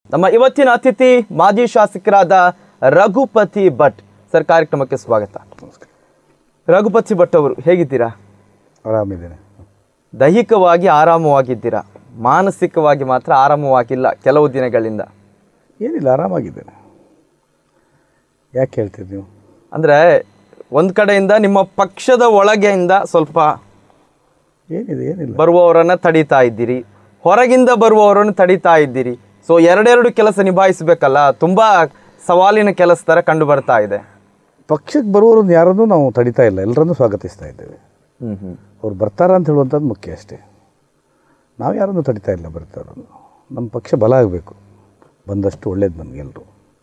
ನಮ್ಮ ಇವತ್ತಿನ ಅತಿಥಿ ಮಾಜಿ ಶಾಸಕರಾದ ರಘುಪತಿ ಭಟ್ ಸರ್ ಕಾರ್ಯಕ್ರಮಕ್ಕೆ ಸ್ವಾಗತ ರಘುಪತಿ ಭಟ್ ಅವರು ಹೇಗಿದ್ದೀರಾ ಆರಾಮಿದ್ದೇನೆ ದೈಹಿಕವಾಗಿ ಆರಾಮವಾಗಿದ್ದೀರಾ ಮಾನಸಿಕವಾಗಿ ಮಾತ್ರ ಆರಾಮವಾಗಿಲ್ಲ ಕೆಲವು ದಿನಗಳಿಂದ ಏನಿಲ್ಲ ಆರಾಮಾಗಿದ್ದೇನೆ ಯಾಕೆ ಹೇಳ್ತೀರಿ ನೀವು ಅಂದರೆ ಒಂದು ಕಡೆಯಿಂದ ನಿಮ್ಮ ಪಕ್ಷದ ಒಳಗೆಯಿಂದ ಸ್ವಲ್ಪ ಏನಿದೆ ಏನಿಲ್ಲ ಬರುವವರನ್ನ ತಡೀತಾ ಇದ್ದೀರಿ ಹೊರಗಿಂದ ಬರುವವರನ್ನು ತಡೀತಾ ಇದ್ದೀರಿ ಸೊ ಎರಡೆರಡು ಕೆಲಸ ನಿಭಾಯಿಸಬೇಕಲ್ಲ ತುಂಬಾ ಸವಾಲಿನ ಕೆಲಸ ಥರ ಕಂಡು ಬರ್ತಾ ಇದೆ ಪಕ್ಷಕ್ಕೆ ಬರುವವ್ರನ್ನ ಯಾರನ್ನೂ ನಾವು ತಡಿತಾ ಇಲ್ಲ ಎಲ್ಲರನ್ನೂ ಸ್ವಾಗತಿಸ್ತಾ ಇದ್ದೇವೆ ಹ್ಮ್ ಹ್ಮ್ ಅವ್ರು ಬರ್ತಾರ ಅಂತ ಹೇಳುವಂಥದ್ದು ಮುಖ್ಯ ಅಷ್ಟೇ ನಾವು ಯಾರನ್ನೂ ತಡಿತಾ ಇಲ್ಲ ಬರ್ತಾರನ್ನು ನಮ್ಮ ಪಕ್ಷ ಬಲ ಆಗಬೇಕು ಬಂದಷ್ಟು ಒಳ್ಳೇದು ನಮಗೆಲ್ಲರೂ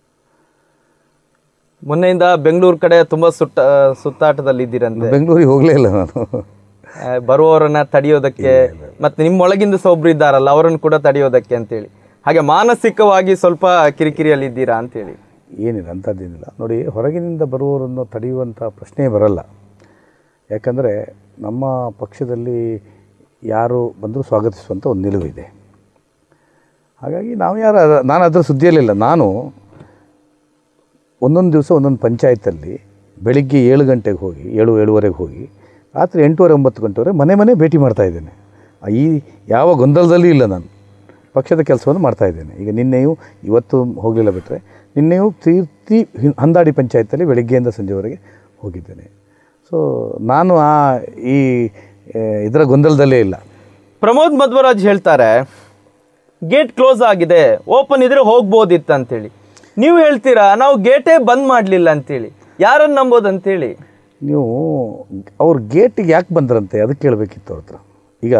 ಮೊನ್ನೆಯಿಂದ ಬೆಂಗಳೂರು ಕಡೆ ತುಂಬಾ ಸುತ್ತ ಸುತ್ತಾಟದಲ್ಲಿ ಇದ್ದೀರಂತೆ ಬೆಂಗಳೂರಿಗೆ ಹೋಗಲೇ ಇಲ್ಲ ನಾನು ಆ, ಬರುವವರನ್ನ ತಡೆಯೋದಕ್ಕೆ ಮತ್ತೆ ನಿಮ್ಮೊಳಗಿಂದ ಸಹ ಒಬ್ರು ಇದ್ದಾರಲ್ಲ ಅವರನ್ನು ಕೂಡ ತಡೆಯೋದಕ್ಕೆ ಅಂತೇಳಿ ಹಾಗೆ ಮಾನಸಿಕವಾಗಿ ಸ್ವಲ್ಪ ಕಿರಿಕಿರಿಯಲ್ಲಿ ಇದ್ದೀರಾ ಅಂತೇಳಿ ಏನಿಲ್ಲ ಅಂಥದ್ದೇನಿಲ್ಲ ನೋಡಿ ಹೊರಗಿನಿಂದ ಬರುವವರನ್ನು ತಡೆಯುವಂಥ ಪ್ರಶ್ನೆ ಬರಲ್ಲ ಯಾಕಂದರೆ ನಮ್ಮ ಪಕ್ಷದಲ್ಲಿ ಯಾರು ಬಂದರೂ ಸ್ವಾಗತಿಸುವಂಥ ಒಂದು ನಿಲುವಿದೆ ಹಾಗಾಗಿ ನಾವು ಯಾರು ಅದ- ನಾನು ಅದರ ಸುದ್ದಿಯಲ್ಲಿಲ್ಲ ನಾನು ಒಂದೊಂದು ದಿವಸ ಒಂದೊಂದು ಪಂಚಾಯತಲ್ಲಿ ಬೆಳಿಗ್ಗೆ ಏಳು ಗಂಟೆಗೆ ಹೋಗಿ ಏಳು ಏಳುವರೆಗೆ ಹೋಗಿ ರಾತ್ರಿ ಎಂಟೂವರೆ ಒಂಬತ್ತು ಗಂಟೆವರೆಗೆ ಮನೆ ಮನೆ ಭೇಟಿ ಮಾಡ್ತಾ ಇದ್ದೇನೆ ಆ ಈ ಯಾವ ಗೊಂದಲದಲ್ಲಿ ಇಲ್ಲ ನಾನು ಪಕ್ಷದ ಕೆಲಸವನ್ನು ಮಾಡ್ತಾ ಇದ್ದೇನೆ ಈಗ ನಿನ್ನೆಯೂ ಇವತ್ತು ಹೋಗಲಿಲ್ಲ ಬಿಟ್ಟರೆ ನಿನ್ನೆಯೂ ತೀರ್ತಿ ಹಿ- ಹಂದಾಡಿ ಪಂಚಾಯತಲ್ಲಿ ಬೆಳಿಗ್ಗೆಯಿಂದ ಸಂಜೆವರೆಗೆ ಹೋಗಿದ್ದೇನೆ ಸೊ ನಾನು ಆ ಈ ಆ, ಇದರ ಗೊಂದಲದಲ್ಲೇ ಇಲ್ಲ ಪ್ರಮೋದ್ ಮಧ್ವರಾಜ್ ಹೇಳ್ತಾರೆ ಗೇಟ್ ಕ್ಲೋಸ್ ಆಗಿದೆ ಓಪನ್ ಇದ್ರೆ ಹೋಗ್ಬೋದಿತ್ತು ಅಂತೇಳಿ ನೀವು ಹೇಳ್ತೀರಾ ನಾವು ಗೇಟೇ ಬಂದ್ ಮಾಡಲಿಲ್ಲ ಅಂತೇಳಿ ಯಾರನ್ನು ನಂಬೋದು ಅಂತೇಳಿ ನೀವು ಅವ್ರ ಗೇಟಿಗೆ ಯಾಕೆ ಬಂದ್ರಂತೆ ಅದಕ್ಕೆ ಕೇಳಬೇಕಿತ್ತು ಅವ್ರ ಹತ್ರ ಈಗ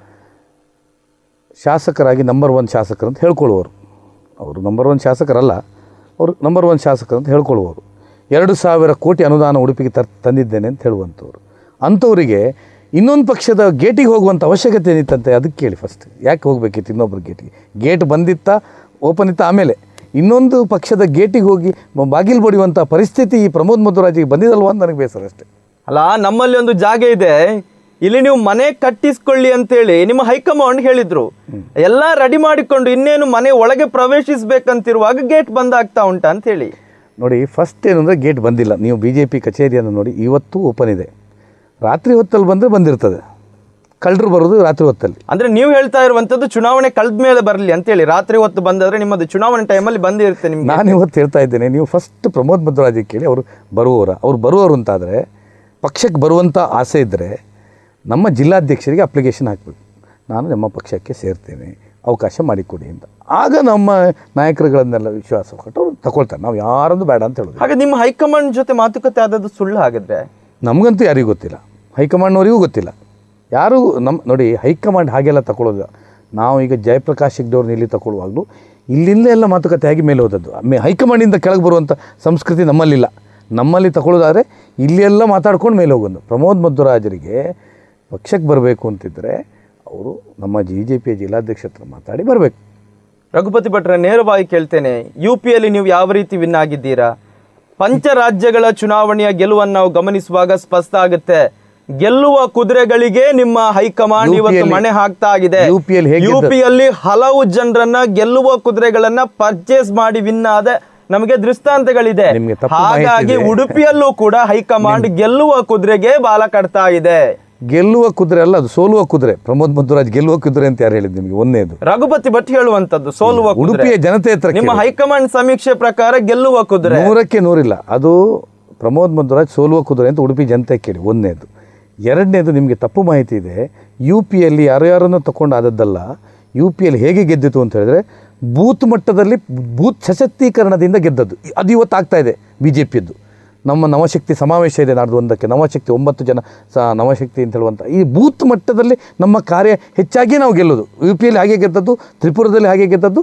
ಶಾಸಕರಾಗಿ ನಂಬರ್ ಒನ್ ಶಾಸಕರು ಅಂತ ಹೇಳ್ಕೊಳ್ಳುವವರು ಅವರು ನಂಬರ್ ಒನ್ ಶಾಸಕರಲ್ಲ ಅವರು ನಂಬರ್ ಒನ್ ಶಾಸಕರು ಅಂತ ಹೇಳ್ಕೊಳ್ಳುವವರು ಎರಡು ಸಾವಿರ ಕೋಟಿ ಅನುದಾನ ಉಡುಪಿಗೆ ತರ್ ತಂದಿದ್ದೇನೆ ಅಂತ ಹೇಳುವಂಥವ್ರು ಅಂಥವರಿಗೆ ಇನ್ನೊಂದು ಪಕ್ಷದ ಗೇಟಿಗೆ ಹೋಗುವಂಥ ಅವಶ್ಯಕತೆ ಏನಿತ್ತಂತೆ ಅದಕ್ಕೆ ಕೇಳಿ ಫಸ್ಟ್ ಯಾಕೆ ಹೋಗಬೇಕಿತ್ತು ಇನ್ನೊಬ್ಬರ ಗೇಟಿಗೆ ಗೇಟ್ ಬಂದಿತ್ತ ಓಪನ್ ಇತ್ತ ಆಮೇಲೆ ಇನ್ನೊಂದು ಪಕ್ಷದ ಗೇಟಿಗೆ ಹೋಗಿ ಮ- ಬಾಗಿಲು ಬಡಿಯುವಂಥ ಪರಿಸ್ಥಿತಿ ಈ ಪ್ರಮೋದ್ ಮಧ್ವರಾಜಿಗೆ ಬಂದಿದಲ್ವ ಅಂತ ನನಗೆ ಬೇಸರ ಅಷ್ಟೇ ಅಲ್ಲ ನಮ್ಮಲ್ಲಿ ಒಂದು ಜಾಗ ಇದೆ ಇಲ್ಲಿ ನೀವು ಮನೆ ಕಟ್ಟಿಸ್ಕೊಳ್ಳಿ ಅಂತೇಳಿ ನಿಮ್ಮ ಹೈಕಮಾಂಡ್ ಹೇಳಿದ್ರು ಎಲ್ಲ ರೆಡಿ ಮಾಡಿಕೊಂಡು ಇನ್ನೇನು ಮನೆ ಒಳಗೆ ಪ್ರವೇಶಿಸ್ಬೇಕಂತಿರುವಾಗ ಗೇಟ್ ಬಂದ್ ಆಗ್ತಾ ಉಂಟಾ ಅಂತ ಹೇಳಿ ನೋಡಿ ಫಸ್ಟ್ ಏನಂದರೆ ಗೇಟ್ ಬಂದಿಲ್ಲ ನೀವು ಬಿ ಜೆ ಪಿ ಕಚೇರಿಯನ್ನು ನೋಡಿ ಇವತ್ತು ಓಪನ್ ಇದೆ ರಾತ್ರಿ ಹೊತ್ತಲ್ಲಿ ಬಂದರೆ ಬಂದಿರ್ತದೆ ಕಳ್ಳರು ಬರೋದು ರಾತ್ರಿ ಹೊತ್ತಲ್ಲಿ ಅಂದ್ರೆ ನೀವು ಹೇಳ್ತಾ ಇರುವಂತದ್ದು ಚುನಾವಣೆ ಕಳೆದ ಮೇಲೆ ಬರಲಿ ಅಂತೇಳಿ ರಾತ್ರಿ ಹೊತ್ತು ಬಂದಾದ್ರೆ ನಿಮ್ಮದು ಚುನಾವಣೆ ಟೈಮಲ್ಲಿ ಬಂದಿರುತ್ತೆ ನಿಮ್ಗೆ ನಾನು ಇವತ್ತು ಹೇಳ್ತಾ ಇದ್ದೇನೆ ನೀವು ಫಸ್ಟ್ ಪ್ರಮೋದ್ ಮಧ್ವರಾಜಿಗೆ ಕೇಳಿ ಅವರು ಬರುವವರ ಅವ್ರು ಬರುವವರು ಅಂತಾದರೆ ಪಕ್ಷಕ್ಕೆ ಬರುವಂಥ ಆಸೆ ಇದ್ದರೆ ನಮ್ಮ ಜಿಲ್ಲಾಧ್ಯಕ್ಷರಿಗೆ ಅಪ್ಲಿಕೇಶನ್ ಹಾಕಬೇಕು ನಾನು ನಮ್ಮ ಪಕ್ಷಕ್ಕೆ ಸೇರ್ತೇನೆ ಅವಕಾಶ ಮಾಡಿಕೊಡಿ ಅಂತ ಆಗ ನಮ್ಮ ನಾಯಕರುಗಳನ್ನೆಲ್ಲ ವಿಶ್ವಾಸ ಕೊಟ್ಟು ಅವ್ರು ತಗೊಳ್ತಾರೆ ನಾವು ಯಾರೊಂದು ಬೇಡ ಅಂತ ಹೇಳೋದು ಹಾಗೆ ನಿಮ್ಮ ಹೈಕಮಾಂಡ್ ಜೊತೆ ಮಾತುಕತೆ ಆದದ್ದು ಸುಳ್ಳು ಹಾಗಿದ್ರೆ ನಮಗಂತೂ ಯಾರಿಗೂ ಗೊತ್ತಿಲ್ಲ ಹೈಕಮಾಂಡ್ನವರಿಗೂ ಗೊತ್ತಿಲ್ಲ ಯಾರು ನಮ್ಮ ನೋಡಿ ಹೈಕಮಾಂಡ್ ಹಾಗೆಲ್ಲ ತಗೊಳ್ಳೋದು ನಾವು ಈಗ ಜಯಪ್ರಕಾಶ್ ಹೆಗ್ಡೆವ್ರನ್ನ ಇಲ್ಲಿ ತಗೊಳ್ಳುವಾಗಲೂ ಇಲ್ಲಿಂದ ಎಲ್ಲ ಮಾತುಕತೆ ಆಗಿ ಮೇಲೆ ಹೋದದ್ದು ಮೇ ಹೈಕಮಾಂಡಿಂದ ಕೆಳಗೆ ಬರುವಂಥ ಸಂಸ್ಕೃತಿ ನಮ್ಮಲ್ಲಿಲ್ಲ ನಮ್ಮಲ್ಲಿ ತಗೊಳ್ಳೋದಾದರೆ ಇಲ್ಲೆಲ್ಲ ಮಾತಾಡ್ಕೊಂಡು ಮೇಲೆ ಹೋಗೋದು ಪ್ರಮೋದ್ ಮಧ್ವರಾಜರಿಗೆ ಪಕ್ಷಕ್ಕೆ ಬರಬೇಕು ಅಂತಿದ್ದರೆ ಅವರು ನಮ್ಮ ಜಿ ಜೆ ಪಿಯ ಜಿಲ್ಲಾಧ್ಯಕ್ಷ ಹತ್ರ ಮಾತಾಡಿ ಬರಬೇಕು ರಘುಪತಿ ಭಟ್ರ ನೇರವಾಗಿ ಕೇಳ್ತೇನೆ ಯು ಪಿಯಲ್ಲಿ ನೀವು ಯಾವ ರೀತಿ ವಿನ್ ಆಗಿದ್ದೀರಾ ಪಂಚ ರಾಜ್ಯಗಳ ಚುನಾವಣೆಯ ಗೆಲುವನ್ನು ನಾವು ಗಮನಿಸುವಾಗ ಸ್ಪಷ್ಟ ಆಗುತ್ತೆ ಗೆಲ್ಲುವ ಕುದುರೆಗಳಿಗೆ ನಿಮ್ಮ ಹೈಕಮಾಂಡ್ ಇವತ್ತು UP ಯಲ್ಲಿ- ಮಣೆ ಹಾಕ್ತಾ ಆಗಿದೆ UP ಯಲ್ಲಿ ಹೇಗೆ ಯು ಪಿಯಲ್ಲಿ ಹಲವು ಜನರನ್ನ ಗೆಲ್ಲುವ ಕುದುರೆಗಳನ್ನ ಪರ್ಚೇಸ್ ಮಾಡಿ ವಿನ್ ಆದ ನಮಗೆ ದೃಷ್ಟಾಂತಗಳಿದೆ ನಿಮ್ಗೆ ತಪ್ಪು ಮಾಹಿತಿ ಹಾಗಾಗಿ ಇದೆ. ಉಡುಪಿಯಲ್ಲೂ ಕೂಡ ಹೈಕಮಾಂಡ್ ಗೆಲ್ಲುವ ಕುದುರೆಗೆ ಬಾಲ ಕಟ್ತಾ ಇದೆ ಗೆಲ್ಲುವ ಕುದುರೆ ಅಲ್ಲ ಅದು ಸೋಲುವ ಕುದುರೆ ಪ್ರಮೋದ್ ಮಧ್ವರಾಜ್ ಗೆಲ್ಲುವ ಕುದುರೆ ಅಂತ ಯಾರು ಹೇಳಿದ್ದು ನಿಮಗೆ ಒಂದೇದು ರಘುಪತಿ ಭಟ್ ಹೇಳುವಂತದ್ದು ಸೋಲುವ ಕುದುರೆ ಉಡುಪಿಯ ಜನತೆ ಹತ್ರ ನಿಮ್ಮ ಕೇಳಿ. ಹೈಕಮಾಂಡ್ ಸಮೀಕ್ಷೆ ಪ್ರಕಾರ ಗೆಲ್ಲುವ ಕುದುರೆ ನೂರಕ್ಕೆ ನೂರಿಲ್ಲ ಅದು ಪ್ರಮೋದ್ ಮಧ್ವರಾಜ್ ಸೋಲುವ ಕುದುರೆ ಅಂತ ಉಡುಪಿ ಜನತೆ ಕೇಳಿ ಒಂದನೇದು ಎರಡನೇದು ನಿಮಗೆ ತಪ್ಪು ಮಾಹಿತಿ ಇದೆ ಯು ಪಿಯಲ್ಲಿ ಯಾರು ಯಾರನ್ನು ತಗೊಂಡು ಆದದ್ದಲ್ಲ ಯು ಪಿಯಲ್ಲಿ ಹೇಗೆ ಗೆದ್ದಿತು ಅಂತ ಹೇಳಿದ್ರೆ ಬೂತ್ ಮಟ್ಟದಲ್ಲಿ ಬೂತ್ ಸಶಕ್ತೀಕರಣದಿಂದ ಗೆದ್ದದ್ದು ಅದು ಇವತ್ತು ಆಗ್ತಾ ಇದೆ ಬಿ ಜೆ ಪಿಯದ್ದು ನಮ್ಮ ನವಶಕ್ತಿ ಸಮಾವೇಶ ಇದೆ ನಾಡ್ದು ಒಂದಕ್ಕೆ ನವಶಕ್ತಿ ಒಂಬತ್ತು ಜನ ಸ ನವಶಕ್ತಿ ಅಂತ ಹೇಳುವಂಥ ಈ ಬೂತ್ ಮಟ್ಟದಲ್ಲಿ ನಮ್ಮ ಕಾರ್ಯ ಹೆಚ್ಚಾಗಿ ನಾವು ಗೆಲ್ಲೋದು ಯು ಪಿಯಲ್ಲಿ ಹಾಗೆ ಗೆದ್ದದ್ದು ತ್ರಿಪುರದಲ್ಲಿ ಹಾಗೆ ಗೆದ್ದದ್ದು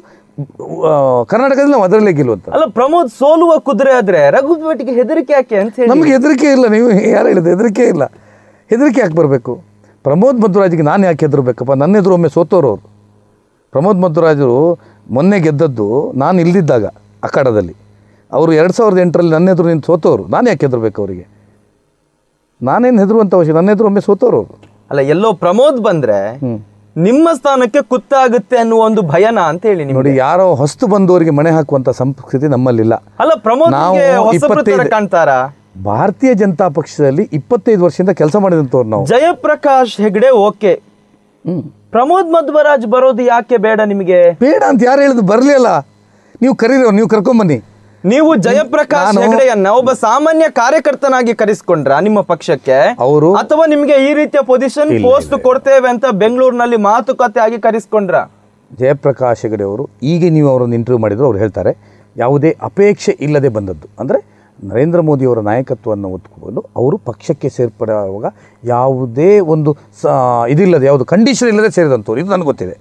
ಆ, ಕರ್ನಾಟಕದಲ್ಲಿ ನಾವು ಅದರಲ್ಲೇ ಗೆಲ್ಲುವಂಥ ಅಲ್ಲ ಪ್ರಮೋದ್ ಸೋಲುವ ಕುದುರೆ ಆದ್ರೆ ರಘುಪತಿ ಭಟ್ಗೆ ಹೆದರಿಕೆ ಯಾಕೆ ಅಂತ ಹೇಳಿ ನಮಗೆ ಹೆದರಿಕೆ ಇಲ್ಲ ನೀವು ಯಾರು ಹೇಳಿದ್ದು ಹೆದರಿಕೆ ಇಲ್ಲ ಹೆದರಿಕೆ ಯಾಕೆ ಬರಬೇಕು ಪ್ರಮೋದ್ ಮಧ್ವರಾಜ್ಗೆ ನಾನು ಯಾಕೆ ಹೆದರ್ಬೇಕಪ್ಪ ನನ್ನ ಎದುರು ಒಮ್ಮೆ ಸೋತೋರು ಅವರು ಪ್ರಮೋದ್ ಮಧ್ವರಾಜರು ಮೊನ್ನೆ ಗೆದ್ದದ್ದು ನಾನು ಇಲ್ದಿದ್ದಾಗ ಅಖಾಡದಲ್ಲಿ ಅವರು ಎರಡು ಸಾವಿರದ ಎಂಟರಲ್ಲಿ ನನ್ನ ಎದುರು ನಿಂತು ಸೋತೋರು ನಾನು ಯಾಕೆ ಹೆದರ್ಬೇಕು ಅವರಿಗೆ ನಾನೇನು ಹೆದರುವಂಥ ಅವಶ್ಯ ನನ್ನ ಎದುರು ಒಮ್ಮೆ ಸೋತೋರು ಅವರು ಅಲ್ಲ ಎಲ್ಲೋ ಪ್ರಮೋದ್ ಬಂದ್ರೆ ನಿಮ್ಮ ಸ್ಥಾನಕ್ಕೆ ಕುತ್ತಾಗುತ್ತೆ ಅನ್ನುವ ಒಂದು ಭಯನ ಅಂತ ಹೇಳಿ ನಿಮ್ಗೆ ನೋಡಿ ಯಾರೋ ಹೊಸ್ತು ಬಂದವರಿಗೆ ಮಣೆ ಹಾಕುವಂತ ಸಂಸ್ಕೃತಿ ನಮ್ಮಲ್ಲಿಲ್ಲ ಅಲ್ಲ ಪ್ರಮೋದ್ ನಾವು ಹೊಸಬ್ರ ತರ ಇಪ್ಪತ್ತೈದು- ಕಾಣ್ತಾರಾ ಭಾರತೀಯ ಜನತಾ ಪಕ್ಷದಲ್ಲಿ ಇಪ್ಪತ್ತೈದು ವರ್ಷದಿಂದ ಕೆಲಸ ಮಾಡಿದಂಥವ್ರು ನಾವು ಜಯಪ್ರಕಾಶ್ ಹೆಗ್ಡೆ ಓಕೆ ಹ್ಮ್. ಪ್ರಮೋದ್ ಮಧ್ವರಾಜ್ ಬರೋದು ಯಾಕೆ ಬೇಡ ನಿಮಗೆ ಬೇಡ ಅಂತ ಯಾರು ಹೇಳಿದ್ರು ಬರಲಿ ಅಲ್ಲ ನೀವು ಕರೀರೋ ನೀವು ಕರ್ಕೊಂಬನ್ನಿ ನೀವು ಜಯಪ್ರಕಾಶ್ ನಾನು- ಹೆಗಡೆಯನ್ನ ಒಬ್ಬ ಸಾಮಾನ್ಯ ಕಾರ್ಯಕರ್ತನಾಗಿ ಕರೆಸ್ಕೊಂಡ್ರ ನಿಮ್ಮ ಪಕ್ಷಕ್ಕೆ ಅವರು ಅಥವಾ ನಿಮಗೆ ಈ ರೀತಿಯ ಪೊಸಿಷನ್ ಪೋಸ್ಟ್ ಕೊಡ್ತೇವೆ ಅಂತ ಬೆಂಗಳೂರಿನಲ್ಲಿ ಮಾತುಕತೆ ಆಗಿ ಕರೆಸ್ಕೊಂಡ್ರ ಜಯಪ್ರಕಾಶ್ ಹೆಗಡೆ ಅವರು ಈಗ ನೀವು ಅವರನ್ನು ಇಂಟರ್ವ್ಯೂ ಮಾಡಿದ್ರು ಅವ್ರು ಹೇಳ್ತಾರೆ ಯಾವುದೇ ಅಪೇಕ್ಷೆ ಇಲ್ಲದೆ ಬಂದದ್ದು ಅಂದರೆ ನರೇಂದ್ರ ಮೋದಿಯವರ ನಾಯಕತ್ವವನ್ನು ಒತ್ಕೊಂಡು ಅವರು ಪಕ್ಷಕ್ಕೆ ಸೇರ್ಪಡೆಯಾಗುವಾಗ ಯಾವುದೇ ಒಂದು ಸ ಇದಿಲ್ಲದೆ ಯಾವುದು ಕಂಡೀಷನ್ ಇಲ್ಲದೆ ಸೇರಿದಂಥವ್ರು ಇದು ನನಗೆ ಗೊತ್ತಿದೆ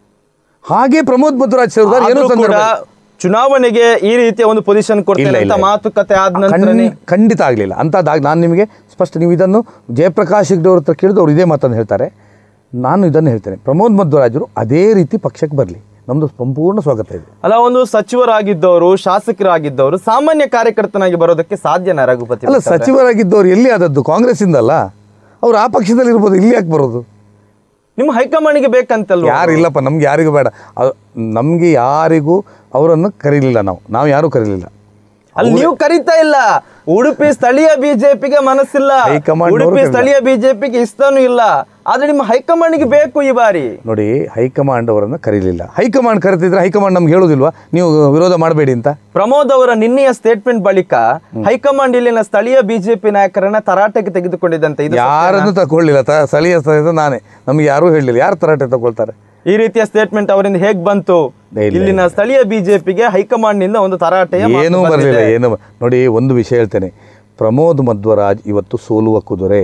ಹಾಗೆ ಪ್ರಮೋದ್ ಮಧ್ವರಾಜ್ ಸೇರಿದಾರೆ ಏನೋ ಆದ್ರೂ ಕೂಡ ಸಂದರ್ಭ ಚುನಾವಣೆಗೆ ಈ ರೀತಿಯ ಒಂದು ಪೊಸಿಷನ್ ಕೊಡ್ತೇನೆ ಇಲ್ಲ, ಅಂತ ಇಲ್ಲ. ಮಾತುಕತೆ ಆದ ನಂತರ ಖಂಡ್- ಖಂಡಿತ ಆಗಲಿಲ್ಲ ಅಂಥದ್ದಾಗಿ ನಾನು ನಿಮಗೆ ಸ್ಪಷ್ಟ ನೀವು ಇದನ್ನು ಜಯಪ್ರಕಾಶ್ ಹೆಗ್ಡೆ ಅವ್ರ ಹತ್ರ ಕೇಳಿದ್ರು ಅವ್ರು ಇದೇ ಮಾತನ್ನು ಹೇಳ್ತಾರೆ ನಾನು ಇದನ್ನು ಹೇಳ್ತೇನೆ ಪ್ರಮೋದ್ ಮಧ್ವರಾಜರು ಅದೇ ರೀತಿ ಪಕ್ಷಕ್ಕೆ ಬರಲಿ ನಮ್ಮದು ಸಂಪೂರ್ಣ ಸ್ವಾಗತ ಇದೆ ಅಲ್ಲ ಒಂದು ಸಚಿವರಾಗಿದ್ದವರು ಶಾಸಕರಾಗಿದ್ದವರು ಸಾಮಾನ್ಯ ಕಾರ್ಯಕರ್ತನಾಗಿ ಬರೋದಕ್ಕೆ ಸಾಧ್ಯನಾ ರಘುಪತಿ ಅಲ್ಲ ಭಟ್ ಅವರೇ? ಸಚಿವರಾಗಿದ್ದವ್ರು ಎಲ್ಲಿ ಆದದ್ದು ಕಾಂಗ್ರೆಸ್ಸಿಂದ ಅಲ್ಲ ಅವ್ರು ಆ ಪಕ್ಷದಲ್ಲಿ ಇರ್ಬೋದು ಇಲ್ಲಿ ಯಾಕೆ ಬರೋದು ನಿಮ್ಮ ಹೈಕಮಾಂಡ್ಗೆ ಬೇಕಂತಲ್ವ ಯಾರು ಇಲ್ಲಪ್ಪ ನಮ್ಗೆ ಯಾರಿಗೂ ಬೇಡ ನಮಗೆ ಯಾರಿಗೂ ಅವರನ್ನು ಕರೀಲಿಲ್ಲ ನಾವು ನಾವು ಯಾರೂ ಕರೀಲಿಲ್ಲ ಅಲ್ಲಿ ನೀವು ಕರೀತಾ ಇಲ್ಲ ಉಡುಪಿ ಸ್ಥಳೀಯ ಬಿಜೆಪಿಗೆ ಮನಸ್ಸಿಲ್ಲ ಹೈಕಮಾಂಡ್ ನವರು ಉಡುಪಿ ಕರೀತಾರೆ. ಸ್ಥಳೀಯ ಬಿಜೆಪಿಗೆ ಇಷ್ಟನೂ ಇಲ್ಲ ಆದ್ರೆ ನಿಮ್ಮ ಹೈಕಮಾಂಡ್ಗೆ ಬೇಕು ಈ ಬಾರಿ ನೋಡಿ ಹೈಕಮಾಂಡ್ ಅವರನ್ನು ಕರೀಲಿಲ್ಲ ಹೈಕಮಾಂಡ್ ಕರೆತಿದ್ರೆ ಹೈಕಮಾಂಡ್ ನಮ್ಗೆ ಹೇಳೋದಿಲ್ವಾ ನೀವು ವಿರೋಧ ಮಾಡಬೇಡಿ ಅಂತ ಪ್ರಮೋದ್ ಅವರ ನಿನ್ನೆಯ ಸ್ಟೇಟ್ಮೆಂಟ್ ಬಳಿಕ ಹೈಕಮಾಂಡ್ ಇಲ್ಲಿನ ಸ್ಥಳೀಯ ಬಿಜೆಪಿ ನಾಯಕರನ್ನ ತರಾಟೆಗೆ ತೆಗೆದುಕೊಂಡಿದ್ದಂತೆ ಇದು ಯಾರನ್ನು ತಗೊಳ್ಳಿಲ್ಲ ತ ಸ್ಥಳೀಯ ಸ್ಥಳೀಯ ನಾನೇ ನಮ್ಗೆ ಯಾರೂ ಹೇಳಲಿಲ್ಲ ಯಾರು ತರಾಟೆ ತಗೊಳ್ತಾರೆ ಈ ರೀತಿಯ ಸ್ಟೇಟ್ಮೆಂಟ್ ಅವರಿಂದ ಹೇಗ್ ಬಂತು ಇಲ್ಲ, ಇಲ್ಲ. ಇಲ್ಲಿನ ಸ್ಥಳೀಯ ಬಿಜೆಪಿಗೆ ಹೈಕಮಾಂಡ್ ನಿಂದ ಒಂದು ತರಾಟೆಯ ಮಾತು ಏನೂ ಬಂದಿದೆ. ಬರಲಿಲ್ಲ ಏನು ಬ- ನೋಡಿ ಒಂದು ವಿಷಯ ಹೇಳ್ತೇನೆ ಪ್ರಮೋದ್ ಮಧ್ವರಾಜ್ ಇವತ್ತು ಸೋಲುವ ಕುದುರೆ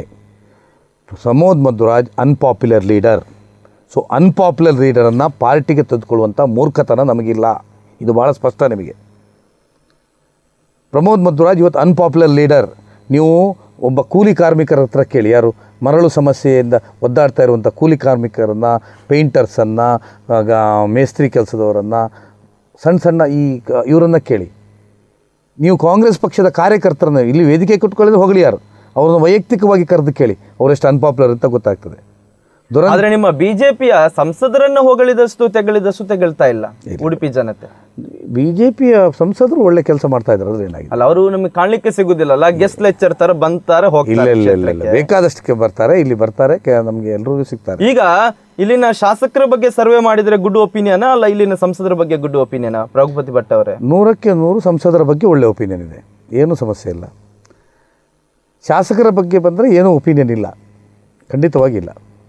Pramod Madhwaraj unpopular leader so unpopular ಲೀಡರನ್ನು ಪಾರ್ಟಿಗೆ ತೆಗೆದುಕೊಳ್ಳುವಂಥ ಮೂರ್ಖತನ ನಮಗಿಲ್ಲ ಇದು ಭಾಳ ಸ್ಪಷ್ಟ ನಿಮಗೆ ಪ್ರಮೋದ್ ಮಧ್ವರಾಜ್ ಇವತ್ತು ಅನ್ಪಾಪ್ಯುಲರ್ ಲೀಡರ್ ನೀವು ಒಬ್ಬ ಕೂಲಿ ಕಾರ್ಮಿಕರ ಹತ್ರ ಕೇಳಿ ಯಾರು ಮರಳು ಸಮಸ್ಯೆಯಿಂದ ಒದ್ದಾಡ್ತಾ ಇರುವಂಥ ಕೂಲಿ ಕಾರ್ಮಿಕರನ್ನು ಪೇಂಟರ್ಸನ್ನು ಮೇಸ್ತ್ರಿ ಕೆಲಸದವರನ್ನು ಸಣ್ಣ ಸಣ್ಣ ಈ ಕ- ಇವರನ್ನು ಕೇಳಿ ನೀವು ಕಾಂಗ್ರೆಸ್ ಪಕ್ಷದ ಕಾರ್ಯಕರ್ತರನ್ನ ಇಲ್ಲಿ ವೇದಿಕೆ ಕೊಟ್ಕೊಳ್ಳಿದ್ರೆ ಹೊಗಳಿ ಯಾರು ಅವ್ರನ್ನ ವೈಯಕ್ತಿಕವಾಗಿ ಕರೆದು ಕೇಳಿ ಅವರೆಷ್ಟು ಅನ್ಪಾಪ್ಯುಲರ್ ಅಂತ ಗೊತ್ತಾಗ್ತದೆ ದುರ ಆದ್ರೆ ನಿಮ್ಮ ಬಿಜೆಪಿಯ ಸಂಸದರನ್ನ ಹೊಗಳಿದಷ್ಟು ತೆಗಳಿದಷ್ಟು ತೆಗಳ್ತಾ ಇಲ್ಲ ಉಡುಪಿ ಜನತೆ ಬಿ ಜೆ ಪಿಯ ಸಂಸದರು ಒಳ್ಳೆ ಕೆಲಸ ಮಾಡ್ತಾ ಇದ್ದಾರೆ ಅದ್ರ ಏನಾಗಿದೆ ಅಲ್ಲ ಅವರು ನಮಗೆ ಕಾಣ್ಲಿಕ್ಕೆ ಸಿಗುದಿಲ್ಲಲ್ಲ ಗೆಸ್ಟ್ ಲೆಕ್ಚರ್ ತರ ಬಂತಾರೆ ಇಲ್ಲ ಹೋಗ್ತಾರೆ ಇಲ್ಲ ಇಲ್ಲ ಇಲ್ಲ ಕ್ಷೇತ್ರಕ್ಕೆ. ಬೇಕಾದಷ್ಟಕ್ಕೆ ಬರ್ತಾರೆ ಇಲ್ಲಿ ಬರ್ತಾರೆ ಕೆ- ನಮಗೆ ಎಲ್ರಿಗೂ ಸಿಗ್ತಾರೆ ಈಗ ಇಲ್ಲಿನ ಶಾಸಕರ ಬಗ್ಗೆ ಸರ್ವೆ ಮಾಡಿದ್ರೆ ಗುಡ್ ಒಪಿನಿಯನ್ ಅಲ್ಲ ಇಲ್ಲಿನ ಸಂಸದರ ಬಗ್ಗೆ ಗುಡ್ ಒಪಿನಿಯನ್ ರಘುಪತಿ ಭಟ್ ಅವರೇ ನೂರಕ್ಕೆ ನೂರು ಸಂಸದರ ಬಗ್ಗೆ ಒಳ್ಳೆ ಒಪಿನಿಯನ್ ಇದೆ ಏನೂ ಸಮಸ್ಯೆ ಇಲ್ಲ ಶಾಸಕರ ಬಗ್ಗೆ ಬಂದರೆ ಏನೂ ಒಪಿನಿಯನ್ ಇಲ್ಲ ಖಂಡಿತವಾಗಿಲ್ಲ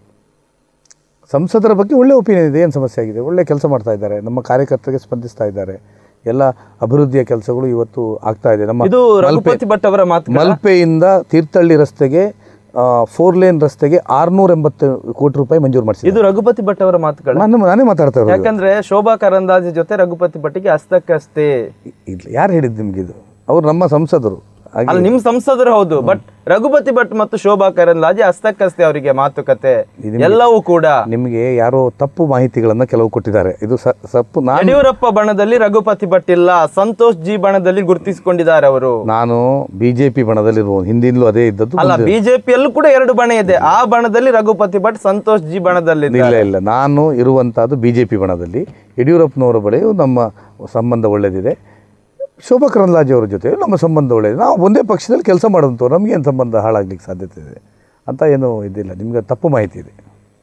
ಸಂಸದರ ಬಗ್ಗೆ ಒಳ್ಳೆ ಒಪಿನಿಯನ್ ಇದೆ ಏನು ಸಮಸ್ಯೆ ಆಗಿದೆ ಒಳ್ಳೆ ಕೆಲಸ ಮಾಡ್ತಾ ಇದ್ದಾರೆ ನಮ್ಮ ಕಾರ್ಯಕರ್ತರಿಗೆ ಸ್ಪಂದಿಸ್ತಾ ಇದ್ದಾರೆ ಎಲ್ಲ ಅಭಿವೃದ್ಧಿಯ ಕೆಲಸಗಳು ಇವತ್ತು ಆಗ್ತಾ ಇದೆ ನಮ್ಮ ಇದು ಮಲ್ಪೆ ರಘುಪತಿ ಭಟ್ ಅವರ ಮಾತು ಮಲ್ಪೆಯಿಂದ ತೀರ್ಥಹಳ್ಳಿ ರಸ್ತೆಗೆ ಫೋರ್ ಲೇನ್ ರಸ್ತೆಗೆ ಆರ್ನೂರ ಎಂಬತ್ತು ಕೋಟಿ ರೂಪಾಯಿ ಮಂಜೂರು ಮಾಡಿಸಿದೆ ಇದು ರಘುಪತಿ ಭಟ್ ಅವರ ಮಾತುಗಳು ನಾನು ನಾನೇ ಮಾತಾಡ್ತಾ ಇರೋದು ಯಾಕಂದ್ರೆ ಶೋಭಾ ಕರಂದಾಜೆ ಜೊತೆ ರಘುಪತಿ ಭಟ್ಟಿಗೆ ಅಷ್ಟಕ್ಕಷ್ಟೇ ಇಲ್ಲ ಯಾರು ಹೇಳಿದ್ದು ನಿಮ್ಗೆ ಇದು ಅವ್ರು ನಮ್ಮ ಸಂಸದರು ಹಾಗೆ ಅಲ್ಲ ನಿಮ್ ಸಂಸದರು ಹೌದು ಬಟ್ ರಘುಪತಿ ಭಟ್ ಮತ್ತು ಶೋಭಾ ಕರಂದ್ಲಾಜೆ ಅಷ್ಟಕ್ಕಷ್ಟೇ ಅವರಿಗೆ ಮಾತುಕತೆ ಎಲ್ಲವೂ ಕೂಡ ನಿಮಗೆ ಯಾರೋ ತಪ್ಪು ಮಾಹಿತಿಗಳನ್ನು ಕೆಲವು ಕೊಟ್ಟಿದ್ದಾರೆ ಇದು ಸ- ತಪ್ಪು ನಾನು ಯಡಿಯೂರಪ್ಪ ಬಣದಲ್ಲಿ ರಘುಪತಿ ಭಟ್ ಇಲ್ಲ ಸಂತೋಷ್ ಜಿ ಬಣದಲ್ಲಿ ಗುರುತಿಸಿಕೊಂಡಿದ್ದಾರೆ ಅವರು ನಾನು ಬಿ ಜೆ ಪಿ ಬಣದಲ್ಲಿರ್ಬೋದು ಹಿಂದಿಂದಲೂ ಅದೇ ಇದ್ದದ್ದು ಅಲ್ಲ ಬಿಜೆಪಿಯಲ್ಲೂ ಕೂಡ ಎರಡು ಬಣ ಇದೆ ಆ ಬಣದಲ್ಲಿ ರಘುಪತಿ ಭಟ್ ಸಂತೋಷ್ ಜಿ ಬಣದಲ್ಲಿ ಇಲ್ಲ ಇಲ್ಲ ನಾನು ಇರುವಂಥದ್ದು ಬಿ ಜೆ ಪಿ ಬಣದಲ್ಲಿ ಯಡಿಯೂರಪ್ಪನವರ ಬಳಿಯೂ ನಮ್ಮ ಸಂಬಂಧ ಒಳ್ಳೆಯದಿದೆ ಶೋಭಾ ಕರಂದ್ಲಾಜೆ ಅವರ ಜೊತೆ ನಮ್ಮ ಸಂಬಂಧ ಒಳ್ಳೆಯದು ನಾವು ಒಂದೇ ಪಕ್ಷದಲ್ಲಿ ಕೆಲಸ ಮಾಡೋದಂಥವ್ರು ನಮಗೇನು ಸಂಬಂಧ ಹಾಳಾಗ್ಲಿಕ್ಕೆ ಸಾಧ್ಯತೆ ಇದೆ ಅಂತ ಏನೂ ಇದಿಲ್ಲ ನಿಮಗೆ ತಪ್ಪು ಮಾಹಿತಿ ಇದೆ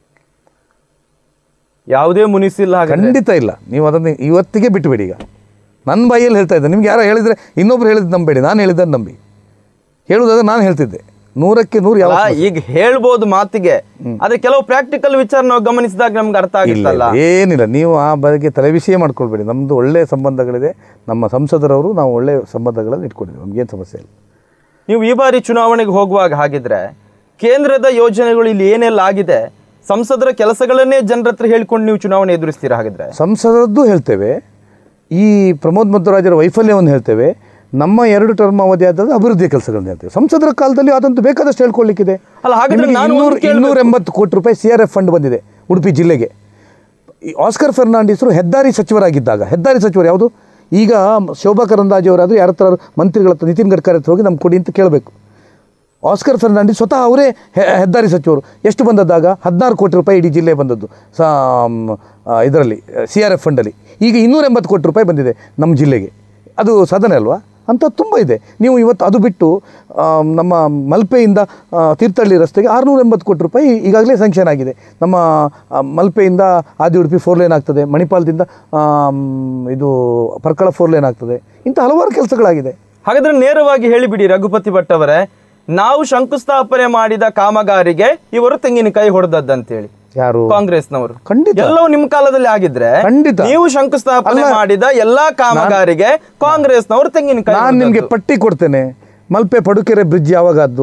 ಯಾವುದೇ ಮುನಿಸಿಲ್ಲ ಹಾಗೆ ಖಂಡಿತ ಇಲ್ಲ ನೀವು ಅದನ್ನು ಇವತ್ತಿಗೆ ಬಿಟ್ಟುಬಿಡಿ ಈಗ ನನ್ನ ಬಾಯಿಯಲ್ಲಿ ಹೇಳ್ತಾ ಇದ್ದೆ ನಿಮ್ಗೆ ಯಾರೋ ಹೇಳಿದರೆ ಇನ್ನೊಬ್ರು ಹೇಳಿದ್ದು ನಂಬೇಡಿ ನಾನು ಹೇಳಿದ್ದನ್ನು ನಂಬಿ ಹೇಳುವುದಾದ್ರೆ ನಾನು ಹೇಳ್ತಿದ್ದೆ ನೂರಕ್ಕೆ ನೂರು ಯಾವ ಅಲ್ಲ, ಈಗ ಹೇಳ್ಬೋದು ಮಾತಿಗೆ ಆದ್ರೆ ಕೆಲವು ಪ್ರಾಕ್ಟಿಕಲ್ ವಿಚಾರ ನಾವು ಗಮನಿಸಿದಾಗ ನಮ್ಗೆ ಅರ್ಥ ಇಲ್ಲ ಆಗುತ್ತಲ್ಲ ಇಲ್ಲ, ಏನಿಲ್ಲ ನೀವು ಆ ಬಗ್ಗೆ ತಲೆಬಿಸಿಯೇ ಮಾಡ್ಕೊಳ್ಬೇಡಿ ನಮ್ಮದು ಒಳ್ಳೆಯ ಸಂಬಂಧಗಳಿದೆ ನಮ್ಮ ಸಂಸದರವರು ನಾವು ಒಳ್ಳೆಯ ಸಂಬಂಧಗಳನ್ನು ಇಟ್ಕೊಂಡಿದ್ದೀವಿ ನಮಗೇನು ಸಮಸ್ಯೆ ಇಲ್ಲ ನೀವು ಈ ಬಾರಿ ಚುನಾವಣೆಗೆ ಹೋಗುವಾಗ ಹಾಗಿದ್ರೆ ಕೇಂದ್ರದ ಯೋಜನೆಗಳು ಇಲ್ಲಿ ಏನೆಲ್ಲ ಆಗಿದೆ ಸಂಸದರ ಕೆಲಸಗಳನ್ನೇ ಜನರ ಹತ್ರ ಹೇಳ್ಕೊಂಡು ನೀವು ಚುನಾವಣೆ ಎದುರಿಸ್ತೀರಾ ಹಾಗಿದ್ರೆ ಸಂಸದರದ್ದು ಹೇಳ್ತೇವೆ ಈ ಪ್ರಮೋದ್ ಮಧ್ವರಾಜರ ವೈಫಲ್ಯವನ್ನು ಹೇಳ್ತೇವೆ ನಮ್ಮ ಎರಡು ಟರ್ಮ್ ಅವಧಿ ಆದ ಅಭಿವೃದ್ಧಿಯ ಕೆಲಸಗಳನ್ನ ಹೇಳ್ತೇವೆ ಸಂಸದರ ಕಾಲದಲ್ಲಿ ಅದಂತೂ ಬೇಕಾದಷ್ಟು ಹೇಳ್ಕೊಳ್ಳಿಕ್ಕಿದೆ ಅಲ್ಲ, ಹಾಗಾದ್ರೆ ನಿಮಗೆ ನಾನು ಇನ್ನೂರ ಒಂದು ಕೇಳ್ಬೇಕು. ಇನ್ನೂರ ಎಂಬತ್ತು ಕೋಟಿ ರೂಪಾಯಿ ಸಿ ಆರ್ ಎಫ್ ಫಂಡ್ ಬಂದಿದೆ ಉಡುಪಿ ಜಿಲ್ಲೆಗೆ ಈ ಆಸ್ಕರ್ ಫೆರ್ನಾಂಡಿಸರು ಹೆದ್ದಾರಿ ಸಚಿವರಾಗಿದ್ದಾಗ ಹೆದ್ದಾರಿ ಸಚಿವರು ಯಾವುದು ಈಗ ಶೋಭಾ ಕರಂದಾಜೆ ಅವರಾದರೂ ಯಾರ ಹತ್ರ ಮಂತ್ರಿಗಳ ಹತ್ರ ನಿತಿನ್ ಗಡ್ಕರಿ ಹತ್ರ ಹೋಗಿ ನಮ್ಗೆ ಕೊಡಿ ಅಂತ ಕೇಳಬೇಕು ಆಸ್ಕರ್ ಫರ್ನಾಂಡಿಸ್ ಸ್ವತಃ ಅವರೇ ಹೆ- ಹೆದ್ದಾರಿ ಸಚಿವರು ಎಷ್ಟು ಬಂದದ್ದಾಗ ಹದಿನಾರು ಕೋಟಿ ರೂಪಾಯಿ ಇಡೀ ಜಿಲ್ಲೆ ಬಂದದ್ದು ಸಾ ಇದರಲ್ಲಿ ಸಿ ಆರ್ ಎಫ್ ಫಂಡಲ್ಲಿ ಈಗ ಇನ್ನೂರ ಎಂಬತ್ತು ಕೋಟಿ ರೂಪಾಯಿ ಬಂದಿದೆ ನಮ್ಮ ಜಿಲ್ಲೆಗೆ ಅದು ಸಾಧನೆ ಅಲ್ವಾ ಅಂತ ತುಂಬ ಇದೆ ನೀವು ಇವತ್ತು ಅದು ಬಿಟ್ಟು ಆ, ನಮ್ಮ ಮಲ್ಪೆಯಿಂದ ಆ, ತೀರ್ಥಹಳ್ಳಿ ರಸ್ತೆಗೆ ಆರುನೂರ ಎಂಬತ್ತು ಕೋಟಿ ರೂಪಾಯಿ ಈಗಾಗಲೇ ಸ್ಯಾಂಕ್ಷನ್ ಆಗಿದೆ ನಮ್ಮ ಆ, ಮಲ್ಪೆಯಿಂದ ಆದಿ ಉಡುಪಿ ಫೋರ್ ಲೇನ್ ಆಗ್ತದೆ ಮಣಿಪಾಲದಿಂದ ಆಮ್, ಇದು ಪರ್ಕಳ ಫೋರ್ ಲೇನ್ ಆಗ್ತದೆ ಇಂಥ ಹಲವಾರು ಕೆಲಸಗಳಾಗಿದೆ ಹಾಗಾದ್ರೆ ನೇರವಾಗಿ ಹೇಳಿಬಿಡಿ ರಘುಪತಿ ಭಟ್ ಅವರೇ ನಾವು ಶಂಕುಸ್ಥಾಪನೆ ಮಾಡಿದ ಕಾಮಗಾರಿಗೆ ಇವರು ತೆಂಗಿನಕಾಯಿ ಹೊಡೆದದ್ದಂತೇಳಿ ಯಾರು ಕಾಂಗ್ರೆಸ್ನವರು ಖಂಡಿತ ಎಲ್ಲವೂ ನಿಮ್ಮ ಕಾಲದಲ್ಲಿ ಆಗಿದ್ರೆ ಖಂಡಿತ. ನೀವು ಶಂಕುಸ್ಥಾಪನೆ ಅಲ್ಲ. ಮಾಡಿದ ಎಲ್ಲಾ ಕಾಮಗಾರಿಗೆ ಕಾಂಗ್ರೆಸ್ನವರು ತೆಂಗಿನಕಾಯಿ ನಾನು ನಿಮಗೆ ಹೊಡೆದದ್ದು. ಪಟ್ಟಿ ಕೊಡ್ತೇನೆ ಮಲ್ಪೆ ಪಡುಕೆರೆ ಬ್ರಿಡ್ಜ್ ಯಾವಾಗಾದ್ದು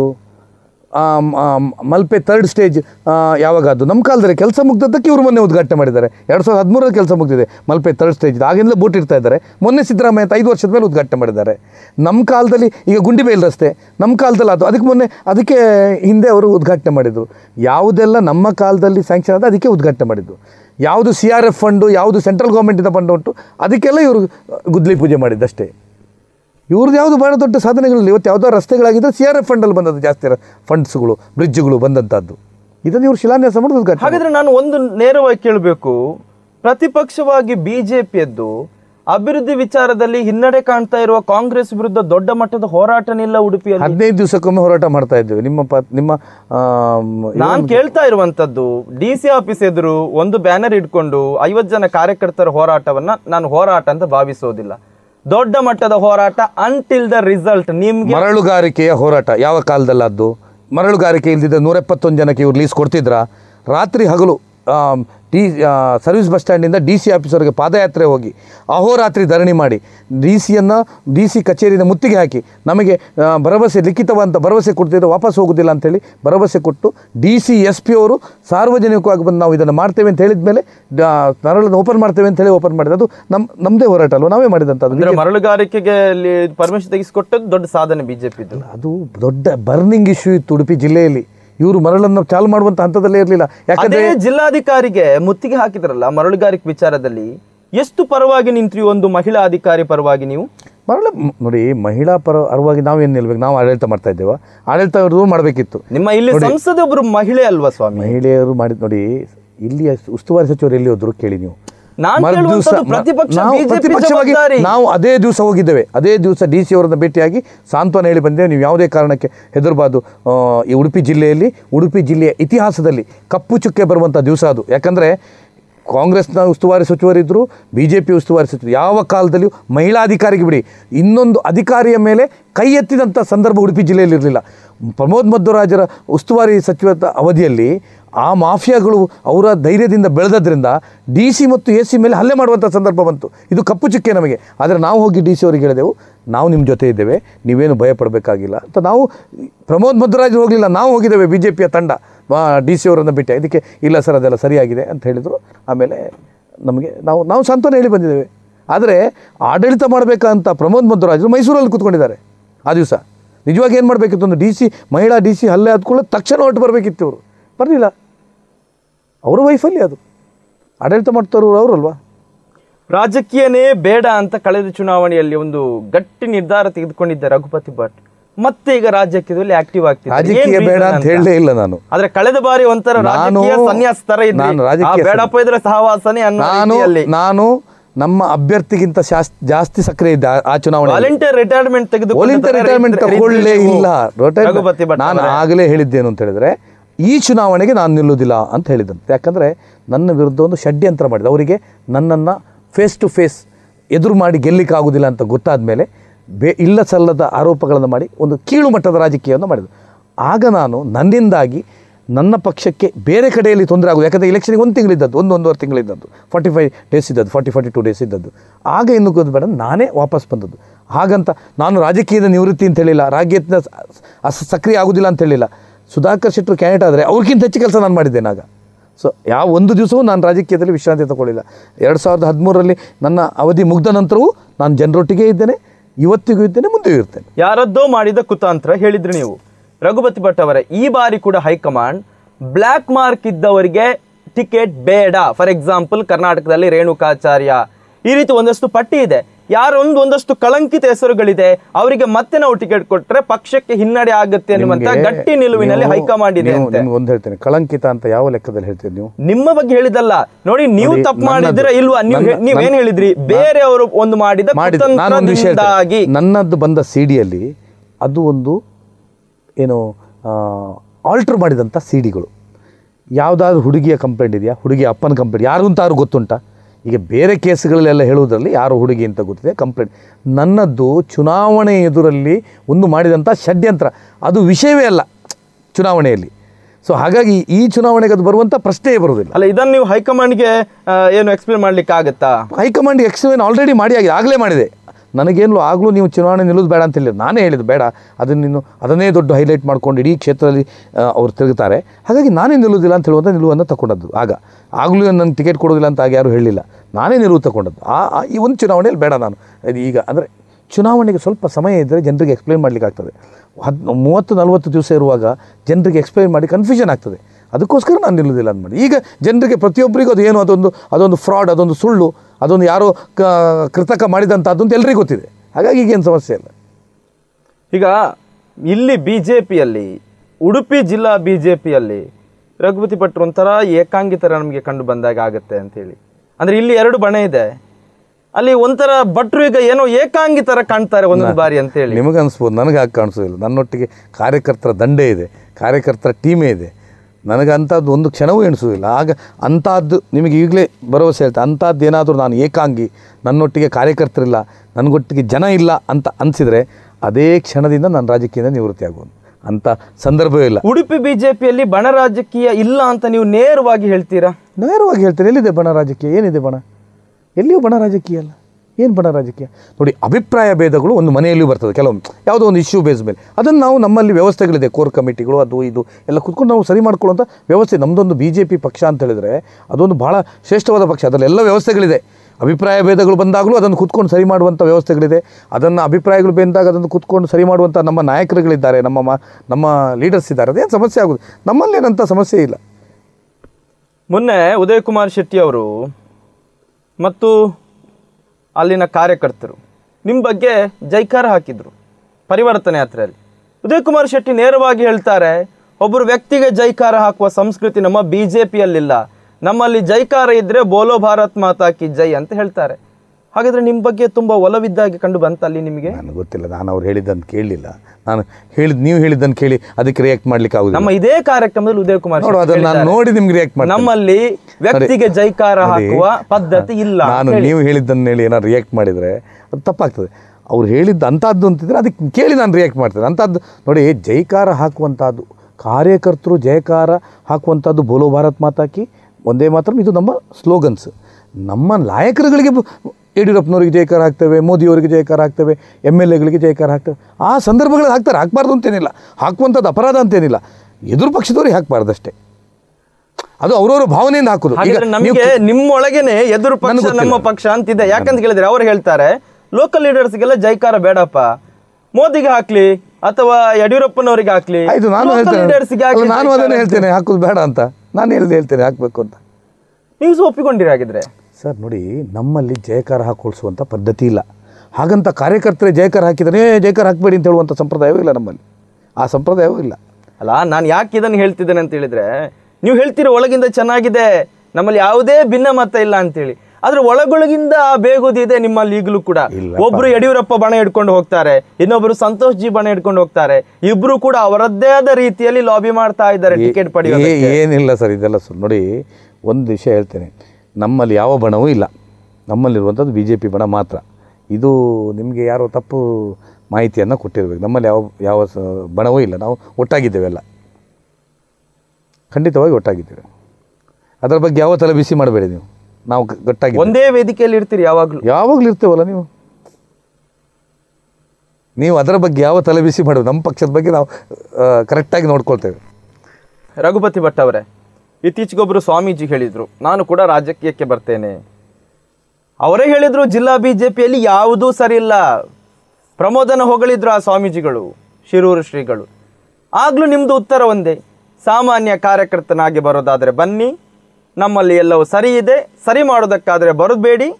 ಆಮ್, ಆಮ್, ಮಲ್ಪೆ ಥರ್ಡ್ ಸ್ಟೇಜ್ ಯಾವಾಗಾದ್ದು ನಮ್ಮ ಕಾಲದಲ್ಲಿ ಕೆಲಸ ಮುಗ್ದದ್ದಕ್ಕೆ ಇವರು ಮೊನ್ನೆ ಉದ್ಘಾಟನೆ ಮಾಡಿದ್ದಾರೆ ಎರಡು ಸಾವಿರದ ಹದಿಮೂರರಲ್ಲಿ ಕೆಲಸ ಮುಗ್ದಿದೆ ಮಲ್ಪೆ ಥರ್ಡ್ ಸ್ಟೇಜ್ ಆಗಿಂದಲೇ ಬೋಟ್ ಇಡ್ತಾ ಇದ್ದಾರೆ ಮೊನ್ನೆ ಸಿದ್ದರಾಮಯ್ಯ ಅಂತ ಐದು ವರ್ಷದ ಮೇಲೆ ಉದ್ಘಾಟನೆ ಮಾಡಿದ್ದಾರೆ ನಮ್ಮ ಕಾಲದಲ್ಲಿ ಈಗ ಗುಂಡಿಬೇಲ್ ರಸ್ತೆ ನಮ್ಮ ಕಾಲದಲ್ಲಿ ಅದು ಅದಕ್ಕೆ ಮೊನ್ನೆ ಅದಕ್ಕೆ ಹಿಂದೆ ಅವರು ಉದ್ಘಾಟನೆ ಮಾಡಿದರು ಯಾವುದೆಲ್ಲ ನಮ್ಮ ಕಾಲದಲ್ಲಿ ಸ್ಯಾಂಕ್ಷನ್ ಆದ ಅದಕ್ಕೆ ಉದ್ಘಾಟನೆ ಮಾಡಿದ್ದು ಯಾವುದು ಸಿ ಆರ್ ಎಫ್ ಫಂಡು ಯಾವುದು ಸೆಂಟ್ರಲ್ ಗೌರ್ಮೆಂಟಿಂದ ಫಂಡ್ ಉಂಟು ಅದಕ್ಕೆಲ್ಲ ಇವರು ಗುದ್ಲಿ ಪೂಜೆ ಮಾಡಿದ್ದಷ್ಟೇ ಇವ್ರದ್ದು ಯಾವುದು ಭಾಳ ದೊಡ್ಡ ಸಾಧನೆಗಳಿಲ್ಲ ಇವತ್ತು ಯಾವುದೋ ರಸ್ತೆಗಳಾಗಿದ್ದರೆ ಸಿ ಆರ್ ಎಫ್ ಫಂಡಲ್ಲಿ ಬಂದದ್ದು ಜಾಸ್ತಿ ಫಂಡ್ಸ್ಗಳು ಬ್ರಿಡ್ಜ್ಗಳು ಬಂದಂಥದ್ದು ಇದನ್ನು ಇವರು ಶಿಲಾನ್ಯಾಸ ಮಾಡೋದು ಉದ್ಘಾಟನೆ ಹಾಗಾದ್ರೆ ನಾನು ಒಂದು ನೇರವಾಗಿ ಕೇಳಬೇಕು ಪ್ರತಿಪಕ್ಷವಾಗಿ ಬಿಜೆಪಿಯದ್ದು ಅಭಿವೃದ್ಧಿ ವಿಚಾರದಲ್ಲಿ ಹಿನ್ನಡೆ ಕಾಣ್ತಾ ಇರುವ ಕಾಂಗ್ರೆಸ್ ವಿರುದ್ಧ ದೊಡ್ಡ ಮಟ್ಟದ ಹೋರಾಟನಿಲ್ಲ ಉಡುಪಿಯಲ್ಲಿ ಹದಿನೈದು ದಿವಸಕ್ಕೊಮ್ಮೆ ಹೋರಾಟ ಮಾಡ್ತಾ ಇದ್ದೇವೆ ನಿಮ್ಮ ಪ ನಿಮ್ಮ ಆಮ್, ನಾನ್ ಕೇಳ್ತಾ ಇರುವಂತದ್ದು ಡಿ ಸಿ ಆಫೀಸ್ ಎದುರು ಒಂದು ಬ್ಯಾನರ್ ಇಟ್ಕೊಂಡು ಐವತ್ತು ಜನ ಕಾರ್ಯಕರ್ತರ ಹೋರಾಟವನ್ನ ನಾನು ಹೋರಾಟ ಅಂತ ಭಾವಿಸೋದಿಲ್ಲ ದೊಡ್ಡ ಮಟ್ಟದ ಹೋರಾಟ ಅಂಟಿಲ್ ದ ರಿಸಲ್ಟ್ ನಿಮ್ಗೆ ಮರಳುಗಾರಿಕೆಯ ಹೋರಾಟ ಯಾವ ಕಾಲದಲ್ಲಾದ್ದು ಮರಳುಗಾರಿಕೆ ಇಲ್ದಿದ್ದ ನೂರ ಎಪ್ಪತ್ತೊಂದು ಜನಕ್ಕೆ ಇವ್ರು ಲೀಸ್ ಕೊಡ್ತಿದ್ರಾ ರಾತ್ರಿ ಹಗಲು ಆಮ್, ಡಿ ಆ, ಸರ್ವಿಸ್ ಬಸ್ ಸ್ಟ್ಯಾಂಡಿಂದ ಡಿ ಸಿ ಆಫೀಸರ್ಗೆ ಪಾದಯಾತ್ರೆ ಹೋಗಿ ಅಹೋರಾತ್ರಿ ಧರಣಿ ಮಾಡಿ ಡಿ ಸಿಯನ್ನು ಡಿ ಸಿ ಕಚೇರಿಯಿಂದ ಮುತ್ತಿಗೆ ಹಾಕಿ ನಮಗೆ ಆ, ಭರವಸೆ ಲಿಖಿತವಂತ ಭರವಸೆ ಕೊಡ್ತಿದ್ರೆ ವಾಪಸ್ ಹೋಗೋದಿಲ್ಲ ಅಂತೇಳಿ ಭರವಸೆ ಕೊಟ್ಟು ಡಿ ಸಿ ಎಸ್ ಪಿ ಅವರು ಸಾರ್ವಜನಿಕವಾಗಿ ಬಂದು ನಾವು ಇದನ್ನು ಮಾಡ್ತೇವೆ ಅಂತ ಹೇಳಿದ ಮೇಲೆ ನರಳನ್ನು ಓಪನ್ ಮಾಡ್ತೇವೆ ಅಂತ ಹೇಳಿ ಓಪನ್ ಮಾಡಿದ್ದು ಅದು ನಮ್ಮ ನಮ್ಮದೇ ಹೋರಾಟ ಅಲ್ವ ನಾವೇ ಮಾಡಿದಂಥದ್ದು ಅಂದ್ರೆ ಮರಳುಗಾರಿಕೆಗೆ ಪರ್ಮಿಷನ್ ತೆಗೆಸಿಕೊಟ್ಟದ್ದು ದೊಡ್ಡ ಸಾಧನೆ ಬಿಜೆಪಿದು ಅದು ದೊಡ್ಡ ಬರ್ನಿಂಗ್ ಇಶ್ಯೂ ಇತ್ತು ಉಡುಪಿ ಜಿಲ್ಲೆಯಲ್ಲಿ ಇವರು ಮರಳನ್ನು ಚಾಲು ಮಾಡುವಂಥ ಹಂತದಲ್ಲೇ ಇರಲಿಲ್ಲ ಯಾಕಂದ್ರೆ ಅದೇ ಜಿಲ್ಲಾಧಿಕಾರಿಗೆ ಮುತ್ತಿಗೆ ಹಾಕಿದ್ರಲ್ಲ ಮರಳುಗಾರಿಕೆ ವಿಚಾರದಲ್ಲಿ ಎಷ್ಟು ಪರವಾಗಿ ನಿಂತ್ರಿ ಒಂದು ಮಹಿಳಾ ಅಧಿಕಾರಿ ಪರವಾಗಿ ನೀವು ಮರಳ ಮ್- ನೋಡಿ ಮಹಿಳಾ ಪರ ಅರವಾಗಿ ನಾವೇನು ನಿಲ್ಬೇಕು ನಾವು ಆಡಳಿತ ಮಾಡ್ತಾ ಇದ್ದೇವೆ ಆಡಳಿತ ರೂಲ್ ಮಾಡಬೇಕಿತ್ತು ನಿಮ್ಮ ಇಲ್ಲಿ ಸಂಸದ ಒಬ್ರು ಮಹಿಳೆ ಅಲ್ವಾ ಸ್ವಾಮಿ ಮಹಿಳೆಯರು ಮಾಡಿದ್ ನೋಡಿ ಇಲ್ಲಿ ಉಸ್ತುವಾರಿ ಸಚಿವರು ಎಲ್ಲಿ ಹೋದ್ರು ಕೇಳಿ ನೀವು ನಾನ್ ಮರು ದಿವ್ಸ ಕೇಳುವಂತದ್ದು ಪ್ರತಿಪಕ್ಷ ನಾವು BJP ಪ್ರತಿಪಕ್ಷವಾಗಿ ಜವಾಬ್ದಾರಿ. ನಾವು ಅದೇ ದಿವಸ ಹೋಗಿದ್ದೇವೆ ಅದೇ ದಿವಸ ಡಿ ಸಿ ಅವರನ್ನ ಭೇಟಿಯಾಗಿ ಸಾಂತ್ವನ ಹೇಳಿ ಬಂದೇವೆ ನೀವು ಯಾವುದೇ ಕಾರಣಕ್ಕೆ ಹೆದರಬಾರ್ದು ಆ, ಈ ಉಡುಪಿ ಜಿಲ್ಲೆಯಲ್ಲಿ ಉಡುಪಿ ಜಿಲ್ಲೆಯ ಇತಿಹಾಸದಲ್ಲಿ ಕಪ್ಪು ಚುಕ್ಕೆ ಬರುವಂಥ ದಿವಸ ಅದು ಯಾಕಂದರೆ ಕಾಂಗ್ರೆಸ್ನ ಉಸ್ತುವಾರಿ ಸಚಿವರಿದ್ದರು ಬಿ ಜೆ ಪಿ ಉಸ್ತುವಾರಿ ಸಚಿವರು ಯಾವ ಕಾಲದಲ್ಲಿಯೂ ಮಹಿಳಾ ಅಧಿಕಾರಿಗೆ ಬಿಡಿ ಇನ್ನೊಂದು ಅಧಿಕಾರಿಯ ಮೇಲೆ ಕೈ ಎತ್ತಿದಂಥ ಸಂದರ್ಭ ಉಡುಪಿ ಜಿಲ್ಲೆಯಲ್ಲಿ ಇರಲಿಲ್ಲ ಪ್ರಮೋದ್ ಮಧ್ವರಾಜರ ಉಸ್ತುವಾರಿ ಸಚಿವದ ಅವಧಿಯಲ್ಲಿ ಆ ಮಾಫಿಯಾಗಳು ಅವರ ಧೈರ್ಯದಿಂದ ಬೆಳೆದದ್ರಿಂದ ಡಿ ಸಿ ಮತ್ತು ಎ ಸಿ ಮೇಲೆ ಹಲ್ಲೆ ಮಾಡುವಂಥ ಸಂದರ್ಭ ಬಂತು ಇದು ಕಪ್ಪು ಚುಕ್ಕೆ ನಮಗೆ ಆದರೆ ನಾವು ಹೋಗಿ ಡಿ ಸಿ ಅವರಿಗೆ ಹೇಳಿದೆವು ನಾವು ನಿಮ್ಮ ಜೊತೆ ಇದ್ದೇವೆ ನೀವೇನು ಭಯ ಪಡಬೇಕಾಗಿಲ್ಲ ಅಂತ ನಾವು ಪ್ರಮೋದ್ ಮಧ್ವರಾಜ್ ಹೋಗಲಿಲ್ಲ ನಾವು ಹೋಗಿದ್ದೇವೆ ಬಿ ಜೆ ಪಿಯ ತಂಡ ಡಿ ಸಿ ಅವರನ್ನು ಬಿಟ್ಟೆ ಇದಕ್ಕೆ ಇಲ್ಲ ಸರ್ ಅದೆಲ್ಲ ಸರಿಯಾಗಿದೆ ಅಂತ ಹೇಳಿದರು ಆಮೇಲೆ ನಮಗೆ ನಾವು ನಾವು ಸಾಂತ್ವನ ಹೇಳಿ ಬಂದಿದ್ದೇವೆ ಆದರೆ ಆಡಳಿತ ಮಾಡಬೇಕಂತ ಪ್ರಮೋದ್ ಮಧ್ವರಾಜರು ಮೈಸೂರಲ್ಲಿ ಕೂತ್ಕೊಂಡಿದ್ದಾರೆ ಆ ದಿವಸ ನಿಜವಾಗಿ ಏನು ಮಾಡಬೇಕಿತ್ತು ಒಂದು ಡಿ ಸಿ ಮಹಿಳಾ ಡಿ ಸಿ ಹಲ್ಲೆ ಆದ್ಕೊಳ್ಳೋ ತಕ್ಷಣ ಹೊರಟು ಬರಬೇಕಿತ್ತು ಇವರು ಬರಲಿಲ್ಲ ಅವರ ವೈಫಲ್ಯ ಅದು ಆಡಳಿತ ಮಾಡ್ತಾರೋ ಅವರಲ್ವಾ ರಾಜಕೀಯನೇ ಬೇಡ ಅಂತ ಕಳೆದ ಚುನಾವಣೆಯಲ್ಲಿ ಒಂದು ಗಟ್ಟಿ ನಿರ್ಧಾರ ತೆಗೆದುಕೊಂಡಿದ್ದ ರಘುಪತಿ ಭಟ್ ಮತ್ತೆ ಈಗ ರಾಜಕೀಯದಲ್ಲಿ ಆಕ್ಟಿವ್ ಆಗ್ತಿದ್ದಾರೆ ರಾಜಕೀಯ ಏನ್ ಬೇಡ reason ಅಂತ ಹೇಳಲೇ ಇಲ್ಲ ನಾನು ಆದ್ರೆ ಕಳೆದ ಬಾರಿ ಒಂಥರ ನಾನು- ರಾಜಕೀಯ ಸನ್ಯಾಸ ತರ ಇದ್ರಿ ನಾನು ಆ ರಾಜಕೀಯ ಬೇಡಪ್ಪ ಇದ್ರೆ ಸಹವಾಸನೆ ಅನ್ನೋ ನಾನು ರೀತಿಯಲ್ಲಿ ನಾನು ನಮ್ಮ ಅಭ್ಯರ್ಥಿಗಿಂತ ಶಾಸ್- ಜಾಸ್ತಿ ಸಕ್ರಿಯ ಇದ್ದ ಆ ಚುನಾವಣೆ ವಾಲಂಟಿಯರ್ ರಿಟೈರ್ಮೆಂಟ್ ವಾಲಂಟಿಯರ್ ರಿಟೈರ್ಮೆಂಟ್ ತಗೊಳ್ಳೇ ಇಲ್ಲ ರಿಟೈರ್ಮೆಂಟ್- ರಘುಪತಿ ಭಟ್ ನಾನು ಅವರೇ. ಆಗಲೇ ಹೇಳಿದ್ದೇನು ಅಂತ ಹೇಳಿದ್ರೆ ಈ ಚುನಾವಣೆಗೆ ನಾನು ನಿಲ್ಲುವುದಿಲ್ಲ ಅಂತ ಹೇಳಿದಂತೆ ಯಾಕಂದರೆ ನನ್ನ ವಿರುದ್ಧ ಒಂದು ಷಡ್ಯಂತ್ರ ಮಾಡಿದೆ ಅವರಿಗೆ ನನ್ನನ್ನು ಫೇಸ್ ಟು ಫೇಸ್ ಎದುರು ಮಾಡಿ ಗೆಲ್ಲಿಕ್ಕಾಗೋದಿಲ್ಲ ಅಂತ ಗೊತ್ತಾದ ಮೇಲೆ ಬೇ ಇಲ್ಲ ಸಲ್ಲದ ಆರೋಪಗಳನ್ನು ಮಾಡಿ ಒಂದು ಕೀಳು ಮಟ್ಟದ ರಾಜಕೀಯವನ್ನು ಮಾಡಿದರು ಆಗ ನಾನು ನನ್ನಿಂದಾಗಿ ನನ್ನ ಪಕ್ಷಕ್ಕೆ ಬೇರೆ ಕಡೆಯಲ್ಲಿ ತೊಂದರೆ ಆಗೋದು ಯಾಕಂದರೆ ಇಲೆಕ್ಷನ್ಗೆ ಒಂದು ತಿಂಗಳಿದ್ದದ್ದು ಒಂದು ಒಂದೂವರೆ ತಿಂಗಳಿದ್ದದ್ದು ಫಾರ್ಟಿ ಫೈವ್ ಡೇಸ್ ಇದ್ದದ್ದು ಫಾರ್ಟಿ ಫಾರ್ಟಿ ಟು ಡೇಸ್ ಇದ್ದದ್ದು ಆಗ ಇನ್ನು ಗೊತ್ತು ಬೇಡ ನಾನೇ ವಾಪಸ್ ಬಂದದ್ದು ಹಾಗಂತ ನಾನು ರಾಜಕೀಯದ ನಿವೃತ್ತಿ ಅಂತ ಹೇಳಿಲ್ಲ ರಾಜಕೀಯದ ಅಸ ಸಕ್ರಿಯ ಆಗೋದಿಲ್ಲ ಅಂತ ಹೇಳಿಲ್ಲ ಸುಧಾಕರ್ ಶೆಟ್ಟರು ಕ್ಯಾಂಡಿಡೇಟ್ ಆದರೆ ಅವ್ರಿಗಿಂತ ಹೆಚ್ಚು ಕೆಲಸ ನಾನು ಮಾಡಿದ್ದೇನೆ ಆಗ ಸೊ ಯಾವ ಒಂದು ದಿವಸವೂ ನಾನು ರಾಜಕೀಯದಲ್ಲಿ ವಿಶ್ರಾಂತಿ ತಗೊಳ್ಳಿಲ್ಲ ಎರಡು ಸಾವಿರದ ಹದಿಮೂರರಲ್ಲಿ ನನ್ನ ಅವಧಿ ಮುಗ್ದ ನಂತರವೂ ನಾನು ಜನರೊಟ್ಟಿಗೆ ಇದ್ದೇನೆ ಇವತ್ತಿಗೂ ಇದ್ದೇನೆ ಮುಂದೆಯೂ ಇರ್ತೇನೆ ಯಾರದ್ದೋ ಮಾಡಿದ ಕುತಾಂತ್ರ ಹೇಳಿದ್ರಿ ನೀವು ರಘುಪತಿ ಭಟ್ ಅವರೇ ಈ ಬಾರಿ ಕೂಡ ಹೈಕಮಾಂಡ್ ಬ್ಲ್ಯಾಕ್ ಮಾರ್ಕ್ ಇದ್ದವರಿಗೆ ಟಿಕೆಟ್ ಬೇಡ ಫಾರ್ ಎಕ್ಸಾಂಪಲ್ ಕರ್ನಾಟಕದಲ್ಲಿ ರೇಣುಕಾಚಾರ್ಯ ಈ ರೀತಿ ಒಂದಷ್ಟು ಪಟ್ಟಿ ಇದೆ ಯಾರೊಂದು ಒಂದಷ್ಟು ಕಳಂಕಿತ ಹೆಸರುಗಳಿದೆ ಅವರಿಗೆ ಮತ್ತೆ ನಾವು ಟಿಕೆಟ್ ಕೊಟ್ರೆ ಪಕ್ಷಕ್ಕೆ ಹಿನ್ನಡೆ ಆಗುತ್ತೆ ಅನ್ನುವಂತ ನಿಮ್ಗೆ ಗಟ್ಟಿ ನಿಲುವಿನಲ್ಲಿ ನೀವು- ಹೈಕಮಾಂಡ್ ಇದೆ ನೀವು- ಅಂತೆ ನಿಮ್ಗೆ ಒಂದು ಹೇಳ್ತೇನೆ ಕಳಂಕಿತ ಅಂತ ಯಾವ ಲೆಕ್ಕದಲ್ಲಿ ಹೇಳ್ತೀರಿ ನೀವು ನಿಮ್ಮ ಬಗ್ಗೆ ಹೇಳಿದಲ್ಲ ನೋಡಿ ನೀವು ನೋಡಿ, ತಪ್ಪು ನನ್ನದು- ಮಾಡಿದ್ರೆ ಇಲ್ವಾ ನೀವು ನನ್ನ- ನೀವೇನ್ ನನ್ನ- ಹೇಳಿದ್ರಿ ಬೇರೆಯವರು ಒಂದು ಮಾಡಿದ ಮಾಡಿದ ನಾನೊಂದು ವಿಷಯ ಕುತಂತ್ರದಿಂದಾಗಿ ಹೇಳ್ತೇನೆ. ನನ್ನದ್ದು ಬಂದ ಸಿ ಡಿಯಲ್ಲಿ ಅದು ಒಂದು ಏನು ಆಲ್ಟ್ರ್ ಮಾಡಿದಂಥ ಸಿ ಡಿಗಳು ಯಾವುದಾದ್ರೂ ಹುಡುಗಿಯ ಕಂಪ್ಲೇಂಟ್ ಇದೆಯಾ ಹುಡುಗಿಯ ಅಪ್ಪನ ಕಂಪ್ಲೇಂಟ್ ಯಾರು ಅಂತ ಅವ್ರಿಗೆ ಗೊತ್ತುಂಟಾ ಈಗ ಬೇರೆ ಕೇಸ್ಗಳಲ್ಲೆಲ್ಲ ಹೇಳುವುದರಲ್ಲಿ ಯಾರು ಹುಡುಗಿ ಅಂತ ಗೊತ್ತಿದೆ ಕಂಪ್ಲೇಂಟ್ ನನ್ನದ್ದು ಚುನಾವಣೆ ಎದುರಲ್ಲಿ ಒಂದು ಮಾಡಿದಂಥ ಷಡ್ಯಂತ್ರ ಅದು ವಿಷಯವೇ ಅಲ್ಲ ಚುನಾವಣೆಯಲ್ಲಿ ಸೊ ಹಾಗಾಗಿ ಈ ಚುನಾವಣೆಗೆ ಅದು ಬರುವಂಥ ಪ್ರಶ್ನೆಯೇ ಬರುವುದಿಲ್ಲ ಅಲ್ಲ ಇದನ್ನ ನೀವು ಹೈಕಮಾಂಡ್ಗೆ ಆ, ಏನು ಎಕ್ಸ್ಪ್ಲೇನ್ ಮಾಡ್ಲಿಕ್ಕೆ ಆಗತ್ತಾ ಹೈಕಮಾಂಡ್ ಎಕ್ಸ್ಪ್ಲೇನ್ ಆಲ್ರೆಡಿ ಮಾಡಿ ಆಗಿದೆ ಆಗಲೇ ಮಾಡಿದೆ ನನಗೇನು ಆಗಲೂ ನೀವು ಚುನಾವಣೆ ನಿಲ್ಲೋದು ಬೇಡ ಅಂತ ಹೇಳಿದ್ರು ನಾನೇ ಹೇಳಿದ್ದು ಬೇಡ ಅದನ್ನು ನೀನು ಅದನ್ನೇ ದೊಡ್ಡ ಹೈಲೈಟ್ ಮಾಡ್ಕೊಂಡು ಇಡೀ ಕ್ಷೇತ್ರದಲ್ಲಿ ಆ, ಅವ್ರು ತಿರುಗುತ್ತಾರೆ ಹಾಗಾಗಿ ನಾನೇ ನಿಲ್ಲುವುದಿಲ್ಲ ಅಂತ ಹೇಳುವಂಥ ನಿಲುವನ್ನು ತಗೊಂಡದ್ದು ಆಗ ಆಗಲೂ ನನಗೆ ಟಿಕೆಟ್ ಕೊಡೋದಿಲ್ಲ ಅಂತ ಆಗ ಯಾರು ಹೇಳಿಲ್ಲ ನಾನೇ ನಿಲುವು ತಗೊಂಡದ್ದು ಆ ಆ- ಈ ಒಂದು ಚುನಾವಣೆಯಲ್ಲಿ ಬೇಡ ನಾನು ಅದು ಈಗ ಅಂದರೆ ಚುನಾವಣೆಗೆ ಸ್ವಲ್ಪ ಸಮಯ ಇದ್ದರೆ ಜನರಿಗೆ ಎಕ್ಸ್ಪ್ಲೇನ್ ಮಾಡಲಿಕ್ಕೆ ಆಗ್ತದೆ ಹದ್ ಮೂವತ್ತು ನಲ್ವತ್ತು ದಿವಸ ಇರುವಾಗ ಜನರಿಗೆ ಎಕ್ಸ್ಪ್ಲೇನ್ ಮಾಡಿ ಕನ್ಫ್ಯೂಷನ್ ಆಗ್ತದೆ ಅದಕ್ಕೋಸ್ಕರ ನಾನು ನಿಲ್ಲುವುದಿಲ್ಲ ಅಂತ ಮಾಡಿ ಈಗ ಜನರಿಗೆ ಪ್ರತಿಯೊಬ್ಬರಿಗೂ ಅದು ಏನು ಅದೊಂದು ಅದೊಂದು ಫ್ರಾಡ್ ಅದೊಂದು ಸುಳ್ಳು ಅದೊಂದು ಯಾರೋ ಕ ಕೃತಕ ಮಾಡಿದಂಥದ್ದು ಅಂತ ಎಲ್ರಿಗೂ ಗೊತ್ತಿದೆ ಹಾಗಾಗಿ ಈಗೇನು ಸಮಸ್ಯೆ ಇಲ್ಲ ಈಗ ಇಲ್ಲಿ ಬಿಜೆಪಿಯಲ್ಲಿ ಉಡುಪಿ ಜಿಲ್ಲಾ ಬಿಜೆಪಿಯಲ್ಲಿ ರಘುಪತಿ ಭಟ್ರು ಒಂಥರ ಏಕಾಂಗಿತರ ನಮಗೆ ಕಂಡು ಬಂದಾಗ ಆಗುತ್ತೆ ಅಂತ ಹೇಳಿ ಅಂದ್ರೆ ಇಲ್ಲಿ ಎರಡು ಬಣ ಇದೆ ಅಲ್ಲಿ ಒಂಥರ ಭಟ್ರು ಈಗ ಏನೋ ಏಕಾಂಗಿ ತರ ಕಾಣ್ತಾರೆ ಒಂದೊಂದು ಬಾರಿ ಅಂತ ಹೇಳಿ ನಿಮಗೆ ಅನಿಸ್ಬೋದು ನನಗೆ ಹಾಗೆ ಕಾಣಿಸೋದಿಲ್ಲ ನನ್ನೊಟ್ಟಿಗೆ ಕಾರ್ಯಕರ್ತರ ದಂಡೆ ಇದೆ ಕಾರ್ಯಕರ್ತರ ಟೀಮೇ ಇದೆ ನನಗೆ ಅಂಥದ್ದು ಒಂದು ಕ್ಷಣವೂ ಎಣಿಸೋದಿಲ್ಲ ಆಗ ಅಂಥದ್ದು ನಿಮಗೆ ಈಗಲೇ ಭರವಸೆ ಹೇಳ್ತೆ ಅಂಥದ್ದು ಏನಾದರೂ ನಾನು ಏಕಾಂಗಿ ನನ್ನೊಟ್ಟಿಗೆ ಕಾರ್ಯಕರ್ತರಿಲ್ಲ ನನಗೊಟ್ಟಿಗೆ ಜನ ಇಲ್ಲ ಅಂತ ಅನಿಸಿದರೆ ಅದೇ ಕ್ಷಣದಿಂದ ನಾನು ರಾಜಕೀಯದಿಂದ ನಿವೃತ್ತಿ ಆಗುವುದು ಅಂಥ ಸಂದರ್ಭವೇ ಇಲ್ಲ ಉಡುಪಿ ಬಿಜೆಪಿಯಲ್ಲಿ ಬಣ ರಾಜಕೀಯ ಇಲ್ಲ ಅಂತ ನೀವು ನೇರವಾಗಿ ಹೇಳ್ತೀರಾ ನೇರವಾಗಿ ಹೇಳ್ತೀನಿ ಎಲ್ಲಿದೆ ಬಣ ರಾಜಕೀಯ ಏನಿದೆ ಬಣ ಎಲ್ಲಿಯೂ ಬಣ ರಾಜಕೀಯ ಅಲ್ಲ ಏನು ಬಣ ರಾಜಕೀಯ ನೋಡಿ ಅಭಿಪ್ರಾಯ ಭೇದಗಳು ಒಂದು ಮನೆಯಲ್ಲಿಯೂ ಬರ್ತದೆ ಕೆಲವೊಮ್ಮೆ ಯಾವುದೋ ಒಂದು ಇಶ್ಯೂ ಬೇಸ್ ಮೇಲೆ ಅದನ್ನು ನಾವು ನಮ್ಮಲ್ಲಿ ವ್ಯವಸ್ಥೆಗಳಿದೆ ಕೋರ್ ಕಮಿಟಿಗಳು ಅದು ಇದು ಎಲ್ಲ ಕುತ್ಕೊಂಡು ನಾವು ಸರಿ ಮಾಡ್ಕೊಳ್ಳುವಂಥ ವ್ಯವಸ್ಥೆ ನಮ್ಮದೊಂದು ಬಿ ಜೆ ಪಿ ಪಕ್ಷ ಅಂತ ಹೇಳಿದ್ರೆ ಅದೊಂದು ಭಾಳ ಶ್ರೇಷ್ಠವಾದ ಪಕ್ಷ ಅದರಲ್ಲಿ ಎಲ್ಲ ವ್ಯವಸ್ಥೆಗಳಿದೆ ಅಭಿಪ್ರಾಯ ಭೇದಗಳು ಬಂದಾಗಲೂ ಅದನ್ನು ಕುತ್ಕೊಂಡು ಸರಿ ಮಾಡುವಂಥ ವ್ಯವಸ್ಥೆಗಳಿದೆ ಅದನ್ನು ಅಭಿಪ್ರಾಯಗಳು ಬಂದಾಗ ಅದನ್ನು ಕುತ್ಕೊಂಡು ಸರಿ ಮಾಡುವಂಥ ನಮ್ಮ ನಾಯಕರುಗಳಿದ್ದಾರೆ ನಮ್ಮ ಮ- ನಮ್ಮ ಲೀಡರ್ಸ್ ಇದ್ದಾರೆ ಅದೇನು ಸಮಸ್ಯೆ ಆಗೋದು ನಮ್ಮಲ್ಲೇನಂಥ ಸಮಸ್ಯೆ ಇಲ್ಲ ಮೊನ್ನೆ ಉದಯ್ ಕುಮಾರ್ ಶೆಟ್ಟಿ ಅವರು ಮತ್ತು ಅಲ್ಲಿನ ಕಾರ್ಯಕರ್ತರು ನಿಮ್ಮ ಬಗ್ಗೆ ಜೈಕಾರ ಹಾಕಿದ್ರು ಪರಿವರ್ತನೆ ಯಾತ್ರೆಯಲ್ಲಿ ಉದಯ್ ಕುಮಾರ್ ಶೆಟ್ಟಿ ನೇರವಾಗಿ ಹೇಳ್ತಾರೆ ಒಬ್ಬರು ವ್ಯಕ್ತಿಗೆ ಜೈಕಾರ ಹಾಕುವ ಸಂಸ್ಕೃತಿ ನಮ್ಮ ಬಿ ಜೆ ಪಿಯಲ್ಲಿಲ್ಲ ನಮ್ಮಲ್ಲಿ ಜೈಕಾರ ಇದ್ರೆ ಬೋಲೋ ಭಾರತ್ ಮಾತಾ ಕಿ ಜೈ ಅಂತ ಹೇಳ್ತಾರೆ ಹಾಗಾದ್ರೆ ನಿಮ್ಮ ಬಗ್ಗೆ ತುಂಬ ಒಲವಿದ್ದಾಗಿ ಕಂಡು ಬಂತ ಅಲ್ಲಿ ನಿಮಗೆ ನನಗೆ ಗೊತ್ತಿಲ್ಲ ನಾನು ಅವ್ರು ಹೇಳಿದ್ದನ್ನು ಕೇಳಲಿಲ್ಲ ನಾನು ಹೇಳಿದ್ ನೀವು ಹೇಳಿದ್ದನ್ನು ಕೇಳಿ ಅದಕ್ಕೆ ರಿಯಾಕ್ಟ್ ಮಾಡ್ಲಿಕ್ಕೆ ಆಗುದಿಲ್ಲ ನಮ್ಮ ಇದೇ ಕಾರ್ಯಕ್ರಮದಲ್ಲಿ ಉದಯ್ ಕುಮಾರ್ ನೋಡು ಶೆಟ್ಟಿ ಅದನ್ನು ನಾನು ಹೇಳಿದ್ದಾರೆ. ನೋಡಿ ನಿಮ್ಗೆ ರಿಯಾಕ್ಟ್ ಮಾಡಿ ನಮ್ಮಲ್ಲಿ ವ್ಯಕ್ತಿಗೆ ಜೈಕಾರ ನೋಡಿ. ಹಾಕುವ ಪದ್ಧತಿ ಇಲ್ಲ ನಾನು ನೀವು ಹೇಳಿದ್ದನ್ನು ಹೇಳಿ ಏನಾದ್ರು ರಿಯಾಕ್ಟ್ ಮಾಡಿದರೆ ಅದು ತಪ್ಪಾಗ್ತದೆ ಅವ್ರು ಹೇಳಿದ್ದು ಅಂಥದ್ದು ಅಂತಿದ್ರೆ ಅದಕ್ಕೆ ಕೇಳಿ ನಾನು ರಿಯಾಕ್ಟ್ ಮಾಡ್ತೇನೆ ಅಂಥದ್ದು ನೋಡಿ ಜೈಕಾರ ಹಾಕುವಂಥದ್ದು ಕಾರ್ಯಕರ್ತರು ಜಯಕಾರ ಹಾಕುವಂಥದ್ದು ಬೋಲೋ ಭಾರತ್ ಮಾತಾಕಿ ಒಂದೇ ಮಾತ್ರ ಇದು ನಮ್ಮ ಸ್ಲೋಗನ್ಸ್ ನಮ್ಮ ನಾಯಕರುಗಳಿಗೆ ಬ- ಯಡಿಯೂರಪ್ಪನವರಿಗೆ ಜಯಕಾರ ಹಾಕ್ತೇವೆ ಮೋದಿಯವರಿಗೆ ಜಯಕಾರ ಹಾಕ್ತೇವೆ ಎಮ್ ಎಲ್ ಎಗಳಿಗೆ ಜಯಕಾರ ಹಾಕ್ತೇವೆ ಆ ಸಂದರ್ಭಗಳಲ್ಲಿ ಹಾಕ್ತಾರೆ ಹಾಕಬಾರ್ದು ಅಂತೇನಿಲ್ಲ ಹಾಕುವಂಥದ್ದು ಅಪರಾಧ ಅಂತೇನಿಲ್ಲ ಎದುರು ಪಕ್ಷದವ್ರಿಗೆ ಹಾಕಬಾರ್ದು ಅಷ್ಟೇ ಅದು ಅವ್ರವ್ರ ಭಾವನೆಯಿಂದ ಹಾಕೋದು ಈಗ ಹಾಗಾದ್ರೆ ನೀವು ನಮಗೆ ನಿಮ್ಮೊಳಗೇನೆ ಎದುರು ಪಕ್ಷ ನನಗ್ ಗೊತ್ತಿಲ್ಲ. ನಮ್ಮ ಪಕ್ಷ ಅಂತಿದೆ ಯಾಕಂತ ಕೇಳಿದ್ರೆ ಅವ್ರು ಹೇಳ್ತಾರೆ ಲೋಕಲ್ ಲೀಡರ್ಸ್ಗೆಲ್ಲ ಜೈಕಾರ ಬೇಡಪ್ಪ ಮೋದಿಗೆ ಹಾಕ್ಲಿ ಅಥವಾ ಯಡಿಯೂರಪ್ಪನವರಿಗೆ ಹಾಕ್ಲಿ ಆಯ್ತು ನಾನು Local ಹೇಳ್ತೇನೆ leaders ಗೆ ಅಲ್ಲ, ಹಾಕಿ ನಾನು ಜೈಕಾರ ಅದನ್ನೇ ಅಂತ. ಹೇಳ್ತೇನೆ ಹಾಕೋದು ಬೇಡ ಅಂತ ನಾನು ಹೇಳ್ದೆ ಹೇಳ್ತೇನೆ ಹಾಕಬೇಕು ಅಂತ ನೀವು ಸಹ ಒಪ್ಪಿಕೊಂಡಿರಿ ಹಾಗಿದ್ರೆ ಸರ್ ನೋಡಿ ನಮ್ಮಲ್ಲಿ ಜಯಕಾರ ಹಾಕೊಳ್ಸುವಂಥ ಪದ್ಧತಿ ಇಲ್ಲ ಹಾಗಂತ ಕಾರ್ಯಕರ್ತರೇ ಜಯಕಾರ ಹಾಕಿದರೆ "ಏ, ಜಯಕಾರ ಹಾಕಬೇಡಿ ಅಂತ ಹೇಳುವಂಥ ಸಂಪ್ರದಾಯವೂ ಇಲ್ಲ ನಮ್ಮಲ್ಲಿ ಆ ಸಂಪ್ರದಾಯವೂ ಇಲ್ಲ ಅಲ್ಲ ನಾನು ಯಾಕೆ ಇದನ್ನು ಹೇಳ್ತಿದ್ದೇನೆ ಅಂತ ಹೇಳಿದ್ರೆ ನೀವು ಹೇಳ್ತೀರಿ ಒಳಗಿಂದ ಚೆನ್ನಾಗಿದೆ ನಮ್ಮಲ್ಲಿ ಯಾವುದೇ ಭಿನ್ನ ಮತ ಇಲ್ಲ ಅಂತೇಳಿ ಆದ್ರೆ ಒಳಗೊಳಗಿಂದ ಆ ಬೇಗುದಿ ಇದೆ ನಿಮ್ಮಲ್ಲಿ ಈಗಲೂ ಕೂಡ ಇಲ್ಲಪ್ಪ. ಒಬ್ರು ಯಡಿಯೂರಪ್ಪ ಬಣ ಹಿಡ್ಕೊಂಡು ಹೋಗ್ತಾರೆ ಇನ್ನೊಬ್ರು ಸಂತೋಷ್ ಜಿ ಬಣ ಹಿಡ್ಕೊಂಡು ಹೋಗ್ತಾರೆ ಇಬ್ರು ಕೂಡ ಅವರದ್ದೇ ಆದ ರೀತಿಯಲ್ಲಿ ಲಾಬಿ ಮಾಡ್ತಾ ಇದ್ದಾರೆ ಟಿಕೆಟ್ ಪಡೆಯೋದು ಏ- ಏನಿಲ್ಲ ಸರ್ ಇದೆಲ್ಲ ಸರ್ ನೋಡಿ ಒಂದು ವಿಷಯ ಹೇಳ್ತೇನೆ ನಮ್ಮಲ್ಲಿ ಯಾವ ಬಣವೂ ಇಲ್ಲ ನಮ್ಮಲ್ಲಿರುವಂಥದ್ದು ಬಿ ಜೆ ಪಿ ಬಣ ಮಾತ್ರ ಇದು ನಿಮಗೆ ಯಾರೋ ತಪ್ಪು ಮಾಹಿತಿಯನ್ನು ಕೊಟ್ಟಿರಬೇಕು ನಮ್ಮಲ್ಲಿ ಯಾವ ಯಾವ ಸ ಬಣವೂ ಇಲ್ಲ ನಾವು ಒಟ್ಟಾಗಿದ್ದೇವೆಲ್ಲ ಖಂಡಿತವಾಗಿ ಒಟ್ಟಾಗಿದ್ದೇವೆ ಅದರ ಬಗ್ಗೆ ಯಾವ ತಲೆ ಬಿಸಿ ಮಾಡಬೇಡಿ ನೀವು ನಾವು ಗ- ಗಟ್ಟಾಗಿ ಒಂದೇ ವೇದಿಕೆಯಲ್ಲಿ ಇರ್ತೀರಿ ಯಾವಾಗ್ಲೂ ಯಾವಾಗಲೂ ಇರ್ತೇವಲ್ಲ ನೀವು ನೀವು ಅದರ ಬಗ್ಗೆ ಯಾವ ತಲೆ ಬಿಸಿ ಮಾಡೋದು ನಮ್ಮ ಪಕ್ಷದ ಬಗ್ಗೆ ನಾವು ಕರೆಕ್ಟಾಗಿ ನೋಡ್ಕೊಳ್ತೇವೆ ರಘುಪತಿ ಭಟ್ ಅವರೇ ಇತ್ತೀಚೆಗೊಬ್ಬರು ಸ್ವಾಮೀಜಿ ಹೇಳಿದ್ರು ನಾನು ಕೂಡ ರಾಜಕೀಯಕ್ಕೆ ಬರ್ತೇನೆ ಅವರೇ ಹೇಳಿದ್ರು ಜಿಲ್ಲಾ ಬಿಜೆಪಿಯಲ್ಲಿ ಯಾವುದೂ ಸರಿ ಇಲ್ಲ ಪ್ರಮೋದನ ಹೊಗಳಿದ್ರು ಆ ಸ್ವಾಮೀಜಿಗಳು ಶಿರೂರು ಶ್ರೀಗಳು ಆಗ್ಲೂ ನಿಮ್ದು ಉತ್ತರ ಒಂದೇ ಸಾಮಾನ್ಯ ಕಾರ್ಯಕರ್ತನಾಗಿ ಬರೋದಾದ್ರೆ ಬನ್ನಿ ನಮ್ಮಲ್ಲಿ ಎಲ್ಲವೂ ಸರಿ ಇದೆ ಸರಿ ಮಾಡೋದಕ್ಕಾದ್ರೆ ಬರೋದು ಬೇಡಿ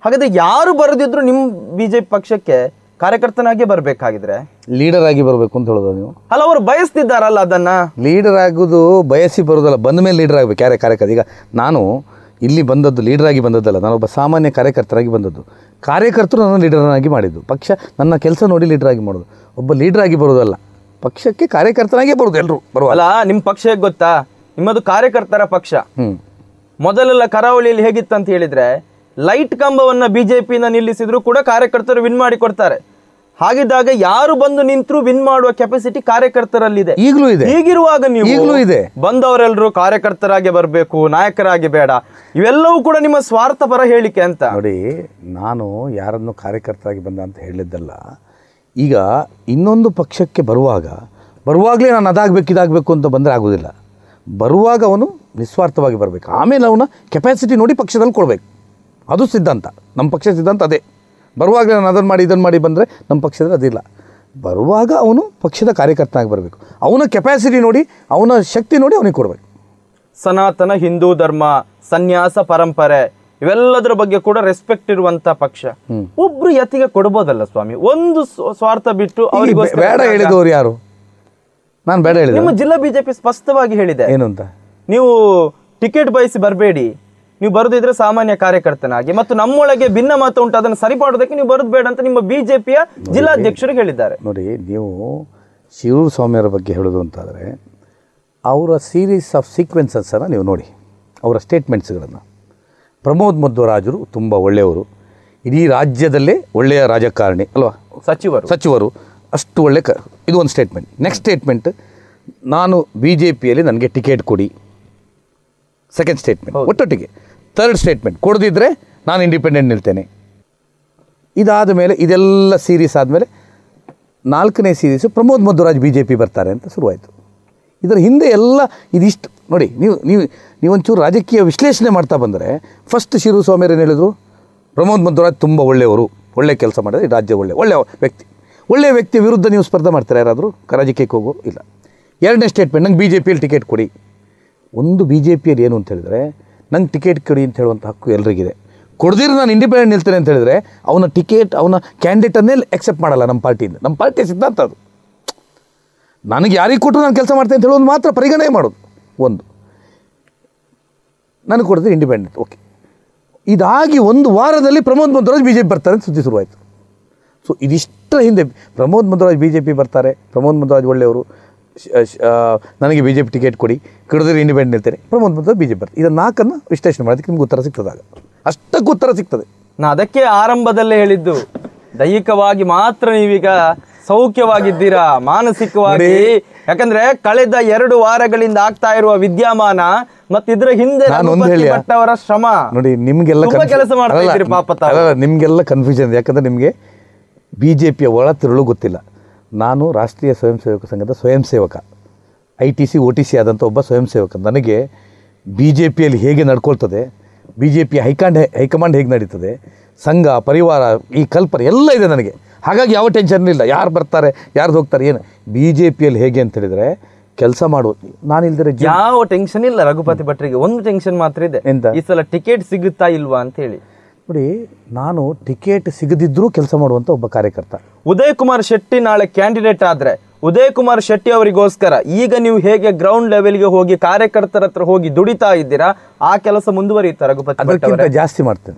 ಹಾಗಾದ್ರೆ ಯಾರು ಬರದಿದ್ರು ನಿಮ್ ಬಿಜೆಪಿ ಪಕ್ಷಕ್ಕೆ ಕಾರ್ಯಕರ್ತನಾಗೆ ಬರ್ಬೇಕಾಗಿದ್ರೆ ಲೀಡರ್ ಆಗಿ ಬರಬೇಕು ಅಂತ ಹೇಳೋದು ನೀವು ಅಲ್ಲ ಅವರು ಬಯಸ್ತಿದ್ದಾರಲ್ಲ ಅದನ್ನ ಲೀಡರ್ ಆಗೋದು ಬಯಸಿ ಬರೋದಲ್ಲ ಬಂದ ಮೇಲೆ ಲೀಡರ್ ಆಗಬೇಕು ಯಾರೇ ಕಾರ್ಯಕರ್ತ ಈಗ ನಾನು ಇಲ್ಲಿ ಬಂದದ್ದು ಲೀಡರ್ ಆಗಿ ಬಂದದ್ದಲ್ಲ ನಾನೊಬ್ಬ ಸಾಮಾನ್ಯ ಕಾರ್ಯಕರ್ತರಾಗಿ ಬಂದದ್ದು ಕಾರ್ಯಕರ್ತರು ನನ್ನ ಲೀಡರ್ನಾಗಿ ಮಾಡಿದ್ದು ಪಕ್ಷ ನನ್ನ ಕೆಲಸ ನೋಡಿ ಲೀಡರ್ ಆಗಿ ಮಾಡೋದು ಒಬ್ಬ ಲೀಡರ್ ಆಗಿ ಬರೋದಲ್ಲ ಪಕ್ಷಕ್ಕೆ ಕಾರ್ಯಕರ್ತನಾಗೇ ಬರೋದು ಎಲ್ಲರೂ ಬರುವ ಅಲ್ಲ ನಿಮ್ ಪಕ್ಷ ಹೇಗ್ ಗೊತ್ತಾ ನಿಮ್ಮದು ಕಾರ್ಯಕರ್ತರ ಪಕ್ಷ ಹ್ಞೂ ಮೊದಲೆಲ್ಲ ಕರಾವಳಿಯಲ್ಲಿ ಹೇಗಿತ್ತು ಅಂತ ಹೇಳಿದ್ರೆ ಲೈಟ್ ಕಂಬವನ್ನ ಬಿಜೆಪಿಯಿಂದ ನಿಲ್ಲಿಸಿದ್ರು ಕೂಡ ಕಾರ್ಯಕರ್ತರು ವಿನ್ ಮಾಡಿ ಕೊಡ್ತಾರೆ ಹಾಗಿದ್ದಾಗ ಯಾರು ಬಂದು ನಿಂತರೂ ವಿನ್ ಮಾಡುವ ಕೆಪಾಸಿಟಿ ಕಾರ್ಯಕರ್ತರಲ್ಲಿದೆ ಈಗಲೂ ಇದೆ ಹೀಗಿರುವಾಗ ನೀವು ಈಗಲೂ ಇದೆ. ಬಂದವರೆಲ್ಲರೂ ಕಾರ್ಯಕರ್ತರಾಗಿ ಬರಬೇಕು ನಾಯಕರಾಗಿ ಬೇಡ ಇವೆಲ್ಲವೂ ಕೂಡ ನಿಮ್ಮ ಸ್ವಾರ್ಥ ಪರ ಹೇಳಿಕೆ ಅಂತ ನೋಡಿ ನಾನು ಯಾರನ್ನು ಕಾರ್ಯಕರ್ತರಾಗಿ ಬಂದ ಅಂತ ಹೇಳಿದ್ದಲ್ಲ ಈಗ ಇನ್ನೊಂದು ಪಕ್ಷಕ್ಕೆ ಬರುವಾಗ ಬರುವಾಗಲೇ ನಾನು ಅದಾಗಬೇಕು ಇದಾಗಬೇಕು ಅಂತ ಬಂದರೆ ಆಗೋದಿಲ್ಲ ಬರುವಾಗ ಅವನು ನಿಸ್ವಾರ್ಥವಾಗಿ ಬರಬೇಕು ಆಮೇಲೆ ಅವನ ಕೆಪಾಸಿಟಿ ನೋಡಿ ಪಕ್ಷದಲ್ಲಿ ಕೊಡಬೇಕು ಅದು ಸಿದ್ಧಾಂತ ನಮ್ಮ ಪಕ್ಷ ಸಿದ್ಧಾಂತ ಅದೇ ಬರುವಾಗಲೇ ನಾನು ಅದನ್ನು ಮಾಡಿ ಇದನ್ನು ಮಾಡಿ ಬಂದರೆ ನಮ್ಮ ಪಕ್ಷದಲ್ಲಿ ಅದಿಲ್ಲ ಬರುವಾಗ ಅವನು ಪಕ್ಷದ ಕಾರ್ಯಕರ್ತನಾಗಿ ಬರಬೇಕು ಅವನ ಕೆಪಾಸಿಟಿ ನೋಡಿ ಅವನ ಶಕ್ತಿ ನೋಡಿ ಅವನಿಗೆ ಕೊಡಬೇಕು ಸನಾತನ ಹಿಂದೂ ಧರ್ಮ ಸನ್ಯಾಸ ಪರಂಪರೆ ಇವೆಲ್ಲದರ ಬಗ್ಗೆ ಕೂಡ ರೆಸ್ಪೆಕ್ಟ್ ಇರುವಂತ ಪಕ್ಷ ಒಬ್ರು ಯತಿಗೆ ಕೊಡ್ಬೋದಲ್ಲ ಸ್ವಾಮಿ ಒಂದು ಸ್ವ- ಸ್ವಾರ್ಥ ಬಿಟ್ಟು ಈ ಅವರಿಗೋಸ್ಕರ ಬೇಡ ಹೇಳಿದವರು ಯಾರು ನಾನು ಬೇಡ ಹೇಳಿದೆ ನಿಮ್ಮ ಜಿಲ್ಲಾ ಬಿಜೆಪಿ ಸ್ಪಷ್ಟವಾಗಿ ಹೇಳಿದೆ ಏನು ಅಂತ ನೀವು ಟಿಕೆಟ್ ಬಯಸಿ ಬರಬೇಡಿ ನೀವು ಬರೋದಿದ್ರೆ ಸಾಮಾನ್ಯ ಕಾರ್ಯಕರ್ತನಾಗಿ ಮತ್ತು ನಮ್ಮೊಳಗೆ ಭಿನ್ನ ಮತ ಉಂಟು ಅದನ್ನು ಸರಿಪಡೋದಕ್ಕೆ ನೀವು ಬರೋದು ಬೇಡ ಅಂತ ನಿಮ್ಮ ಬಿಜೆಪಿಯ ಜಿಲ್ಲಾಧ್ಯಕ್ಷರು ಹೇಳಿದ್ದಾರೆ ನೋಡಿ ನೀವು ಶಿವ ಸ್ವಾಮಿಯವರ ಬಗ್ಗೆ ಹೇಳೋದು ಅಂತಾದರೆ ಅವರ ಸೀರೀಸ್ ಆಫ್ ಸೀಕ್ವೆನ್ಸಸ್ಸನ್ನು ನೀವು ನೋಡಿ ಅವರ ಸ್ಟೇಟ್ಮೆಂಟ್ಸ್ಗಳನ್ನು ಪ್ರಮೋದ್ ಮಧ್ವರಾಜರು ತುಂಬ ಒಳ್ಳೆಯವರು ಇಡೀ ರಾಜ್ಯದಲ್ಲೇ ಒಳ್ಳೆಯ ರಾಜಕಾರಣಿ ಅಲ್ವಾ ಸಚಿವರು ಸಚಿವರು ಅಷ್ಟು ಒಳ್ಳೆ ಕ ಇದು ಒಂದು ಸ್ಟೇಟ್ಮೆಂಟ್ ನೆಕ್ಸ್ಟ್ ಸ್ಟೇಟ್ಮೆಂಟ್ ನಾನು ಬಿ ಜೆ ಪಿಯಲ್ಲಿ ನನಗೆ ಟಿಕೆಟ್ ಕೊಡಿ ಸೆಕೆಂಡ್ ಸ್ಟೇಟ್ಮೆಂಟ್ ಒಟ್ಟೊಟ್ಟಿಗೆ ಥರ್ಡ್ ಸ್ಟೇಟ್ಮೆಂಟ್ ಕೊಡದಿದ್ದರೆ ನಾನು ಇಂಡಿಪೆಂಡೆಂಟ್ ನಿಲ್ತೇನೆ ಇದಾದ ಮೇಲೆ ಇದೆಲ್ಲ ಸೀರೀಸ್ ಆದಮೇಲೆ ನಾಲ್ಕನೇ series Pramod Madhwaraj B J P ಬರ್ತಾರೆ ಅಂತ ಶುರುವಾಯಿತು ಇದರ ಹಿಂದೆ ಎಲ್ಲ ಇದಿಷ್ಟು ನೋಡಿ ನೀವು ನೀವು ನೀವೊಂಚೂರು ರಾಜಕೀಯ ವಿಶ್ಲೇಷಣೆ ಮಾಡ್ತಾ ಬಂದರೆ ಫಸ್ಟ್ ಶಿರು ಸ್ವಾಮಿಯರು ಏನು ಹೇಳಿದರು ಪ್ರಮೋದ್ ಮಧ್ವರಾಜ್ ತುಂಬ ಒಳ್ಳೆಯವರು ಒಳ್ಳೆ ಕೆಲಸ ಮಾಡಿದ್ರೆ ಈ ರಾಜ್ಯ ಒಳ್ಳೆ ಒಳ್ಳೆಯ ವ್ಯಕ್ತಿ ಒಳ್ಳೆಯ ವ್ಯಕ್ತಿ ವಿರುದ್ಧ ನೀವು ಸ್ಪರ್ಧೆ ಮಾಡ್ತಾರೆ ಯಾರಾದರೂ ರಾಜಕೀಯಕ್ಕೆ ಹೋಗೋ ಇಲ್ಲ ಎರಡನೇ ಸ್ಟೇಟ್ಮೆಂಟ್ ನಂಗೆ ಬಿ ಜೆ ಪಿಯಲ್ಲಿ ಟಿಕೆಟ್ ಕೊಡಿ ಒಂದು ಬಿ ಜೆ ಪಿಯಲ್ಲಿ ಏನು ಅಂತ ಹೇಳಿದ್ರೆ ನಂಗೆ ಟಿಕೆಟ್ ಕೊಡಿ ಅಂತ ಹೇಳುವಂಥ ಹಕ್ಕು ಎಲ್ರಿಗಿದೆ ಕೊಡದಿರೋ ನಾನು ಇಂಡಿಪೆಂಡೆಂಟ್ ನಿಲ್ತೇನೆ ಅಂತ ಹೇಳಿದ್ರೆ ಅವನ ಟಿಕೆಟ್ ಅವನ ಕ್ಯಾಂಡಿಡೇಟನ್ನೇ ಎಕ್ಸೆಪ್ಟ್ ಮಾಡಲ್ಲ ನಮ್ಮ ಪಾರ್ಟಿಯಿಂದ ನಮ್ಮ ಪಾರ್ಟಿ ಸಿದ್ಧಾಂತ ಅದು ನನಗೆ ಯಾರಿಗೆ ಕೊಟ್ಟರು ನಾನು ಕೆಲಸ ಮಾಡ್ತೇನೆ ಅಂತ ಹೇಳೋದು ಮಾತ್ರ ಪರಿಗಣನೆ ಮಾಡೋದು ಒಂದು ನನಗೆ ಕೊಡಿದ್ರೆ ಇಂಡಿಪೆಂಡೆಂಟ್ ಓಕೆ ಇದಾಗಿ ಒಂದು ವಾರದಲ್ಲಿ Pramod Madhwaraj B J P ಬರ್ತಾರೆ ಅಂತ ಸುದ್ದಿ ಶುರುವಾಯಿತು ಸೊ ಇದಿಷ್ಟರ ಹಿಂದೆ Pramod Madhwaraj B J P Pramod ಪ್ರಮೋದ್ ಮಧ್ವರಾಜ್ ಒಳ್ಳೆಯವರು ಶ- ಶ- ಆ, ನನಗೆ ಬಿ ಜೆ ಪಿ ಟಿಕೆಟ್ ಕೊಡಿ ಕಡಿದ್ರೆ ಇಂಡಿಪೆಂಡೆಂಟ್ ಇರ್ತೇನೆ Pramod Madhwaraj B J P ಬರ್ತಾರೆ ಇದನ್ನು ನಾಲ್ಕನ್ನು ವಿಶ್ಲೇಷಣೆ ಮಾಡೋದಕ್ಕೆ ನಿಮ್ಗೆ ಉತ್ತರ ಸಿಗ್ತದಾಗ ಅಷ್ಟಕ್ಕೂ ಉತ್ತರ ಸಿಗ್ತದೆ ನಾ ಅದಕ್ಕೆ ಆರಂಭದಲ್ಲೇ ಹೇಳಿದ್ದು ದೈಹಿಕವಾಗಿ ಮಾತ್ರ ನೀವೀಗ ಸೌಖ್ಯವಾಗಿದ್ದೀರಾ ಮಾನಸಿಕವಾಗಿ ಯಾಕಂದ್ರೆ ಕಳೆದ ಎರಡು ವಾರಗಳಿಂದ ಆಗ್ತಾ ಇರುವ ವಿದ್ಯಮಾನ ಮತ್ತೆ ಇದ್ರ ಹಿಂದೆ ನಾನು ಒಂದು ರಘುಪತಿ ಹೇಳಿಯಾ? ಭಟ್ ಅವರ ಶ್ರಮ ನೋಡಿ ನಿಮಗೆಲ್ಲ ತುಂಬಾ ಕೆಲಸ ಮಾಡ್ತಾ ಇದ್ದೀರಿ ಪಾಪ ತಾವು. ನಿಮಗೆಲ್ಲ ಕನ್ಫ್ಯೂಷನ್ ಇದೆ ಯಾಕಂದರೆ ನಿಮಗೆ ಬಿ ಜೆ ಪಿಯ ಒಳ ತಿರುಳು ಗೊತ್ತಿಲ್ಲ ನಾನು ರಾಷ್ಟ್ರೀಯ ಸ್ವಯಂ ಸೇವಕ ಸಂಘದ ಸ್ವಯಂ ಸೇವಕ I T C O T C ಆದಂಥ ಒಬ್ಬ ಸ್ವಯಂ ಸೇವಕ ನನಗೆ ಬಿ ಜೆ ಪಿಯಲ್ಲಿ ಹೇಗೆ ನಡ್ಕೊಳ್ತದೆ B J P high command high command ಹೇಗೆ ನಡೀತದೆ ಸಂಘ ಪರಿವಾರ ಈ ಕಲ್ಪನೆ ಎಲ್ಲ ಇದೆ ನನಗೆ ಹಾಗಾಗಿ ಯಾವ ಟೆನ್ಷನ್ ಇಲ್ಲ ಯಾರು ಬರ್ತಾರೆ ಯಾರ್ದು ಹೋಗ್ತಾರೆ ಏನು ಬಿ ಜೆ ಪಿಯಲ್ಲಿ ಹೇಗೆ ಅಂತ ಹೇಳಿದರೆ ಕೆಲಸ ಮಾಡುವುದು ನಾನಿಲ್ದರೆ ಜೀವ ಯಾವ ಟೆನ್ಷನ್ ಇಲ್ಲ ರಘುಪತಿ ಭಟ್ರಿಗೆ ಒಂದು ಟೆನ್ಷನ್ ಮಾತ್ರ ಇದೆ ಎಂತ? ಈ ಸಲ ಟಿಕೆಟ್ ಸಿಗುತ್ತಾ ಇಲ್ವಾ ಅಂತ ಹೇಳಿ ನೋಡಿ ನಾನು ಟಿಕೆಟ್ ಸಿಗದಿದ್ದರೂ ಕೆಲಸ ಮಾಡುವಂಥ ಒಬ್ಬ ಕಾರ್ಯಕರ್ತ ಉದಯ್ ಕುಮಾರ್ ಶೆಟ್ಟಿ ನಾಳೆ ಕ್ಯಾಂಡಿಡೇಟ್ ಆದ್ರೆ ಉದಯ್ ಕುಮಾರ್ ಶೆಟ್ಟಿ ಅವರಿಗೋಸ್ಕರ ಈಗ ನೀವು ಹೇಗೆ ಗ್ರೌಂಡ್ ಲೆವೆಲ್ಗೆ ಹೋಗಿ ಕಾರ್ಯಕರ್ತರ ಹತ್ರ ಹೋಗಿ ದುಡಿತಾ ಇದ್ದೀರಾ ಆ ಕೆಲಸ ಮುಂದುವರಿಯುತ್ತಾ ರಘುಪತಿ ಭಟ್ ಅವರೇ ಅದಕ್ಕಿಂತ ಜಾಸ್ತಿ ಮಾಡ್ತೇನೆ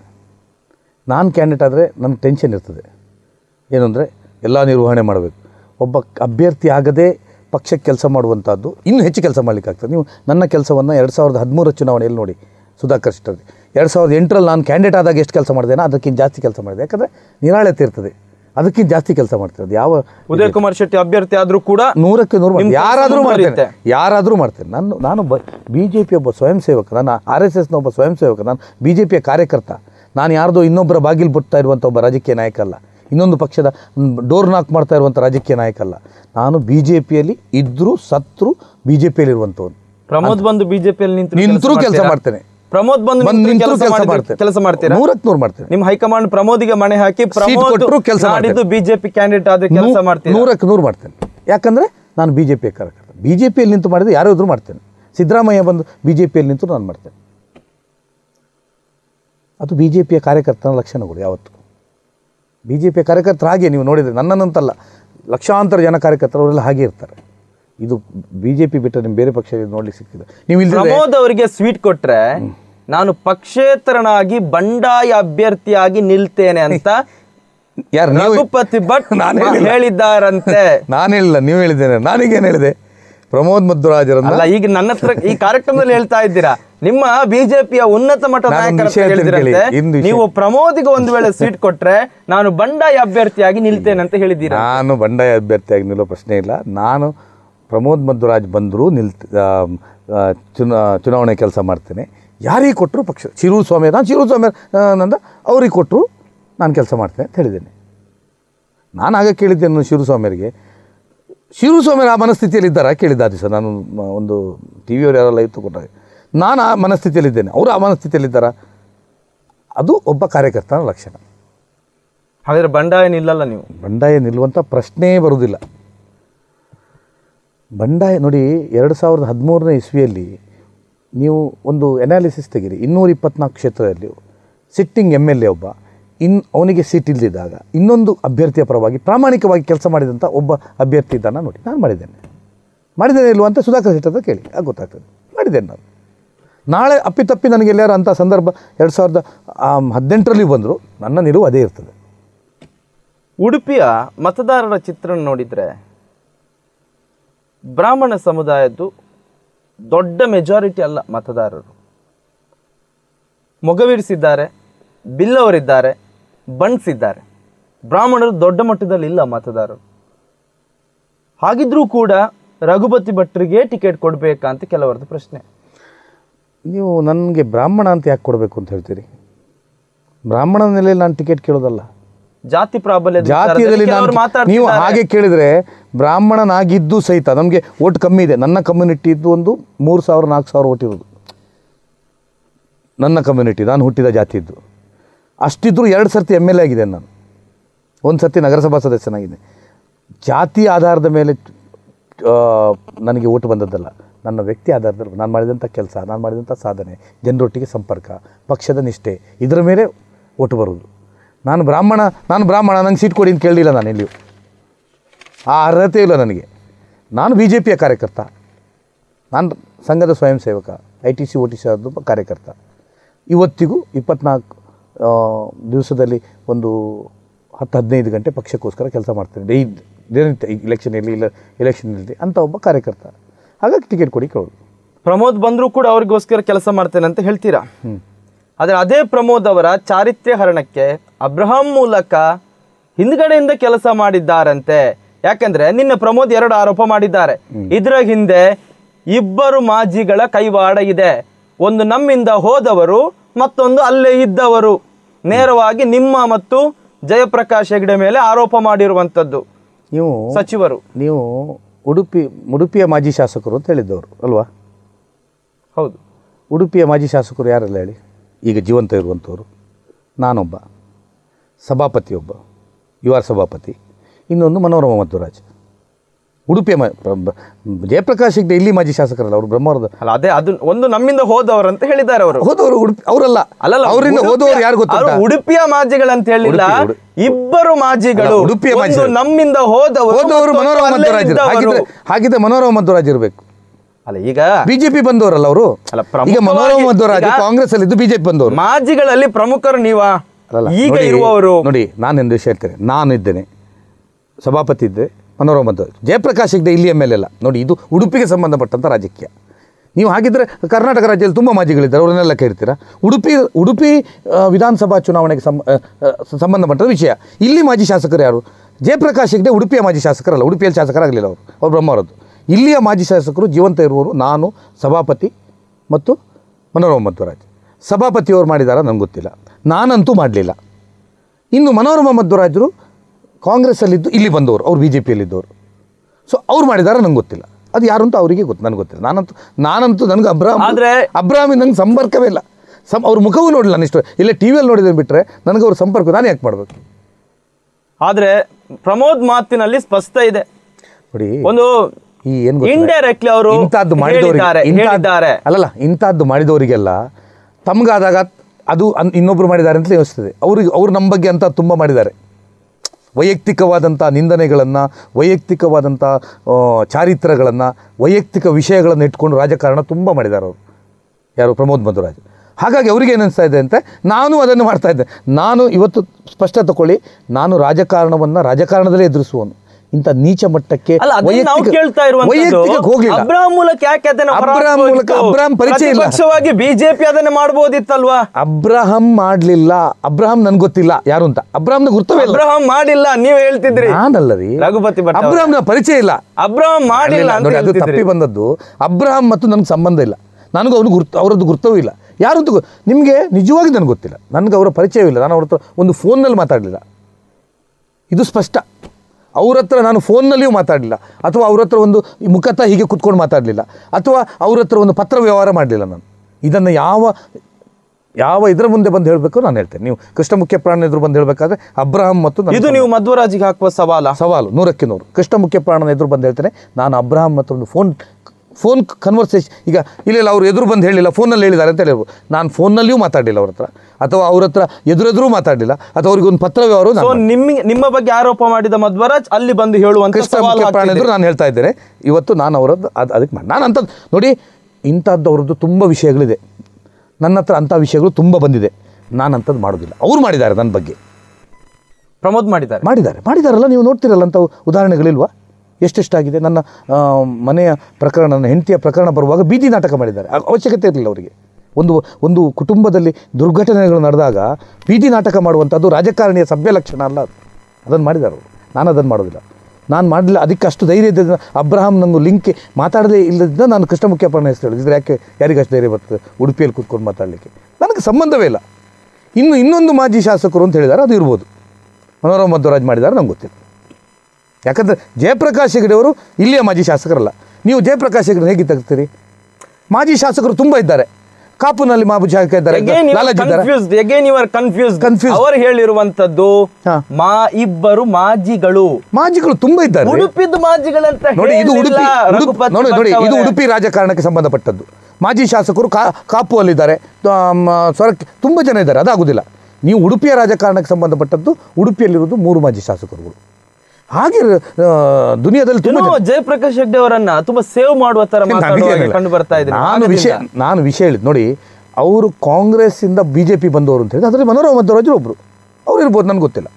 ನಾನು ಕ್ಯಾಂಡಿಡೇಟ್ ಆದರೆ ನನಗೆ ಟೆನ್ಷನ್ ಇರ್ತದೆ ಏನಂದರೆ ಎಲ್ಲ ನಿರ್ವಹಣೆ ಮಾಡಬೇಕು ಒಬ್ಬ ಅಭ್ಯರ್ಥಿ ಆಗದೆ ಪಕ್ಷಕ್ಕೆ ಕೆಲಸ ಮಾಡುವಂಥದ್ದು ಇನ್ನೂ ಹೆಚ್ಚು ಕೆಲಸ ಮಾಡಲಿಕ್ಕಾಗ್ತದೆ ನೀವು ನನ್ನ ಕೆಲಸವನ್ನು ಎರಡು ಸಾವಿರದ ಹದಿಮೂರರ ಚುನಾವಣೆಯಲ್ಲಿ ನೋಡಿ ಸುಧಾಕರ್ ಶೆಟ್ಟರ್ಗೆ ಎರಡು ಸಾವಿರದ ಎಂಟರಲ್ಲಿ ನಾನು ಕ್ಯಾಂಡಿಡೇಟ್ ಆದಾಗ ಎಷ್ಟು ಕೆಲಸ ಮಾಡಿದ್ದೇನೋ ಅದಕ್ಕಿಂತ ಜಾಸ್ತಿ ಕೆಲಸ ಮಾಡಿದೆ ಯಾಕಂದರೆ ನಿರಾಳತೆ ಇರ್ತದೆ ಅದಕ್ಕಿಂತ ಜಾಸ್ತಿ ಕೆಲಸ ಮಾಡ್ತಿರೋದು ಯಾವ ಉದಯ್ ಕುಮಾರ್ ಶೆಟ್ಟಿ ಅಭ್ಯರ್ಥಿ ಆದ್ರೂ ಕೂಡ ನೂರಕ್ಕೆ ನೂರು ನಿಮ್ ಮಾಡ್ತೀನಿ. ಕೆಲ್ಸ ಯಾರಾದರೂ ಮಾಡ್ತೇನೆ ಮುಂದುವರಿಯುತ್ತೆ. ಯಾರಾದರೂ ಮಾಡ್ತೇನೆ ನಾನು ನಾನು ಬ ಬಿ ಜೆ ಪಿ ಒಬ್ಬ ಸ್ವಯಂ ಸೇವಕ ನಾನು ಆರ್ ಎಸ್ ಎಸ್ನ ಒಬ್ಬ ಸ್ವಯಂ ಸೇವಕ ನಾನು ಬಿ ಜೆ ಪಿಯ ಕಾರ್ಯಕರ್ತ ನಾನು ಯಾರ್ದೋ ಇನ್ನೊಬ್ಬರ ಬಾಗಿಲು ಬಿಡ್ತಾ ಇರುವಂಥ ಒಬ್ಬ ರಾಜಕೀಯ ನಾಯಕ ಅಲ್ಲ ಇನ್ನೊಂದು ಪಕ್ಷದ ಡೋರ್ ನಾಕ್ ಮಾಡ್ತಾ ಇರುವಂಥ ರಾಜಕೀಯ ನಾಯಕ ಅಲ್ಲ ನಾನು ಬಿ ಜೆ ಪಿಯಲ್ಲಿ ಇದ್ದರೂ ಸತ್ರು ಬಿ ಜೆ ಪಿಯಲ್ಲಿ ಇರುವಂಥವ್ನು ಪ್ರಮೋದ್ ಬಂದು ಬಿಜೆಪಿಯಲ್ಲಿ ನಿಂತು ನಿಂತರೂ ಕೆಲಸ ಮಾಡ್ತೇನೆ ಪ್ರಮೋದ್ ಬಂದು ಬಂದು ನಿಂತ್ರು ನಿಂತರೂ ಕೆಲಸ ಕೆಲಸ ಮಾಡಿದ್ರೆ- ಮಾಡ್ತೇನೆ ಕೆಲಸ ಮಾಡ್ತೀರಾ ನೂರಕ್ಕೆ ನೂರು ಮಾಡ್ತೇನೆ ನಿಮ್ ಹೈಕಮಾಂಡ್ ಪ್ರಮೋದಿಗೆ ಮಣೆ ಹಾಕಿ ಪ್ರಮೋದ್ ಕೊಟ್ರು ಕೆಲ್ಸ ನಾಡಿದ್ದು ಬಿಜೆಪಿ ಕ್ಯಾಂಡಿಡೇಟ್ ಆದ್ರೆ ಕೆಲಸ ನೂ- ಮಾಡ್ತೀರಾ ನೂರಕ್ಕೆ ನೂರು ಮಾಡ್ತೇನೆ ಯಾಕಂದರೆ ನಾನು ಬಿ ಜೆ ಪಿಯ ಕಾರ್ಯಕರ್ತ ಬಿ ಜೆ ಪಿಯಲ್ಲಿ ನಿಂತು ಮಾಡಿದ್ರೆ ಯಾರಾದರೂ ಮಾಡ್ತೇನೆ ಸಿದ್ದರಾಮಯ್ಯ ಬಂದು ಬಿ ಜೆ ಪಿಯಲ್ಲಿ ನಿಂತು ನಾನು ಮಾಡ್ತೇನೆ ಅದು ಬಿ ಜೆ ಪಿಯ ಕಾರ್ಯಕರ್ತನ ಲಕ್ಷಣಗಳು ಯಾವತ್ತು ಬಿ ಜೆ ಪಿಯ ಕಾರ್ಯಕರ್ತರು ಹಾಗೆ ನೀವು ನೋಡಿದರೆ ನನ್ನನ್ನಂತಲ್ಲ ಲಕ್ಷಾಂತರ ಜನ ಕರ್ಕರ್ತರು ಅವರೆಲ್ಲ ಹಾಗೆ ಇರ್ತಾರೆ ಇದು ಬಿ ಜೆ ಪಿ ಬಿಟ್ಟರೆ ನಿಮ್ಮ ಬೇರೆ ಪಕ್ಷ ನೋಡ್ಲಿಕ್ಕೆ ಸಿಕ್ಕಿದೆ ನೀವು ಇಲ್ಲಿ ಪ್ರಮೋದ್ ಅವರಿಗೆ ಸ್ವೀಟ್ ಕೊಟ್ರೆ ನಾನು ಪಕ್ಷೇತರನಾಗಿ ಬಂಡಾಯ ಅಭ್ಯರ್ಥಿಯಾಗಿ ನಿಲ್ತೇನೆ ಅಂತ ಯಾರು ನೀವು ರಘುಪತಿ ಭಟ್ ನಾನು ಹೇಳಿಲ್ಲ. ಹೇಳಿದ್ದಾರಂತೆ ನಾನು ಹೇಳಿಲ್ಲ ನೀವು ಹೇಳಿದ್ದೇನೆ ನಾನೀಗೇನು ಹೇಳಿದೆ ಪ್ರಮೋದ್ ಮಧ್ವರಾಜರನ್ನ ಅಲ್ಲ ಈಗ ನನ್ನ ಹತ್ರ ಈ ಕಾರ್ಯಕ್ರಮದಲ್ಲಿ ಹೇಳ್ತಾ ಇದ್ದೀರಾ ನಿಮ್ಮ ಬಿಜೆಪಿಯ ಉನ್ನತ ಮಟ್ಟದ ನಾನೊಂದು ನಾಯಕರ ವಿಷಯ ಹತ್ರ ಹೇಳ್ತೀನಿ ಹೇಳಿದ್ರಂತೆ ಕೇಳಿ, ಇಂದು ವಿಷಯ. ನೀವು ಪ್ರಮೋದಿಗೆ ಒಂದು ವೇಳೆ ಸೀಟ್ ಕೊಟ್ರೆ ನಾನು ಬಂಡಾಯ ಅಭ್ಯರ್ಥಿಯಾಗಿ ನಿಲ್ತೇನೆ ಅಂತ ಹೇಳಿದ್ದೀರಾ ನಾನು ಬಂಡಾಯ ಅಭ್ಯರ್ಥಿಯಾಗಿ ನಿಲ್ಲೋ ಪ್ರಶ್ನೆ ಇಲ್ಲ ನಾನು ಪ್ರಮೋದ್ ಮಧ್ವರಾಜ್ ಬಂದರೂ ನಿಲ್ತ ಆ, ಆ, ಚುನಾ ಚುನಾವಣೆ ಕೆಲಸ ಮಾಡ್ತೇನೆ ಯಾರಿಗೆ ಕೊಟ್ಟರು ಪಕ್ಷ ಚಿರು ಸ್ವಾಮಿ ನಾನು ಚಿರು ಸ್ವಾಮಿ ಆ, ನಂದ ಅವ್ರಿಗೆ ಕೊಟ್ಟರು ನಾನು ಕೆಲಸ ಮಾಡ್ತೇನೆ ಅಂತ ಹೇಳಿದ್ದೇನೆ ನಾನು ಆಗ ಕೇಳಿದ್ದೇನೆ ಶಿವಸ್ವಾಮಿಯರಿಗೆ ಶಿವಸ್ವಾಮಿಯರು ಆ ಮನಸ್ಥಿತಿಯಲ್ಲಿ ಇದ್ದಾರಾ ಕೇಳಿದ್ದ ಆ ದಿವಸ ನಾನು ಮ- ಒಂದು ಟಿ ವಿಯವರು ಯಾರೋ ಲೈವ್ ತಗೊಂಡಾಗ ನಾನು ಆ ಮನಸ್ಥಿತಿಯಲ್ಲಿದ್ದೇನೆ ಅವರು ಆ ಮನಸ್ಥಿತಿಯಲ್ಲಿದ್ದಾರಾ ಅದು ಒಬ್ಬ ಕಾರ್ಯಕರ್ತನ ಲಕ್ಷಣ ಹಾಗಾದ್ರೆ ಬಂಡಾಯ ನಿಲ್ಲಲ್ಲ ನೀವು ಬಂಡಾಯ ನಿಲ್ಲುವಂಥ ಪ್ರಶ್ನೆಯೇ ಬರುವುದಿಲ್ಲ ಬಂಡಾಯ ನೋಡಿ ಎರಡು ಸಾವಿರದ ಹದಿಮೂರನೇ ಇಸ್ವಿಯಲ್ಲಿ ನೀವು ಒಂದು ಎನಾಲಿಸಿಸ್ ತೆಗೀರಿ ಇನ್ನೂರ ಇಪ್ಪತ್ನಾಲ್ಕು ಕ್ಷೇತ್ರದಲ್ಲಿ ಸಿಟ್ಟಿಂಗ್ ಎಮ್ ಎಲ್ ಎ ಒಬ್ಬ ಇನ್ ಅವನಿಗೆ ಸೀಟ್ ಇಲ್ಲದಿದ್ದಾಗ ಇನ್ನೊಂದು ಅಭ್ಯರ್ಥಿಯ ಪರವಾಗಿ ಪ್ರಾಮಾಣಿಕವಾಗಿ ಕೆಲಸ ಮಾಡಿದಂಥ ಒಬ್ಬ ಅಭ್ಯರ್ಥಿ ಇದ್ದಾನ ನೋಡಿ ನಾನು ಮಾಡಿದ್ದೇನೆ ಮಾಡಿದ್ದೇನೆ ಇಲ್ವಾ ಅಂತ ಸುಧಾಕರ್ ಶೆಟ್ಟಿ ಹತ್ರ ಕೇಳಿ ಆಗ ಗೊತ್ತಾಗ್ತದೆ ಮಾಡಿದ್ದೇನೆ ನಾನು ನಾಳೆ ಅಪ್ಪಿತಪ್ಪಿ ನನಗೆ ಎಲ್ಲಾರು ಅಂಥ ಸಂದರ್ಭ ಎರಡು ಸಾವಿರದ ಆಮ್, ಹದಿನೆಂಟರಲ್ಲಿ ಬಂದರು ನನ್ನ ನಿಲುವು ಅದೇ ಇರ್ತದೆ ಉಡುಪಿಯ ಮತದಾರರ ಚಿತ್ರಣ ನೋಡಿದ್ರೆ ಬ್ರಾಹ್ಮಣ ಸಮುದಾಯದ್ದು ದೊಡ್ಡ ಮೆಜಾರಿಟಿ ಅಲ್ಲ ಮತದಾರರು ಮೊಗವೀರಿಸಿದ್ದಾರೆ ಬಿಲ್ಲವರಿದ್ದಾರೆ ಬಣ್ಸಿದ್ದಾರೆ ಬ್ರಾಹ್ಮಣರು ದೊಡ್ಡ ಮಟ್ಟದಲ್ಲಿ ಇಲ್ಲ ಮತದಾರರು ಹಾಗಿದ್ರೂ ಕೂಡ ರಘುಪತಿ ಭಟ್ರಿಗೆ ಟಿಕೆಟ್ ಕೊಡ್ಬೇಕಾ ಅಂತ ಕೆಲವರದ್ದು ಪ್ರಶ್ನೆ ನೀವು ನನಗೆ ಬ್ರಾಹ್ಮಣ ಅಂತ ಯಾಕೆ ಕೊಡಬೇಕು ಅಂತ ಹೇಳ್ತೀರಿ ಬ್ರಾಹ್ಮಣ ನೆಲೆಯಲ್ಲಿ ನಾನು ಟಿಕೆಟ್ ಕೇಳೋದಲ್ಲ ಜಾತಿ ಪ್ರಾಬಲ್ಯದ ಜಾತಿಯಲ್ಲಿ ವಿಚಾರದಲ್ಲಿ ನಾನು ಕೆಲವರು ನೀವು ಮಾತಾಡ್ತಿದ್ದಾರೆ. ಹಾಗೆ ಕೇಳಿದರೆ ಬ್ರಾಹ್ಮಣನಾಗಿದ್ದು ಸಹಿತ ನಮಗೆ ಓಟ್ ಕಮ್ಮಿ ಇದೆ ನನ್ನ ಕಮ್ಯುನಿಟಿ ಇದ್ದು ಒಂದು ಮೂರು ಸಾವಿರ ನಾಲ್ಕು ಸಾವಿರ ಓಟ್ ಇರೋದು ನನ್ನ ಕಮ್ಯುನಿಟಿ ನಾನು ಹುಟ್ಟಿದ ಜಾತಿ ಇದ್ದು ಅಷ್ಟಿದ್ರೂ ಎರಡು ಸರ್ತಿ ಎಮ್ ಎಲ್ ಎ ಆಗಿದೆ ನಾನು ಒಂದು ಸರ್ತಿ ನಗರಸಭಾ ಸದಸ್ಯನಾಗಿದೆ ಜಾತಿ ಆಧಾರದ ಮೇಲೆ ಆ, ನನಗೆ ಓಟು ಬಂದದ್ದಲ್ಲ ನನ್ನ ವ್ಯಕ್ತಿ ಆಧಾರದಲ್ಲಿ ನಾನು ಮಾಡಿದಂಥ ಕೆಲಸ ನಾನು ಮಾಡಿದಂಥ ಸಾಧನೆ ಜನರೊಟ್ಟಿಗೆ ಸಂಪರ್ಕ ಪಕ್ಷದ ನಿಷ್ಠೆ ಇದರ ಮೇಲೆ ಓಟು ಬರುವುದು ನಾನು ಬ್ರಾಹ್ಮಣ ನಾನು ಬ್ರಾಹ್ಮಣ ನಂಗೆ ಸೀಟ್ ಕೊಡಿ ಅಂತ ಕೇಳಲಿಲ್ಲ ನಾನು ಎಲ್ಲಿಯೂ ಆ ಅರ್ಹತೆ ಇಲ್ಲ ನನಗೆ ನಾನು ಬಿ ಜೆ ಪಿಯ ಕಾರ್ಯಕರ್ತ ನಾನು ಸಂಘದ ಸ್ವಯಂ ಸೇವಕ I T C O T C ಒಬ್ಬ ಕಾರ್ಯಕರ್ತ ಇವತ್ತಿಗೂ ಇಪ್ಪತ್ನಾಲ್ಕು ಆ, ದಿವಸದಲ್ಲಿ ಒಂದು ಹತ್ತು ಹದಿನೈದು ಗಂಟೆ ಪಕ್ಷಕ್ಕೋಸ್ಕರ ಕೆಲಸ ಮಾಡ್ತೇನೆ ಡೈ ದಿನನಿತ್ಯ ಇಲೆಕ್ಷನ್ ಇರಲಿ ಇಲ್ಲ ಎಲೆಕ್ಷನ್ ಇರಲಿ ಅಂತ ಒಬ್ಬ ಕಾರ್ಯಕರ್ತ ಹಾಗಾಗಿ ಟಿಕೆಟ್ ಕೊಡಿ ಕೇಳೋದು ಪ್ರಮೋದ್ ಬಂದರೂ ಕೂಡ ಅವ್ರಿಗೋಸ್ಕರ ಕೆಲಸ ಮಾಡ್ತೇನೆ ಅಂತ ಹೇಳ್ತೀರಾ ಆದರೆ ಅದೇ ಪ್ರಮೋದ್ ಅವರ ಚಾರಿತ್ರ್ಯ ಹರಣಕ್ಕೆ ಅಬ್ರಹಾಂ ಮೂಲಕ ಹಿಂದ್ಗಡೆಯಿಂದ ಕೆಲಸ ಮಾಡಿದ್ದಾರಂತೆ ಯಾಕಂದ್ರೆ ನಿನ್ನ ಪ್ರಮೋದ್ ಎರಡು ಆರೋಪ ಮಾಡಿದ್ದಾರೆ ಇದರ ಹಿಂದೆ ಇಬ್ಬರು ಮಾಜಿಗಳ ಕೈವಾಡ ಇದೆ ಒಂದು ನಮ್ಮಿಂದ ಹೋದವರು ಮತ್ತೊಂದು ಅಲ್ಲೇ ಇದ್ದವರು ನೇರವಾಗಿ ನಿಮ್ಮ ಮತ್ತು ಜಯಪ್ರಕಾಶ್ ಹೆಗಡೆ ಮೇಲೆ ಆರೋಪ ಮಾಡಿರುವಂಥದ್ದು ನೀವು ಸಚಿವರು ನೀವು ಉಡುಪಿ ಉಡುಪಿಯ ಮಾಜಿ ಶಾಸಕರು ಅಂತ ಹೇಳಿದ್ದವರು ಅಲ್ವಾ ಹೌದು ಉಡುಪಿಯ ಮಾಜಿ ಶಾಸಕರು ಯಾರೆಲ್ಲ ಹೇಳಿ ಈಗ ಜೀವಂತ ಇರುವಂಥವ್ರು ನಾನೊಬ್ಬ ಸಭಾಪತಿ ಒಬ್ಬ ಯು ಆರ್ ಸಭಾಪತಿ ಇನ್ನೊಂದು ಮನೋರಮ ಮಧ್ವರಾಜ್ ಉಡುಪಿಯ ಮ ಪ್ರ- ಬ- ಜಯಪ್ರಕಾಶ್ ಹೆಗ್ಡೆ ಇಲ್ಲಿ ಮಾಜಿ ಶಾಸಕರಲ್ಲ ಅವರು ಬ್ರಹ್ಮಾವರದ ಅಲ್ಲ ಅದೇ ಅದು ಒಂದು ನಮ್ಮಿಂದ ಹೋದವರು ಅಂತ ಹೇಳಿದ್ದಾರೆ ಅವರು ಹೋದವರು ಉಡುಪಿ ಅವರಲ್ಲ ಅಲ್ಲಲ್ಲ ಅವರಿಂದ ಉಡುಪಿಯ- ಹೋದವರು ಯಾರು ಗೊತ್ತಾ ಅವ್ರು ಉಡುಪಿಯ ಮಾಜಿಗಳಂತ ಹೇಳಿಲ್ಲ ಉಡುಪಿ, ಉಡು- ಇಬ್ಬರು ಮಾಜಿಗಳು ಅಲ್ಲ, ಉಡುಪಿಯ ಒಂದು ಮಾಜಿಗಳು. ನಮ್ಮಿಂದ ಹೋದವರು ಹೋದವರು ಮತ್ತೊಂದು ಮನೋರಮ ಅಲ್ಲೇ ಮಧ್ವರಾಜ್ ಇದ್ದವರು. ಹಾಗಿದ್ರೆ ಹಾಗಿದ್ರೆ ಮನೋರಮ ಮಧ್ವರಾಜ್ ಇರಬೇಕು ಅಲ್ಲ ಈಗ ಬಿಜೆಪಿ ಬಂದವರಲ್ಲ ಅವರು ಅಲ್ಲ, ಈಗ ಪ್ರಮುಖವಾಗಿ ಮನೋರಮ ಮಧ್ವರಾಜ್ ಈಗ- ಕಾಂಗ್ರೆಸ್ ಅಲ್ಲಿ ಇದ್ದು ಬಿಜೆಪಿ ಬಂದವರು ಮಾಜಿಗಳಲ್ಲಿ ಪ್ರಮುಖರು ನೀವಾ ಅಲ್ಲಲ್ಲ, ಈಗ ನೋಡಿ, ಇರುವವರು ನೋಡಿ ನಾನು ಒಂದು ವಿಷಯ ಹೇಳ್ತೇನೆ ನಾನು ಇದ್ದೇನೆ ಸಭಾಪತಿ ಇದ್ದೆ ಮನೋರಮ ಮಧ್ವರಾಜ್ ಜಯಪ್ರಕಾಶ್ ಹೆಗ್ಡೆ ಇಲ್ಲಿ ಎಮ್ ಎಲ್ ಎಲ್ಲ ನೋಡಿ ಇದು ಉಡುಪಿಗೆ ಸಂಬಂಧಪಟ್ಟಂಥ ರಾಜಕೀಯ ನೀವು ಹಾಗಿದ್ರೆ ಕರ್ನಾಟಕ ರಾಜ್ಯದಲ್ಲಿ ತುಂಬ ಮಾಜಿಗಳಿದ್ದಾರೆ ಅವರನ್ನೆಲ್ಲ ಕೇಳ್ತೀರಾ ಉಡುಪಿ ಉಡುಪಿ ಆ, ವಿಧಾನಸಭಾ ಚುನಾವಣೆಗೆ ಸಂಬ ಆ, ಆ, ಸಂಬಂಧಪಟ್ಟ ವಿಷಯ ಇಲ್ಲಿ ಮಾಜಿ ಶಾಸಕರು ಯಾರು ಜಯಪ್ರಕಾಶ್ ಹೆಗ್ಡೆ ಉಡುಪಿಯ ಮಾಜಿ ಶಾಸಕರಲ್ಲ ಉಡುಪಿಯಲ್ಲಿ ಶಾಸಕರಾಗಲಿಲ್ಲ ಅವರು ಅವ್ರು ಬ್ರಹ್ಮವರದ್ದು ಇಲ್ಲಿಯ ಮಾಜಿ ಶಾಸಕರು ಜೀವಂತ ಇರುವವರು ನಾನು ಸಭಾಪತಿ ಮತ್ತು ಮನೋರಮ ಮಧ್ವರಾಜ್ ಸಭಾಪತಿಯವರು ಮಾಡಿದಾರ ನಂಗೆ ಗೊತ್ತಿಲ್ಲ ನಾನಂತೂ ಮಾಡಲಿಲ್ಲ ಇನ್ನು ಮನೋರಮ ಮಧ್ವರಾಜರು ಕಾಂಗ್ರೆಸ್ಸಲ್ಲಿದ್ದು ಇಲ್ಲಿ ಬಂದವರು ಅವ್ರು ಬಿ ಜೆ ಪಿಯಲ್ಲಿದ್ದವರು ಸೊ ಅವ್ರು ಮಾಡಿದಾರ ನಂಗೆ ಗೊತ್ತಿಲ್ಲ ಅದು ಯಾರು ಅಂತ ಅವರಿಗೆ ಗೊತ್ತು ನನಗೆ ಗೊತ್ತಿಲ್ಲ ನಾನಂತೂ ನಾನಂತೂ ನನಗೆ ಅಬ್ರಾಮ್ ಆದ್ರೆ- ಅಬ್ರಾಮಿ ನಂಗೆ ಸಂಪರ್ಕವೇ ಇಲ್ಲ ಸಂ ಅವ್ರ ಮುಖವೂ ನೋಡಿಲ್ಲ ನಾನು ಇಷ್ಟು ಇಲ್ಲೇ ಟಿ ವಿಯಲ್ಲಿ ನೋಡಿದ್ರೆ ಬಿಟ್ಟರೆ ನನಗೆ ಅವ್ರ ಸಂಪರ್ಕ ನಾನು ಯಾಕೆ ಮಾಡಬೇಕು ಆದ್ರೆ ಪ್ರಮೋದ್ ಮಾತಿನಲ್ಲಿ ಸ್ಪಷ್ಟ ಇದೆ ನೋಡಿ ಒಂದು ಈ ಏನು ಇಂಡೈರೆಕ್ಟ್ಲಿ ಅವರು ಇಂಥದ್ದು ಹೇಳಿದ್ದಾರೆ ಮಾಡಿದವರಿಗೆ ಇಂಥದ್ದು- ಹೇಳಿದ್ದಾರೆ ಅಲ್ಲಲ್ಲ ಇಂಥದ್ದು ಮಾಡಿದವರಿಗೆಲ್ಲ ತಮಗಾದಾಗ ಅದು ಅನ್ ಇನ್ನೊಬ್ರು ಮಾಡಿದ್ದಾರೆ ಅಂತಲೇ ಯೋಚಿಸ್ತದೆ ಅವ್ರಿಗೆ ಅವ್ರು ನಮ್ಮ ಬಗ್ಗೆ ಅಂತ ತುಂಬ ಮಾಡಿದ್ದಾರೆ ವೈಯಕ್ತಿಕವಾದಂಥ ನಿಂದನೆಗಳನ್ನು ವೈಯಕ್ತಿಕವಾದಂಥ ಆ, ಚಾರಿತ್ರಗಳನ್ನು ವೈಯಕ್ತಿಕ ವಿಷಯಗಳನ್ನು ಇಟ್ಕೊಂಡು ರಾಜಕಾರಣ ತುಂಬ ಮಾಡಿದ್ದಾರೆ ಅವರು ಯಾರು ಪ್ರಮೋದ್ ಮಧುರಾಜ್ ಹಾಗಾಗಿ ಅವ್ರಿಗೆ ಏನು ಅನಿಸ್ತಾ ಇದೆ ಅಂತ ನಾನು ಅದನ್ನು ಮಾಡ್ತಾ ಇದ್ದೆ ನಾನು ಇವತ್ತು ಸ್ಪಷ್ಟ ತಗೊಳ್ಳಿ ನಾನು ರಾಜಕಾರಣವನ್ನು ರಾಜಕಾರಣದಲ್ಲೇ ಎದುರಿಸುವನು ಇಂಥ ನೀಚ ಮಟ್ಟಕ್ಕೆ ಅಲ್ಲ ಅದನ್ನ ನಾವು ವೈಯಕ್ತಿಕ- ಕೇಳ್ತಾ ವೈಯಕ್ತಿಕ ಇರುವಂತದ್ದು ಹೋಗ್ಲಿಲ್ಲ ಅಬ್ರಾಹಂ ಮೂಲಕ ಯಾಕೆ ಅದನ್ನ ಅಬ್ರಾಹಂ ಮೂಲಕ ಅಬ್ರಾಹಂ ಪರಿಚಯ ಇಲ್ಲ. ಪಕ್ಷವಾಗಿ ಬಿಜೆಪಿ ಅದನ್ನ ಮಾಡಬಹುದಿತ್ತಲ್ವಾ ಅಬ್ರಹಂ ಮಾಡಲಿಲ್ಲ ಅಬ್ರಹಂ ನನ್ಗೆ ಗೊತ್ತಿಲ್ಲ ಯಾರು ಅಂತ ಅಬ್ರಹಂನ ಗುರ್ತವೇ ಇಲ್ಲ ಅಬ್ರಹಂ ಮಾಡಿಲ್ಲ ನೀವ್ ಹೇಳ್ತಿದ್ರಿ ನಾನಲ್ಲ ರೀ ರಘುಪತಿ ಭಟ್ ಅವ್ರೆ. ಅಬ್ರಹಂನ ಪರಿಚಯ ಇಲ್ಲ ಅಬ್ರಾಹಂ ಮಾಡಿಲ್ಲ ಅಂತ ನೋಡಿ ಅದು ಹೇಳ್ತಿದ್ರಿ ತಪ್ಪಿ ಬಂದದ್ದು ಅಬ್ರಹಾಂ ಮತ್ತು ನನಗೆ ಸಂಬಂಧ ಇಲ್ಲ ನನಗೂ ಅವನು ಗುರ್ತು ಅವರದ್ದು ಗುರ್ತವೂ ಇಲ್ಲ ಯಾರು ಅಂತ ಗೊ- ನಿಮಗೆ ನಿಜವಾಗಿ ನನಗೆ ಗೊತ್ತಿಲ್ಲ ನನಗೆ ಅವರ ಪರಿಚಯವಿಲ್ಲ ನಾನು ಅವ್ರ ಹತ್ರ ಒಂದು ಫೋನ್ನಲ್ಲಿ ಮಾತಾಡಲಿಲ್ಲ ಇದು ಸ್ಪಷ್ಟ ಅವ್ರ ಹತ್ರ ನಾನು ಫೋನ್ನಲ್ಲಿಯೂ ಮಾತಾಡಲಿಲ್ಲ ಅಥವಾ ಅವ್ರ ಹತ್ರ ಒಂದು ಮುಖತಃ ಹೀಗೆ ಕುತ್ಕೊಂಡು ಮಾತಾಡಲಿಲ್ಲ ಅಥವಾ ಅವ್ರ ಹತ್ರ ಒಂದು ಪತ್ರ ವ್ಯವಹಾರ ಮಾಡಲಿಲ್ಲ ನಾನು ಇದನ್ನು ಯಾವ ಯಾವ ಇದರ ಮುಂದೆ ಬಂದು ಹೇಳಬೇಕು ನಾನು ಹೇಳ್ತೇನೆ ನೀವು ಕೃಷ್ಣ ಮುಖ್ಯ ಪ್ರಾಣ ಎದುರು ಬಂದು ಹೇಳಬೇಕಾದ್ರೆ ಅಬ್ರಹಾಂ ಮತ್ತು ನನ್ನ ಇದು ನೀವು ಮಧ್ವರಾಜಿಗೆ ಹಾಕುವ ಸವಾಲ ಸವಾಲು ನೂರಕ್ಕೆ ನೂರು ಕೃಷ್ಣ ಮುಖ್ಯ ಪ್ರಾಣನ ಎದುರು ಬಂದು ಹೇಳ್ತೇನೆ ನಾನು ಅಬ್ರಹಾಂ ಮತ್ತು ಒಂದು ಫೋನ್ ಫೋನ್ ಕನ್ವರ್ಸೇಷನ್ ಈಗ ಇಲ್ಲ ಇಲ್ಲ ಅವ್ರು ಎದುರು ಬಂದು ಹೇಳಿಲ್ಲ ಫೋನಲ್ಲಿ ಹೇಳಿದ್ದಾರೆ ಅಂತ ಹೇಳ್ಬೋದು ನಾನು ಫೋನ್ನಲ್ಲಿಯೂ ಮಾತಾಡಲಿಲ್ಲ ಅವ್ರ ಹತ್ರ ಅಥವಾ ಅವ್ರ ಹತ್ರ ಎದುರೆದುರು ಮಾತಾಡಲಿಲ್ಲ ಅಥವಾ ಅವ್ರಿಗೆ ಒಂದು ಪತ್ರ ವ್ಯವಹಾರ ಸೊ ನಿಮ್ಮ ನಿಮ್ಮ ಬಗ್ಗೆ ಆರೋಪ ಮಾಡಿದ ಮಧ್ವರಾಜ್ ಅಲ್ಲಿ ಬಂದು ಹೇಳುವಂತ ಕೃಷ್ಣ ಸವಾಲು ಮುಖ್ಯ ಪ್ರಾಣ ಹಾಕ್ತಿದ್ದೀರಿ. ಎದುರು ನಾನು ಹೇಳ್ತಾ ಇದ್ದೇನೆ ಇವತ್ತು ನಾನು ಅವರದ್ದು ಅದು ಅದಕ್ಕೆ ಮಾಡಿ ನಾನು ಅಂಥದ್ದು ನೋಡಿ ಇಂಥದ್ದು ಅವ್ರದ್ದು ತುಂಬ ವಿಷಯಗಳಿದೆ ನನ್ನ ಹತ್ರ ಅಂಥ ವಿಷಯಗಳು ತುಂಬ ಬಂದಿದೆ ನಾನು ಅಂಥದ್ದು ಮಾಡೋದಿಲ್ಲ ಅವ್ರು ಮಾಡಿದ್ದಾರೆ ನನ್ನ ಬಗ್ಗೆ ಪ್ರಮೋದ್ ಮಾಡಿದ್ದಾರೆ ಮಾಡಿದ್ದಾರೆ ಮಾಡಿದಾರಲ್ಲ ನೀವು ನೋಡ್ತಿರಲ್ಲ ಅಂತ ಉದಾಹರಣೆಗಳಿಲ್ವಾ ಎಷ್ಟೆಷ್ಟಾಗಿದೆ ನನ್ನ ಆ, ಮನೆಯ ಪ್ರಕರಣ ನನ್ನ ಹೆಂಡತಿಯ ಪ್ರಕರಣ ಬರುವಾಗ ಬೀದಿ ನಾಟಕ ಮಾಡಿದ್ದಾರೆ ಆ- ಅವಶ್ಯಕತೆ ಇರಲಿಲ್ಲ ಅವರಿಗೆ ಒಂದು ಒಂದು ಕುಟುಂಬದಲ್ಲಿ ದುರ್ಘಟನೆಗಳು ನಡೆದಾಗ ಬೀದಿ ನಾಟಕ ಮಾಡುವಂಥದ್ದು ರಾಜಕಾರಣಿಯ ಸಭ್ಯ ಲಕ್ಷಣ ಅಲ್ಲ ಅದು ಅದನ್ನು ಮಾಡಿದ್ದಾರೆ ಅವರು ನಾನು ಅದನ್ನು ಮಾಡೋದಿಲ್ಲ ನಾನು ಮಾಡಲಿಲ್ಲ ಅದಕ್ಕೆ ಅಷ್ಟು ಧೈರ್ಯ ಇದ್ದ ಅಬ್ರಹಾಂ ನಂಗೆ ಲಿಂಕ್ ಮಾತಾಡದೇ ಇಲ್ಲದಿದ್ದ ನಾನು ಕೃಷ್ಣ ಮುಖ್ಯ ಪ್ರಾಣ ಹೆಸರು ಹೇಳಿದ್ರೆ ಯಾಕೆ ಯಾರಿಗೆ ಅಷ್ಟು ಧೈರ್ಯ ಬರ್ತದೆ ಉಡುಪಿಯಲ್ಲಿ ಕೂತ್ಕೊಂಡು ಮಾತಾಡಲಿಕ್ಕೆ ನನಗೆ ಸಂಬಂಧವೇ ಇಲ್ಲ ಇನ್ನು ಇನ್ನೊಂದು ಮಾಜಿ ಶಾಸಕರು ಅಂತ ಹೇಳಿದ್ದಾರೆ ಅದು ಇರ್ಬೋದು ಮನೋರಮ ಮಧ್ವರಾಜ್ ಮಾಡಿದ್ದಾರೆ ನಂಗೆ ಗೊತ್ತಿಲ್ಲ ಯಾಕಂದರೆ ಜಯಪ್ರಕಾಶ್ ಹೆಗಡೆ ಅವರು ಇಲ್ಲಿಯ ಮಾಜಿ ಶಾಸಕರಲ್ಲ ನೀವು ಜಯಪ್ರಕಾಶ್ ಹೆಗಡೆ ಹೇಗೆ ತೆಗ್ತೀರಿ ಮಾಜಿ ಶಾಸಕರು ತುಂಬ ಇದ್ದಾರೆ ಕಾಪುನಲ್ಲಿ ಮಾಜಿ ಶಾಸಕ ಇದ್ದಾರೆ Again you are ಲಾಲಾಜಿ ಇದ್ದಾರೆ confused. Again you are confused. Confused. ಅವರು ಹೇಳಿರುವಂತದ್ದು ಹಾ. ಮಾ ಇಬ್ಬರು ಮಾಜಿಗಳು ಮಾಜಿಗಳು ತುಂಬ ಇದ್ದಾರೆ ಉಡುಪಿದ್ದು ಮಾಜಿಗಳಂತ ನೋಡಿ ಇದು ಹೇಳಿಲ್ಲ ಉಡುಪಿ ಉಡುಪಿ ರಘುಪತಿ ನೋಡಿ ನೋಡಿ ಭಟ್ ಇದು ಅವರೇ. ಉಡುಪಿ ರಾಜಕಾರಣಕ್ಕೆ ಸಂಬಂಧಪಟ್ಟದ್ದು ಮಾಜಿ ಶಾಸಕರು ಕಾ ಕಾಪು ಅಲ್ಲಿದ್ದಾರೆ ಸ್ವರಕ್ಕೆ ತುಂಬ ಜನ ಇದ್ದಾರೆ ಅದಾಗುದಿಲ್ಲ ನೀವು ಉಡುಪಿಯ ರಾಜಕಾರಣಕ್ಕೆ ಸಂಬಂಧಪಟ್ಟದ್ದು ಉಡುಪಿಯಲ್ಲಿರೋದು ಮೂರು ಮಾಜಿ ಶಾಸಕರುಗಳು ಹಾಗೆ ಆ, ದುನಿಯಾದಲ್ಲಿ ತುಂಬ ಏನೋ ಜಯಪ್ರಕಾಶ್ ಹೆಗ್ಡೆ ಅವರನ್ನ ತುಂಬಾ ಸೇವ್ ಮಾಡುವ ತರ ಮಾತಾಡುವಾಗ ಕಂಡು ಬರ್ತಾ ಇದೆ ನಾನು ವಿಷಯ ನಾನು ವಿಷಯ ಹೇಳಿದ್ ನೋಡಿ ಅವರು ಕಾಂಗ್ರೆಸ್ಸಿಂದ ಬಿ ಜೆ ಪಿ ಬಂದವರು ಅಂತ ಹೇಳಿ ಅದರಲ್ಲಿ ಮನೋರಮ ಮಧ್ವರಾಜರು ಒಬ್ಬರು ಅವ್ರು ಇರ್ಬೋದು ನನಗೆ ಗೊತ್ತಿಲ್ಲ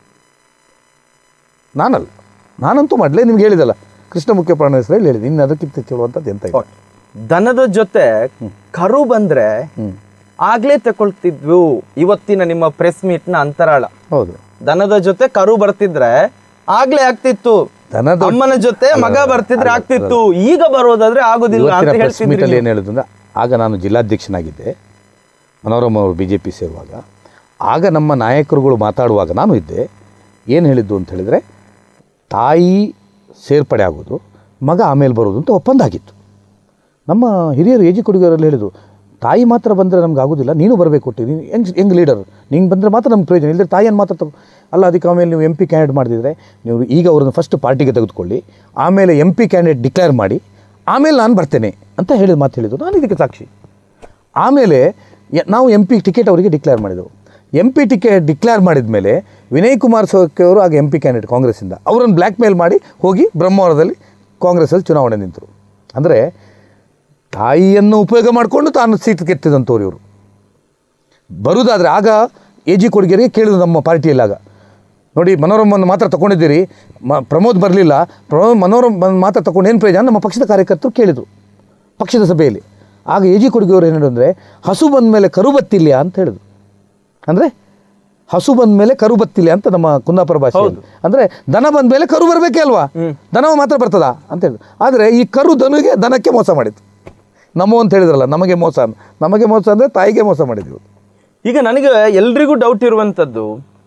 ನಾನಲ್ಲ ನಾನಂತೂ ಮಾಡಲೇ ನಿಮ್ಗೆ ಹೇಳಿದಲ್ಲ ಕೃಷ್ಣ ಮುಖ್ಯ ಪ್ರಾಣ ಹೆಸರು ಹೇಳಿ ಹೇಳಿದೆ ಇನ್ನು ಅದಕ್ಕಿಂತ ಹೇಳುವಂಥದ್ದು ಎಂತ ಇಲ್ಲ ದನದ ಜೊತೆ ಕರು ಬಂದ್ರೆ ಆಗ್ಲೇ ತಕೊಳ್ತಿದ್ವು ಇವತ್ತಿನ ನಿಮ್ಮ ಪ್ರೆಸ್ ಮೀಟ್ ನ ಅಂತರಾಳ ಹೌದು ದನದ ಜೊತೆ ಕರು ಬರ್ತಿದ್ರೆ ಆಗ್ಲೇ ಆಗ್ತಿತ್ತು ದನದ ಅಮ್ಮನ ಜೊತೆ ಮಗ ಬರ್ತಿದ್ರೆ ಆಗ್ತಿತ್ತು ಈಗ ಬರೋದಾದ್ರೆ ಆಗುದಿಲ್ಲ ಅಂತ ಇವತ್ತಿನ ಪ್ರೆಸ್ ಹೇಳ್ತಿದ್ರಿ ಮೀಟಲ್ಲಿ ಏನು ಹೇಳಿದ್ರು ಅಂದರೆ ಆಗ ನಾನು ಜಿಲ್ಲಾಧ್ಯಕ್ಷನಾಗಿದ್ದೆ ಮನೋರಮ ಅವರು ಬಿ ಜೆ ಪಿ ಸೇರುವಾಗ ಆಗ ನಮ್ಮ ನಾಯಕರುಗಳು ಮಾತಾಡುವಾಗ ನಾನು ಇದ್ದೆ ಏನು ಹೇಳಿದ್ದು ಅಂತ ಹೇಳಿದರೆ ತಾಯಿ ಸೇರ್ಪಡೆ ಆಗೋದು ಮಗ ಆಮೇಲೆ ಬರೋದು ಅಂತ ಒಪ್ಪಂದ ಆಗಿತ್ತು ನಮ್ಮ ಹಿರಿಯರು ಎಜಿ ಕೊಡುಗೆಯವರಲ್ಲಿ ಹೇಳಿದರು ತಾಯಿ ಮಾತ್ರ ಬಂದರೆ ನಮ್ಗೆ ಆಗೋದಿಲ್ಲ ನೀನು ಬರಬೇಕು ಒಟ್ಟು ನೀನು ಹೆಂಗ್ ಹೆಂಗ್ ಲೀಡರ್ ನೀನು ಬಂದರೆ ಮಾತ್ರ ನಮ್ಗೆ ಪ್ರಯೋಜನ ಇಲ್ಲದ್ರೆ ತಾಯಿಯನ್ನು ಮಾತ್ರ ತಗೋ ಅಲ್ಲ ಅದಕ್ಕೆ ಆಮೇಲೆ ನೀವು ಎಂ ಪಿ ಕ್ಯಾಂಡಿಡೇಟ್ ಮಾಡಿದರೆ ನೀವು ಈಗ ಅವ್ರನ್ನ ಫಸ್ಟ್ ಪಾರ್ಟಿಗೆ ತೆಗೆದುಕೊಳ್ಳಿ ಆಮೇಲೆ ಎಂ ಪಿ ಕ್ಯಾಂಡಿಡೇಟ್ ಡಿಕ್ಲೇರ್ ಮಾಡಿ ಆಮೇಲೆ ನಾನು ಬರ್ತೇನೆ ಅಂತ ಹೇಳಿದ ಮಾತು ಹೇಳಿದ್ರು ನಾನು ಇದಕ್ಕೆ ಸಾಕ್ಷಿ ಆಮೇಲೆ ಯ- ನಾವು ಎಂ ಪಿ ಟಿಕೆಟ್ ಅವರಿಗೆ ಡಿಕ್ಲೇರ್ ಮಾಡಿದೆವು ಎಂ ಪಿ ಟಿಕೆಟ್ ಡಿಕ್ಲೇರ್ ಮಾಡಿದ ಮೇಲೆ ವಿನಯ್ ಕುಮಾರ್ ಸೋಕೆ ಅವರು ಆಗ ಎಂ ಪಿ ಕ್ಯಾಂಡಿಡೇಟ್ ಕಾಂಗ್ರೆಸ್ಸಿಂದ ಅವರನ್ನು ಬ್ಲ್ಯಾಕ್ ಮೇಲ್ ಮಾಡಿ ಹೋಗಿ ಬ್ರಹ್ಮಾವರದಲ್ಲಿ ಕಾಂಗ್ರೆಸ್ಸಲ್ಲಿ ಚುನಾವಣೆ ನಿಂತರು ಅಂದರೆ ತಾಯಿಯನ್ನು ಉಪಯೋಗ ಮಾಡಿಕೊಂಡು ತಾನು ಸೀಟ್ ಗೆತ್ತಿದಂಥವ್ರು ಇವರು ಬರುವುದಾದರೆ ಆಗ ಎ ಜಿ ಕೊಡುಗೆರಿಗೆ ಕೇಳಿದ್ರು ನಮ್ಮ ಪಾರ್ಟಿಯಲ್ಲಿ ಆಗ ನೋಡಿ ಮನೋರಮನ್ನು ಮಾತ್ರ ತಗೊಂಡಿದ್ದೀರಿ ಮ ಪ್ರಮೋದ್ ಬರಲಿಲ್ಲ ಪ್ರಮೋದ್ ಮನೋರಮ ಮಾತ್ರ ತಗೊಂಡು ಏನು ಪ್ರಯೋಜನ ನಮ್ಮ ಪಕ್ಷದ ಕಾರ್ಯಕರ್ತರು ಕೇಳಿದರು ಪಕ್ಷದ ಸಭೆಯಲ್ಲಿ ಆಗ ಎ ಜಿ ಕೊಡುಗೆಯವರು ಏನು ಹೇಳಿದ್ರು ಅಂದರೆ ಹಸು ಬಂದ ಮೇಲೆ ಕರು ಬತ್ತಿಲ್ಲ ಅಂತ ಹೇಳಿದ್ರು ಅಂದರೆ ಹಸು ಬಂದ ಮೇಲೆ ಕರು ಬತ್ತಿಲ್ಲ ಅಂತ ನಮ್ಮ ಕುಂದಾಪುರ ಭಾಷೆಯಲ್ಲಿ ಅಂದರೆ ದನ ಬಂದ ಮೇಲೆ ಕರು ಬರಬೇಕೇ ಅಲ್ವಾ ದನ ಮಾತ್ರ ಬರ್ತದಾ ಅಂತ ಹೇಳಿದ್ರು ಆದರೆ ಈ ಕರು ದನಿಗೆ ದನಕ್ಕೆ ಮೋಸ ಮಾಡಿತ್ತು ನಮ್ಮ ಅಂತ ಹೇಳಿದ್ರಲ್ಲ ನಮಗೆ ಮೋಸ ಅಂತ. ನಮಗೆ ಮೋಸ ಅಂದರೆ ತಾಯಿಗೆ ಮೋಸ ಮಾಡಿದ್ವಿ ಈಗ ನನಗೆ ಎಲ್ರಿಗೂ ಡೌಟ್ ಇರುವಂತದ್ದು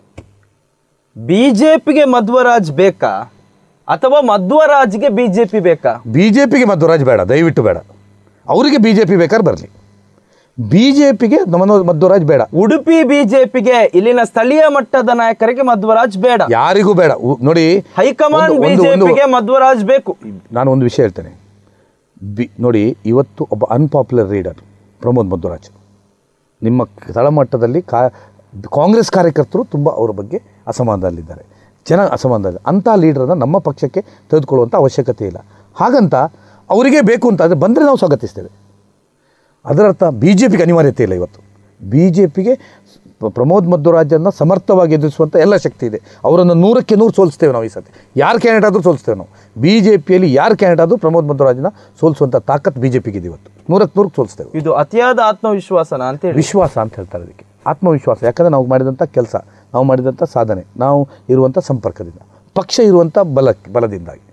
ಬಿಜೆಪಿಗೆ ಮಧ್ವರಾಜ್ ಬೇಕಾ ಅಥವಾ ಮಧ್ವರಾಜ್ಗೆ ಬಿಜೆಪಿ ಬೇಕಾ ಬಿ ಜೆ ಪಿಗೆ ಮಧ್ವರಾಜ್ ಬೇಡ ದಯವಿಟ್ಟು ಬೇಡ ಅವರಿಗೆ ಬಿ ಜೆ ಪಿ ಬೇಕಾದ್ರೆ ಬರಲಿ ಬಿ ಜೆ ಪಿಗೆ ಮನೋ ಮಧ್ವರಾಜ್ ಬೇಡ ಉಡುಪಿ ಬಿಜೆಪಿಗೆ ಇಲ್ಲಿನ ಸ್ಥಳೀಯ ಮಟ್ಟದ ನಾಯಕರಿಗೆ ಮಧ್ವರಾಜ್ ಬೇಡ ಯಾರಿಗೂ ಬೇಡ ಉ- ನೋಡಿ ಹೈಕಮಾಂಡ್ ಒಂದು- ಒಂದು- ಒಂದು- ಬಿಜೆಪಿಗೆ ಮಧ್ವರಾಜ್ ಬೇಕು ನಾನು ಒಂದು ವಿಷಯ ಹೇಳ್ತೇನೆ ಬಿ ನೋಡಿ ಇವತ್ತು ಒಬ್ಬ ಅನ್ಪಾಪ್ಯುಲರ್ ರೀಡರ್ ಪ್ರಮೋದ್ ಮಧ್ವರಾಜ್ ನಿಮ್ಮ ತಳಮಟ್ಟದಲ್ಲಿ ಕಾ ಕಾಂಗ್ರೆಸ್ ಕಾರ್ಯಕರ್ತರು ತುಂಬ ಅವರ ಬಗ್ಗೆ ಅಸಮಾಧಾನದಲ್ಲಿದ್ದಾರೆ ಜನ ಅಸಮಾಧಾನ ಅಂಥ ಲೀಡ್ರನ್ನು ನಮ್ಮ ಪಕ್ಷಕ್ಕೆ ತೆಗೆದುಕೊಳ್ಳುವಂಥ ಅವಶ್ಯಕತೆ ಇಲ್ಲ ಹಾಗಂತ ಅವರಿಗೆ ಬೇಕು ಅಂತ ಆದರೆ ಬಂದರೆ ನಾವು ಸ್ವಾಗತಿಸ್ತೇವೆ ಅದರರ್ಥ ಬಿ ಜೆ ಪಿಗೆ ಅನಿವಾರ್ಯತೆ ಇಲ್ಲ ಇವತ್ತು ಬಿ ಜೆ ಪಿಗೆ ಪ್ರಮೋದ್ ಮಧ್ವರಾಜನ್ನು ಸಮರ್ಥವಾಗಿ ಎದುರಿಸುವಂಥ ಎಲ್ಲ ಶಕ್ತಿ ಇದೆ ಅವರನ್ನು ನೂರಕ್ಕೆ ನೂರು ಸೋಲಿಸ್ತೇವೆ ನಾವು ಈ ಸತಿ ಯಾರು ಕ್ಯಾಂಡಿಡೇಟ್ ಆದರೂ ಸೋಲಿಸ್ತೇವೆ ನಾವು ಬಿ ಜೆ ಪಿಯಲ್ಲಿ ಯಾರು ಕ್ಯಾಂಡಿಡೇಟ್ ಆದರೂ ಪ್ರಮೋದ್ ಮಧ್ವರಾಜನ ಸೋಲಿಸುವಂಥ ತಾಕತ್ ಬಿ ಜೆ ಪಿಗಿದೆ ಇವತ್ತು ನೂರಕ್ಕೆ ನೂರಕ್ಕೆ ಸೋಲಿಸ್ತೇವೆ ಇದು ಅತಿಯಾದ ಆತ್ಮವಿಶ್ವಾಸನ ಅಂತ ಹೇಳಿ ವಿಶ್ವಾಸ ಅಂತ ಹೇಳ್ತಾರೆ ಅದಕ್ಕೆ ಆತ್ಮವಿಶ್ವಾಸ ಯಾಕಂದರೆ ನಾವು ಮಾಡಿದಂಥ ಕೆಲಸ ನಾವು ಮಾಡಿದಂಥ ಸಾಧನೆ ನಾವು ಇರುವಂಥ ಸಂಪರ್ಕದಿಂದ ಪಕ್ಷ ಇರುವಂಥ ಬಲ ಬಲದಿಂದಾಗಿ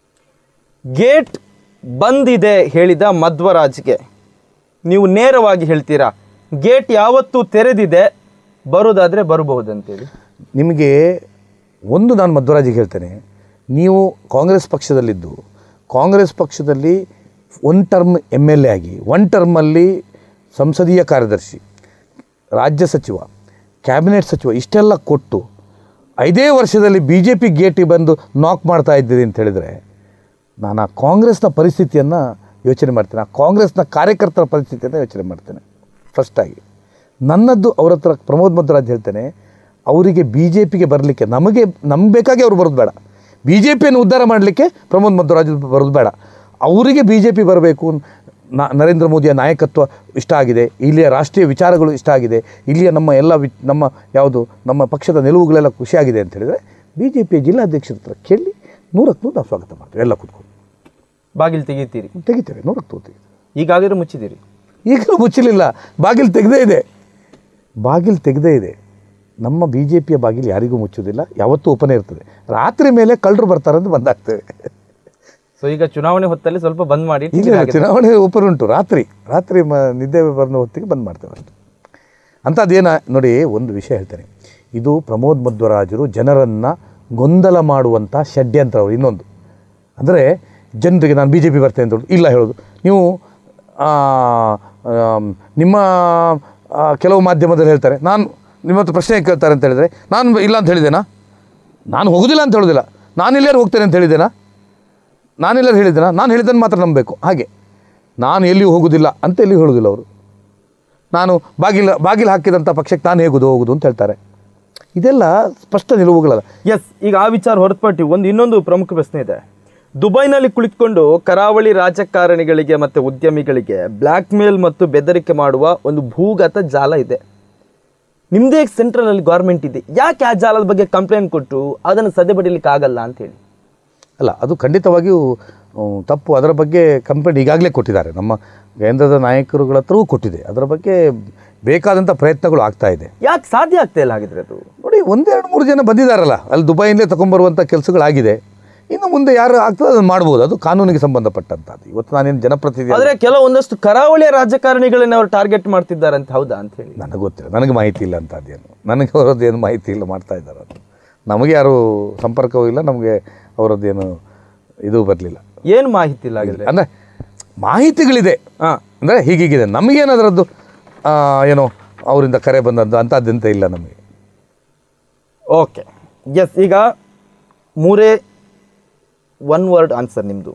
ಗೇಟ್ ಬಂದಿದೆ ಹೇಳಿದ ಮಧ್ವರಾಜ್ಗೆ ನೀವು ನೇರವಾಗಿ ಹೇಳ್ತೀರಾ ಗೇಟ್ ಯಾವತ್ತೂ ತೆರೆದಿದೆ ಬರೋದಾದ್ರೆ ಬರಬಹುದಂತೇಳಿ ನಿಮಗೆ ಒಂದು ನಾನು ಮಧ್ವರಾಜಿಗೆ ಹೇಳ್ತೇನೆ ನೀವು ಕಾಂಗ್ರೆಸ್ ಪಕ್ಷದಲ್ಲಿದ್ದು ಕಾಂಗ್ರೆಸ್ ಪಕ್ಷದಲ್ಲಿ one term M L A ಆಗಿ ಒನ್ ಟರ್ಮಲ್ಲಿ ಸಂಸದೀಯ ಕಾರ್ಯದರ್ಶಿ ರಾಜ್ಯ ಸಚಿವ ಕ್ಯಾಬಿನೆಟ್ ಸಚಿವ ಇಷ್ಟೆಲ್ಲ ಕೊಟ್ಟು ಐದೇ ವರ್ಷದಲ್ಲಿ ಬಿ ಜೆ ಪಿ ಗೇಟಿಗೆ ಬಂದು ನಾಕ್ ಮಾಡ್ತಾ ಇದ್ದೀರಿ ಅಂತ ಹೇಳಿದರೆ ನಾನು ಆ ಕಾಂಗ್ರೆಸ್ನ ಪರಿಸ್ಥಿತಿಯನ್ನು ಯೋಚನೆ ಮಾಡ್ತೇನೆ ಆ ಕಾಂಗ್ರೆಸ್ನ ಕಾರ್ಯಕರ್ತರ ಪರಿಸ್ಥಿತಿಯನ್ನು ಯೋಚನೆ ಮಾಡ್ತೇನೆ ಫಸ್ಟಾಗಿ ನನ್ನದ್ದು ಅವ್ರ ಹತ್ರ ಪ್ರಮೋದ್ ಮಧ್ವರಾಜ್ ಹೇಳ್ತೇನೆ ಅವರಿಗೆ ಬಿ ಜೆ ಪಿಗೆ ಬರಲಿಕ್ಕೆ ನಮಗೆ ನಮ್ಗೆ ಬೇಕಾಗಿ ಅವ್ರು ಬರೋದು ಬೇಡ ಬಿ ಜೆ ಪಿಯನ್ನು ಉದ್ಧಾರ ಮಾಡಲಿಕ್ಕೆ ಪ್ರಮೋದ್ ಮಧ್ವರಾಜ್ ಬರೋದು ಬೇಡ ಅವರಿಗೆ ಬಿ ಜೆ ಪಿ ಬರಬೇಕು ನ ನರೇಂದ್ರ ಮೋದಿಯ ನಾಯಕತ್ವ ಇಷ್ಟ ಆಗಿದೆ ಇಲ್ಲಿಯ ರಾಷ್ಟ್ರೀಯ ವಿಚಾರಗಳು ಇಷ್ಟ ಆಗಿದೆ ಇಲ್ಲಿಯ ನಮ್ಮ ಎಲ್ಲ ವಿ ನಮ್ಮ ಯಾವುದು ನಮ್ಮ ಪಕ್ಷದ ನಿಲುವುಗಳೆಲ್ಲ ಖುಷಿಯಾಗಿದೆ ಅಂತ ಹೇಳಿದರೆ ಬಿ ಜೆ ಪಿಯ ಜಿಲ್ಲಾಧ್ಯಕ್ಷರ ಹತ್ರ ಕೇಳಿ ನೂರಕ್ಕೆ ನೂರು ನಾವು ಸ್ವಾಗತ ಮಾಡ್ತೇವೆ ಎಲ್ಲ ಕೂತ್ಕೊಂಡು ಬಾಗಿಲು ತೆಗಿತೀರಿ ತೆಗಿತೇವೆ ನೂರಕ್ಕೆ ನೂರು ತೆಗಿತೇವೆ ಈಗಾಗಿರೋ ಮುಚ್ಚಿದಿರಿ ಈಗಲೂ ಮುಚ್ಚಲಿಲ್ಲ ಬಾಗಿಲು ತೆಗೆದೇ ಇದೆ ಬಾಗಿಲು ತೆಗೆದೇ ಇದೆ ನಮ್ಮ ಬಿ ಜೆ ಪಿಯ ಬಾಗಿಲು ಯಾರಿಗೂ ಮುಚ್ಚೋದಿಲ್ಲ ಯಾವತ್ತೂ ಓಪನೇ ಇರ್ತದೆ ರಾತ್ರಿ ಮೇಲೆ ಕಳ್ಳರು ಬರ್ತಾರೆ ಅಂತ ಬಂದಾಗ್ತೇವೆ ಸೊ ಈಗ ಚುನಾವಣೆ ಹೊತ್ತಲ್ಲಿ ಸ್ವಲ್ಪ ಬಂದ್ ಮಾಡಿ ಇಲ್ಲ ಚುನಾವಣೆ ಓಪನ್ ಉಂಟು ರಾತ್ರಿ ರಾತ್ರಿ ಮ ನಿದ್ದೆ ಬರೋ ಹೊತ್ತಿಗೆ ಬಂದ್ ಮಾಡ್ತೇವೆ ಅಷ್ಟೆ ಅಂಥದ್ದೇನ ನೋಡಿ ಒಂದು ವಿಷಯ ಹೇಳ್ತೇನೆ ಇದು ಪ್ರಮೋದ್ ಮಧ್ವರಾಜರು ಜನರನ್ನು ಗೊಂದಲ ಮಾಡುವಂಥ ಷಡ್ಯಂತ್ರ ಅವರು ಇನ್ನೊಂದು ಅಂದರೆ ಜನರಿಗೆ ನಾನು ಬಿ ಜೆ ಪಿ ಬರ್ತೇನೆ ಅಂತ ಹೇಳೋದು ಇಲ್ಲ ಹೇಳೋದು ನೀವು ಆ, ಆಮ್, ನಿಮ್ಮ ಆ, ಕೆಲವು ಮಾಧ್ಯಮದಲ್ಲಿ ಹೇಳ್ತಾರೆ ನಾನು ನಿಮ್ಮ ಹತ್ರ ಪ್ರಶ್ನೆ ಕೇಳ್ತಾರೆ ಅಂತ ಹೇಳಿದರೆ ನಾನು ಇಲ್ಲ ಅಂತ ಹೇಳಿದ್ದೇನಾ ನಾನು ಹೋಗೋದಿಲ್ಲ ಅಂತ ಹೇಳೋದಿಲ್ಲ ನಾನು ಎಲ್ಲರೂ ಹೋಗ್ತೇನೆ ಅಂತ ಹೇಳಿದ್ದೇನಾ ನಾನೆಲ್ಲರೂ ಹೇಳಿದ್ದೇನಾ ನಾನು ಹೇಳಿದ್ದನ್ನು ಮಾತ್ರ ನಂಬಬೇಕು ಹಾಗೆ ನಾನು ಎಲ್ಲಿಯೂ ಹೋಗೋದಿಲ್ಲ ಅಂತ ಎಲ್ಲಿಯೂ ಹೇಳೋದಿಲ್ಲ ಅವರು ನಾನು ಬಾಗಿಲು ಬಾಗಿಲು ಹಾಕಿದಂಥ ಪಕ್ಷಕ್ಕೆ ನಾನು ಹೇಗೋದು ಹೋಗೋದು ಅಂತ ಹೇಳ್ತಾರೆ ಇದೆಲ್ಲ ಸ್ಪಷ್ಟ ನಿಲುವುಗಳಲ್ಲ ಎಸ್ ಈಗ ಆ ವಿಚಾರ ಹೊರತುಪಟ್ಟು ಒಂದು ಇನ್ನೊಂದು ಪ್ರಮುಖ ಪ್ರಶ್ನೆ ಇದೆ ದುಬೈನಲ್ಲಿ ಕುಳಿತುಕೊಂಡು ಕರಾವಳಿ ರಾಜಕಾರಣಿಗಳಿಗೆ ಮತ್ತು ಉದ್ಯಮಿಗಳಿಗೆ ಬ್ಲ್ಯಾಕ್ ಮೇಲ್ ಮತ್ತು ಬೆದರಿಕೆ ಮಾಡುವ ಒಂದು ಭೂಗತ ಜಾಲ ಇದೆ ನಿಮ್ಮದೇ ಸೆಂಟ್ರಲಲ್ಲಿ ಗೌರ್ಮೆಂಟ್ ಇದೆ ಯಾಕೆ ಆ ಜಾಲದ ಬಗ್ಗೆ ಕಂಪ್ಲೇಂಟ್ ಕೊಟ್ಟು ಅದನ್ನು ಸದೆ ಬಡಿಲಿಕ್ಕೆ ಆಗಲ್ಲ ಅಂತ ಹೇಳಿ ಅಲ್ಲ ಅದು ಖಂಡಿತವಾಗಿಯೂ ಹ್ಮ್, ತಪ್ಪು ಅದರ ಬಗ್ಗೆ ಕಂಪ್ಲೇಂಟ್ ಈಗಾಗಲೇ ಕೊಟ್ಟಿದ್ದಾರೆ ನಮ್ಮ ಕೇಂದ್ರದ ನಾಯಕರುಗಳ ಹತ್ರವೂ ಕೊಟ್ಟಿದೆ ಅದರ ಬಗ್ಗೆ ಬೇಕಾದಂಥ ಪ್ರಯತ್ನಗಳು ಆಗ್ತಾ ಇದೆ ಯಾಕೆ ಸಾಧ್ಯ ಆಗ್ತಾ ಇಲ್ಲ ಹಾಗಿದ್ರೆ ಅದು ನೋಡಿ ಒಂದೆರಡು ಮೂರು ಜನ ಬಂದಿದ್ದಾರಲ್ಲ ಅಲ್ಲಿ ದುಬೈಯಿಂದಲೇ ತಗೊಂಬರುವಂಥ ಕೆಲಸಗಳಾಗಿದೆ ಇನ್ನು ಮುಂದೆ ಯಾರು ಆಗ್ತದೆ ಅದನ್ನು ಮಾಡ್ಬೋದು ಅದು ಕಾನೂನಿಗೆ ಸಂಬಂಧಪಟ್ಟಂಥದ್ದು ಇವತ್ತು ನಾನೇನು ಜನಪ್ರತಿನಿಧಿ ಅಲ್ಲ. ಆದ್ರೆ ಕೆಲವೊಂದಷ್ಟು ಕರಾವಳಿಯ ರಾಜಕಾರಣಿಗಳನ್ನ ಅವರು ಟಾರ್ಗೆಟ್ ಮಾಡ್ತಿದ್ದಾರೆ ಅಂತ ಹೌದಾ ಅಂತ ಹೇಳಿ ನನಗೆ ಗೊತ್ತಿಲ್ಲ ನನಗೆ ಮಾಹಿತಿ ಇಲ್ಲ ಅಂತ ಅದೇನು ನನಗೆ ಅವರದ್ದೇನು ಮಾಹಿತಿ ಇಲ್ಲ ಮಾಡ್ತಾ ಇದ್ದಾರೆ ಅದು ನಮಗೆ ಯಾರು ಸಂಪರ್ಕವೂ ಇಲ್ಲ ನಮಗೆ ಅವರದ್ದೇನು ಇದು ಬರಲಿಲ್ಲ ಏನು ಮಾಹಿತಿ ಇಲ್ಲ ಹಾಗಿದ್ರೆ ಅಂದರೆ ಮಾಹಿತಿಗಳಿದೆ ಹಾ ಅಂದರೆ ಹೀಗೀಗಿದೆ ನಮಗೇನು ಅದರದ್ದು ಆ, ಏನೋ ಅವರಿಂದ ಕರೆ ಬಂದದ್ದು ಅಂಥದ್ದಂತ ಇಲ್ಲ ನಮಗೆ ಓಕೆ ಎಸ್ ಈಗ ಮೂರೇ ಒನ್ ವರ್ಡ್ ಆನ್ಸರ್ ನಿಮ್ಮದು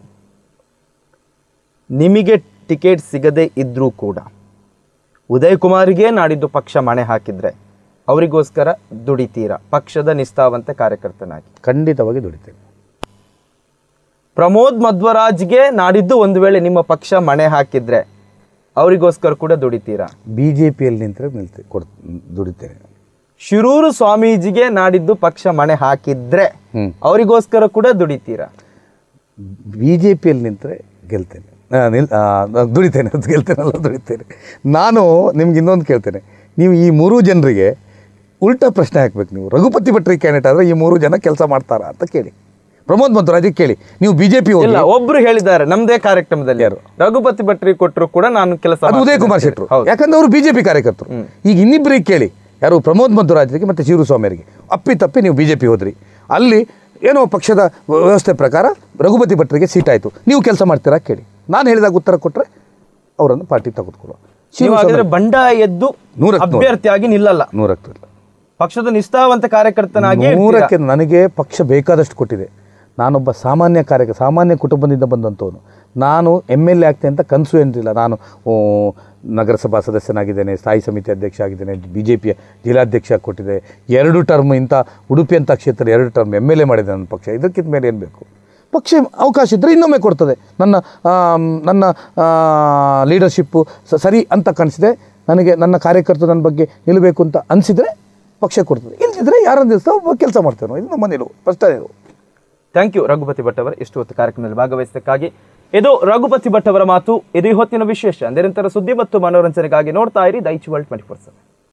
ನಿಮಗೆ ಟಿಕೆಟ್ ಸಿಗದೇ ಇದ್ದರೂ ಕೂಡ ಉದಯ್ ಕುಮಾರ್ಗೆ ನಾಡಿದ್ದು ಪಕ್ಷ ಮಣೆ ಹಾಕಿದ್ರೆ ಅವರಿಗೋಸ್ಕರ ದುಡಿತೀರಾ ಪಕ್ಷದ ನಿಷ್ಠಾವಂತ ಕಾರ್ಯಕರ್ತನಾಗಿ ಖಂಡಿತವಾಗಿ ದುಡಿತೇನೆ ಪ್ರಮೋದ್ ಮಧ್ವರಾಜ್ಗೆ ನಾಡಿದ್ದು ಒಂದು ವೇಳೆ ನಿಮ್ಮ ಪಕ್ಷ ಮಣೆ ಹಾಕಿದ್ರೆ ಅವರಿಗೋಸ್ಕರ ಕೂಡ ದುಡಿತೀರಾ ಬಿ ಜೆ ಪಿಯಲ್ಲಿ ನಿಂತರೆ ನಿಲ್ತೆ ಕೊಡ್ ದುಡಿತೇನೆ ಶಿರೂರು ಸ್ವಾಮೀಜಿಗೆ ನಾಡಿದ್ದು ಪಕ್ಷ ಮಣೆ ಹಾಕಿದ್ರೆ ಹ್ಮ್. ಅವರಿಗೋಸ್ಕರ ಕೂಡ ದುಡಿತೀರಾ ಬಿ ಜೆ ಪಿಯಲ್ಲಿ ನಿಂತರೆ ಗೆಲ್ತೇನೆ ಆ, ನಿಲ್ ಆ, ನಾನ್ ದುಡಿತೇನೆ ಅದು ಗೆಲ್ತೇನಲ್ಲ ದುಡಿತೇನೆ ನಾನು ನಿಮ್ಗೆ ಇನ್ನೊಂದು ಕೇಳ್ತೇನೆ ನೀವು ಈ ಮೂರು ಜನರಿಗೆ ಉಲ್ಟಾ ಪ್ರಶ್ನೆ ಹಾಕ್ಬೇಕು ನೀವು ರಘುಪತಿ ಭಟ್ರಿಗೆ ಕ್ಯಾಂಡಿಡೇಟ್ ಆದರೆ ಈ ಮೂರು ಜನ ಕೆಲಸ ಮಾಡ್ತಾರಾ ಅಂತ ಕೇಳಿ ಪ್ರಮೋದ್ ಮಧ್ವರಾಜಿಗೆ ಕೇಳಿ ನೀವು ಬಿ ಜೆ ಪಿ ಹೋಗಿ ಇಲ್ಲ ಒಬ್ರು ಹೇಳಿದ್ದಾರೆ ನಮ್ದೇ ಕಾರ್ಯಕ್ರಮದಲ್ಲಿ ಯಾರು? ರಘುಪತಿ ಭಟ್ರಿ ಕೊಟ್ಟರು ಕೂಡ ನಾನು ಕೆಲಸ ಅದು ಉದಯ ಮಾಡ್ತೀನಿ ಕುಮಾರ್ ಅಂತ ಹೇಳಿ. ಶೆಟ್ಟರು ಹೌದು ಯಾಕಂದ್ರೆ ಅವರು ಬಿಜೆಪಿ ಕಾರ್ಯಕರ್ತರು ಈಗ ಇನ್ನಿಬ್ಬರಿಗೆ ಕೇಳಿ ಯಾರು ಪ್ರಮೋದ್ ಮಧ್ವರಾಜರಿಗೆ ಮತ್ತು ಶಿವರು ಸ್ವಾಮಿಯರಿಗೆ ಅಪ್ಪಿ ತಪ್ಪಿ ನೀವು ಬಿಜೆಪಿ ಹೋದ್ರಿ ಅಲ್ಲಿ ಏನೋ ಪಕ್ಷದ ವ್ಯವಸ್ಥೆ ಪ್ರಕಾರ ರಘುಪತಿ ಭಟ್ರಿಗೆ ಸೀಟ್ ಆಯಿತು ನೀವು ಕೆಲಸ ಮಾಡ್ತೀರಾ ಕೇಳಿ ನಾನು ಹೇಳಿದಾಗ ಉತ್ತರ ಕೊಟ್ಟರೆ ಅವರನ್ನು ಪಾರ್ಟಿ ತೆಗೆದುಕೊಳ್ಳುವ ನೀವು ಹಾಗಾದ್ರೆ ಬಂಡಾಯ ಎದ್ದು ನೂರಕ್ಕೆ ನೂರು. ಅಭ್ಯರ್ಥಿಯಾಗಿ ನಿಲ್ಲಲ್ಲ ನೂರಕ್ಕೆ ಇಲ್ಲ. ಪಕ್ಷದ ನಿಷ್ಠಾವಂತ ಕಾರ್ಯಕರ್ತನಾಗಿ ಇರ್ತೀರಾ. ನೂರಕ್ಕೆ ನನಗೆ ಪಕ್ಷ ಬೇಕಾದಷ್ಟು ಕೊಟ್ಟಿದೆ ನಾನೊಬ್ಬ ಸಾಮಾನ್ಯ ಕಾರ್ಯಕ ಸಾಮಾನ್ಯ ಕುಟುಂಬದಿಂದ ಬಂದಂಥವನು ನಾನು ಎಮ್ ಎಲ್ ಎ ಆಗ್ತೇನೆ ಅಂತ ಕನಸು ಏನಿಲ್ಲ ನಾನು ಓ, ನಗರಸಭಾ ಸದಸ್ಯನಾಗಿದ್ದೇನೆ ಸ್ಥಾಯಿ ಸಮಿತಿ ಅಧ್ಯಕ್ಷ ಆಗಿದ್ದೇನೆ ಬಿ ಜೆ ಪಿಯ ಜಿಲ್ಲಾಧ್ಯಕ್ಷ ಕೊಟ್ಟಿದೆ ಎರಡು ಟರ್ಮ್ ಇಂಥ ಉಡುಪಿ ಅಂತ ಕ್ಷೇತ್ರ ಎರಡು ಟರ್ಮ್ ಎಮ್ ಎಲ್ ಎ ಮಾಡಿದೆ ನನ್ನ ಪಕ್ಷ ಇದಕ್ಕಿಂತ ಮೇಲೆ ಏನು ಬೇಕು ಪಕ್ಷ ಅವಕಾಶ ಇದ್ದರೆ ಇನ್ನೊಮ್ಮೆ ಕೊಡ್ತದೆ ನನ್ನ ಆಮ್, ನನ್ನ ಲೀಡರ್ಶಿಪ್ಪು ಸರಿ ಅಂತ ಕಾಣಿಸಿದೆ ನನಗೆ ನನ್ನ ಕಾರ್ಯಕರ್ತರು ನನ್ನ ಬಗ್ಗೆ ನಿಲ್ಲಬೇಕು ಅಂತ ಅನಿಸಿದರೆ ಪಕ್ಷ ಕೊಡ್ತದೆ ಇಲ್ಲದಿದ್ದರೆ ಯಾರೊಂದು ದಿವಸ ಕೆಲಸ ಮಾಡ್ತೇವೆ ನಾವು ಇದು ನಮ್ಮ ನಿಲುವು ಸ್ಪಷ್ಟ ನಿಲುವು ಥ್ಯಾಂಕ್ ಯು ರಘುಪತಿ ಭಟ್ ಅವರ ಇಷ್ಟು ಹೊತ್ತು ಕಾರ್ಯಕ್ರಮದಲ್ಲಿ ಭಾಗವಹಿಸಿದ್ದಕ್ಕಾಗಿ ಇದು ರಘುಪತಿ ಭಟ್ ಅವರ ಮಾತು ಇದು ಈ ಹೊತ್ತಿನ ವಿಶೇಷ ನಿರಂತರ ಸುದ್ದಿ ಮತ್ತು ಮನೋರಂಜನೆಗಾಗಿ ನೋಡ್ತಾ ಇರಿ ದೈಚ್ ವರ್ಲ್ಡ್ ಟ್ವೆಂಟಿ ಫೋರ್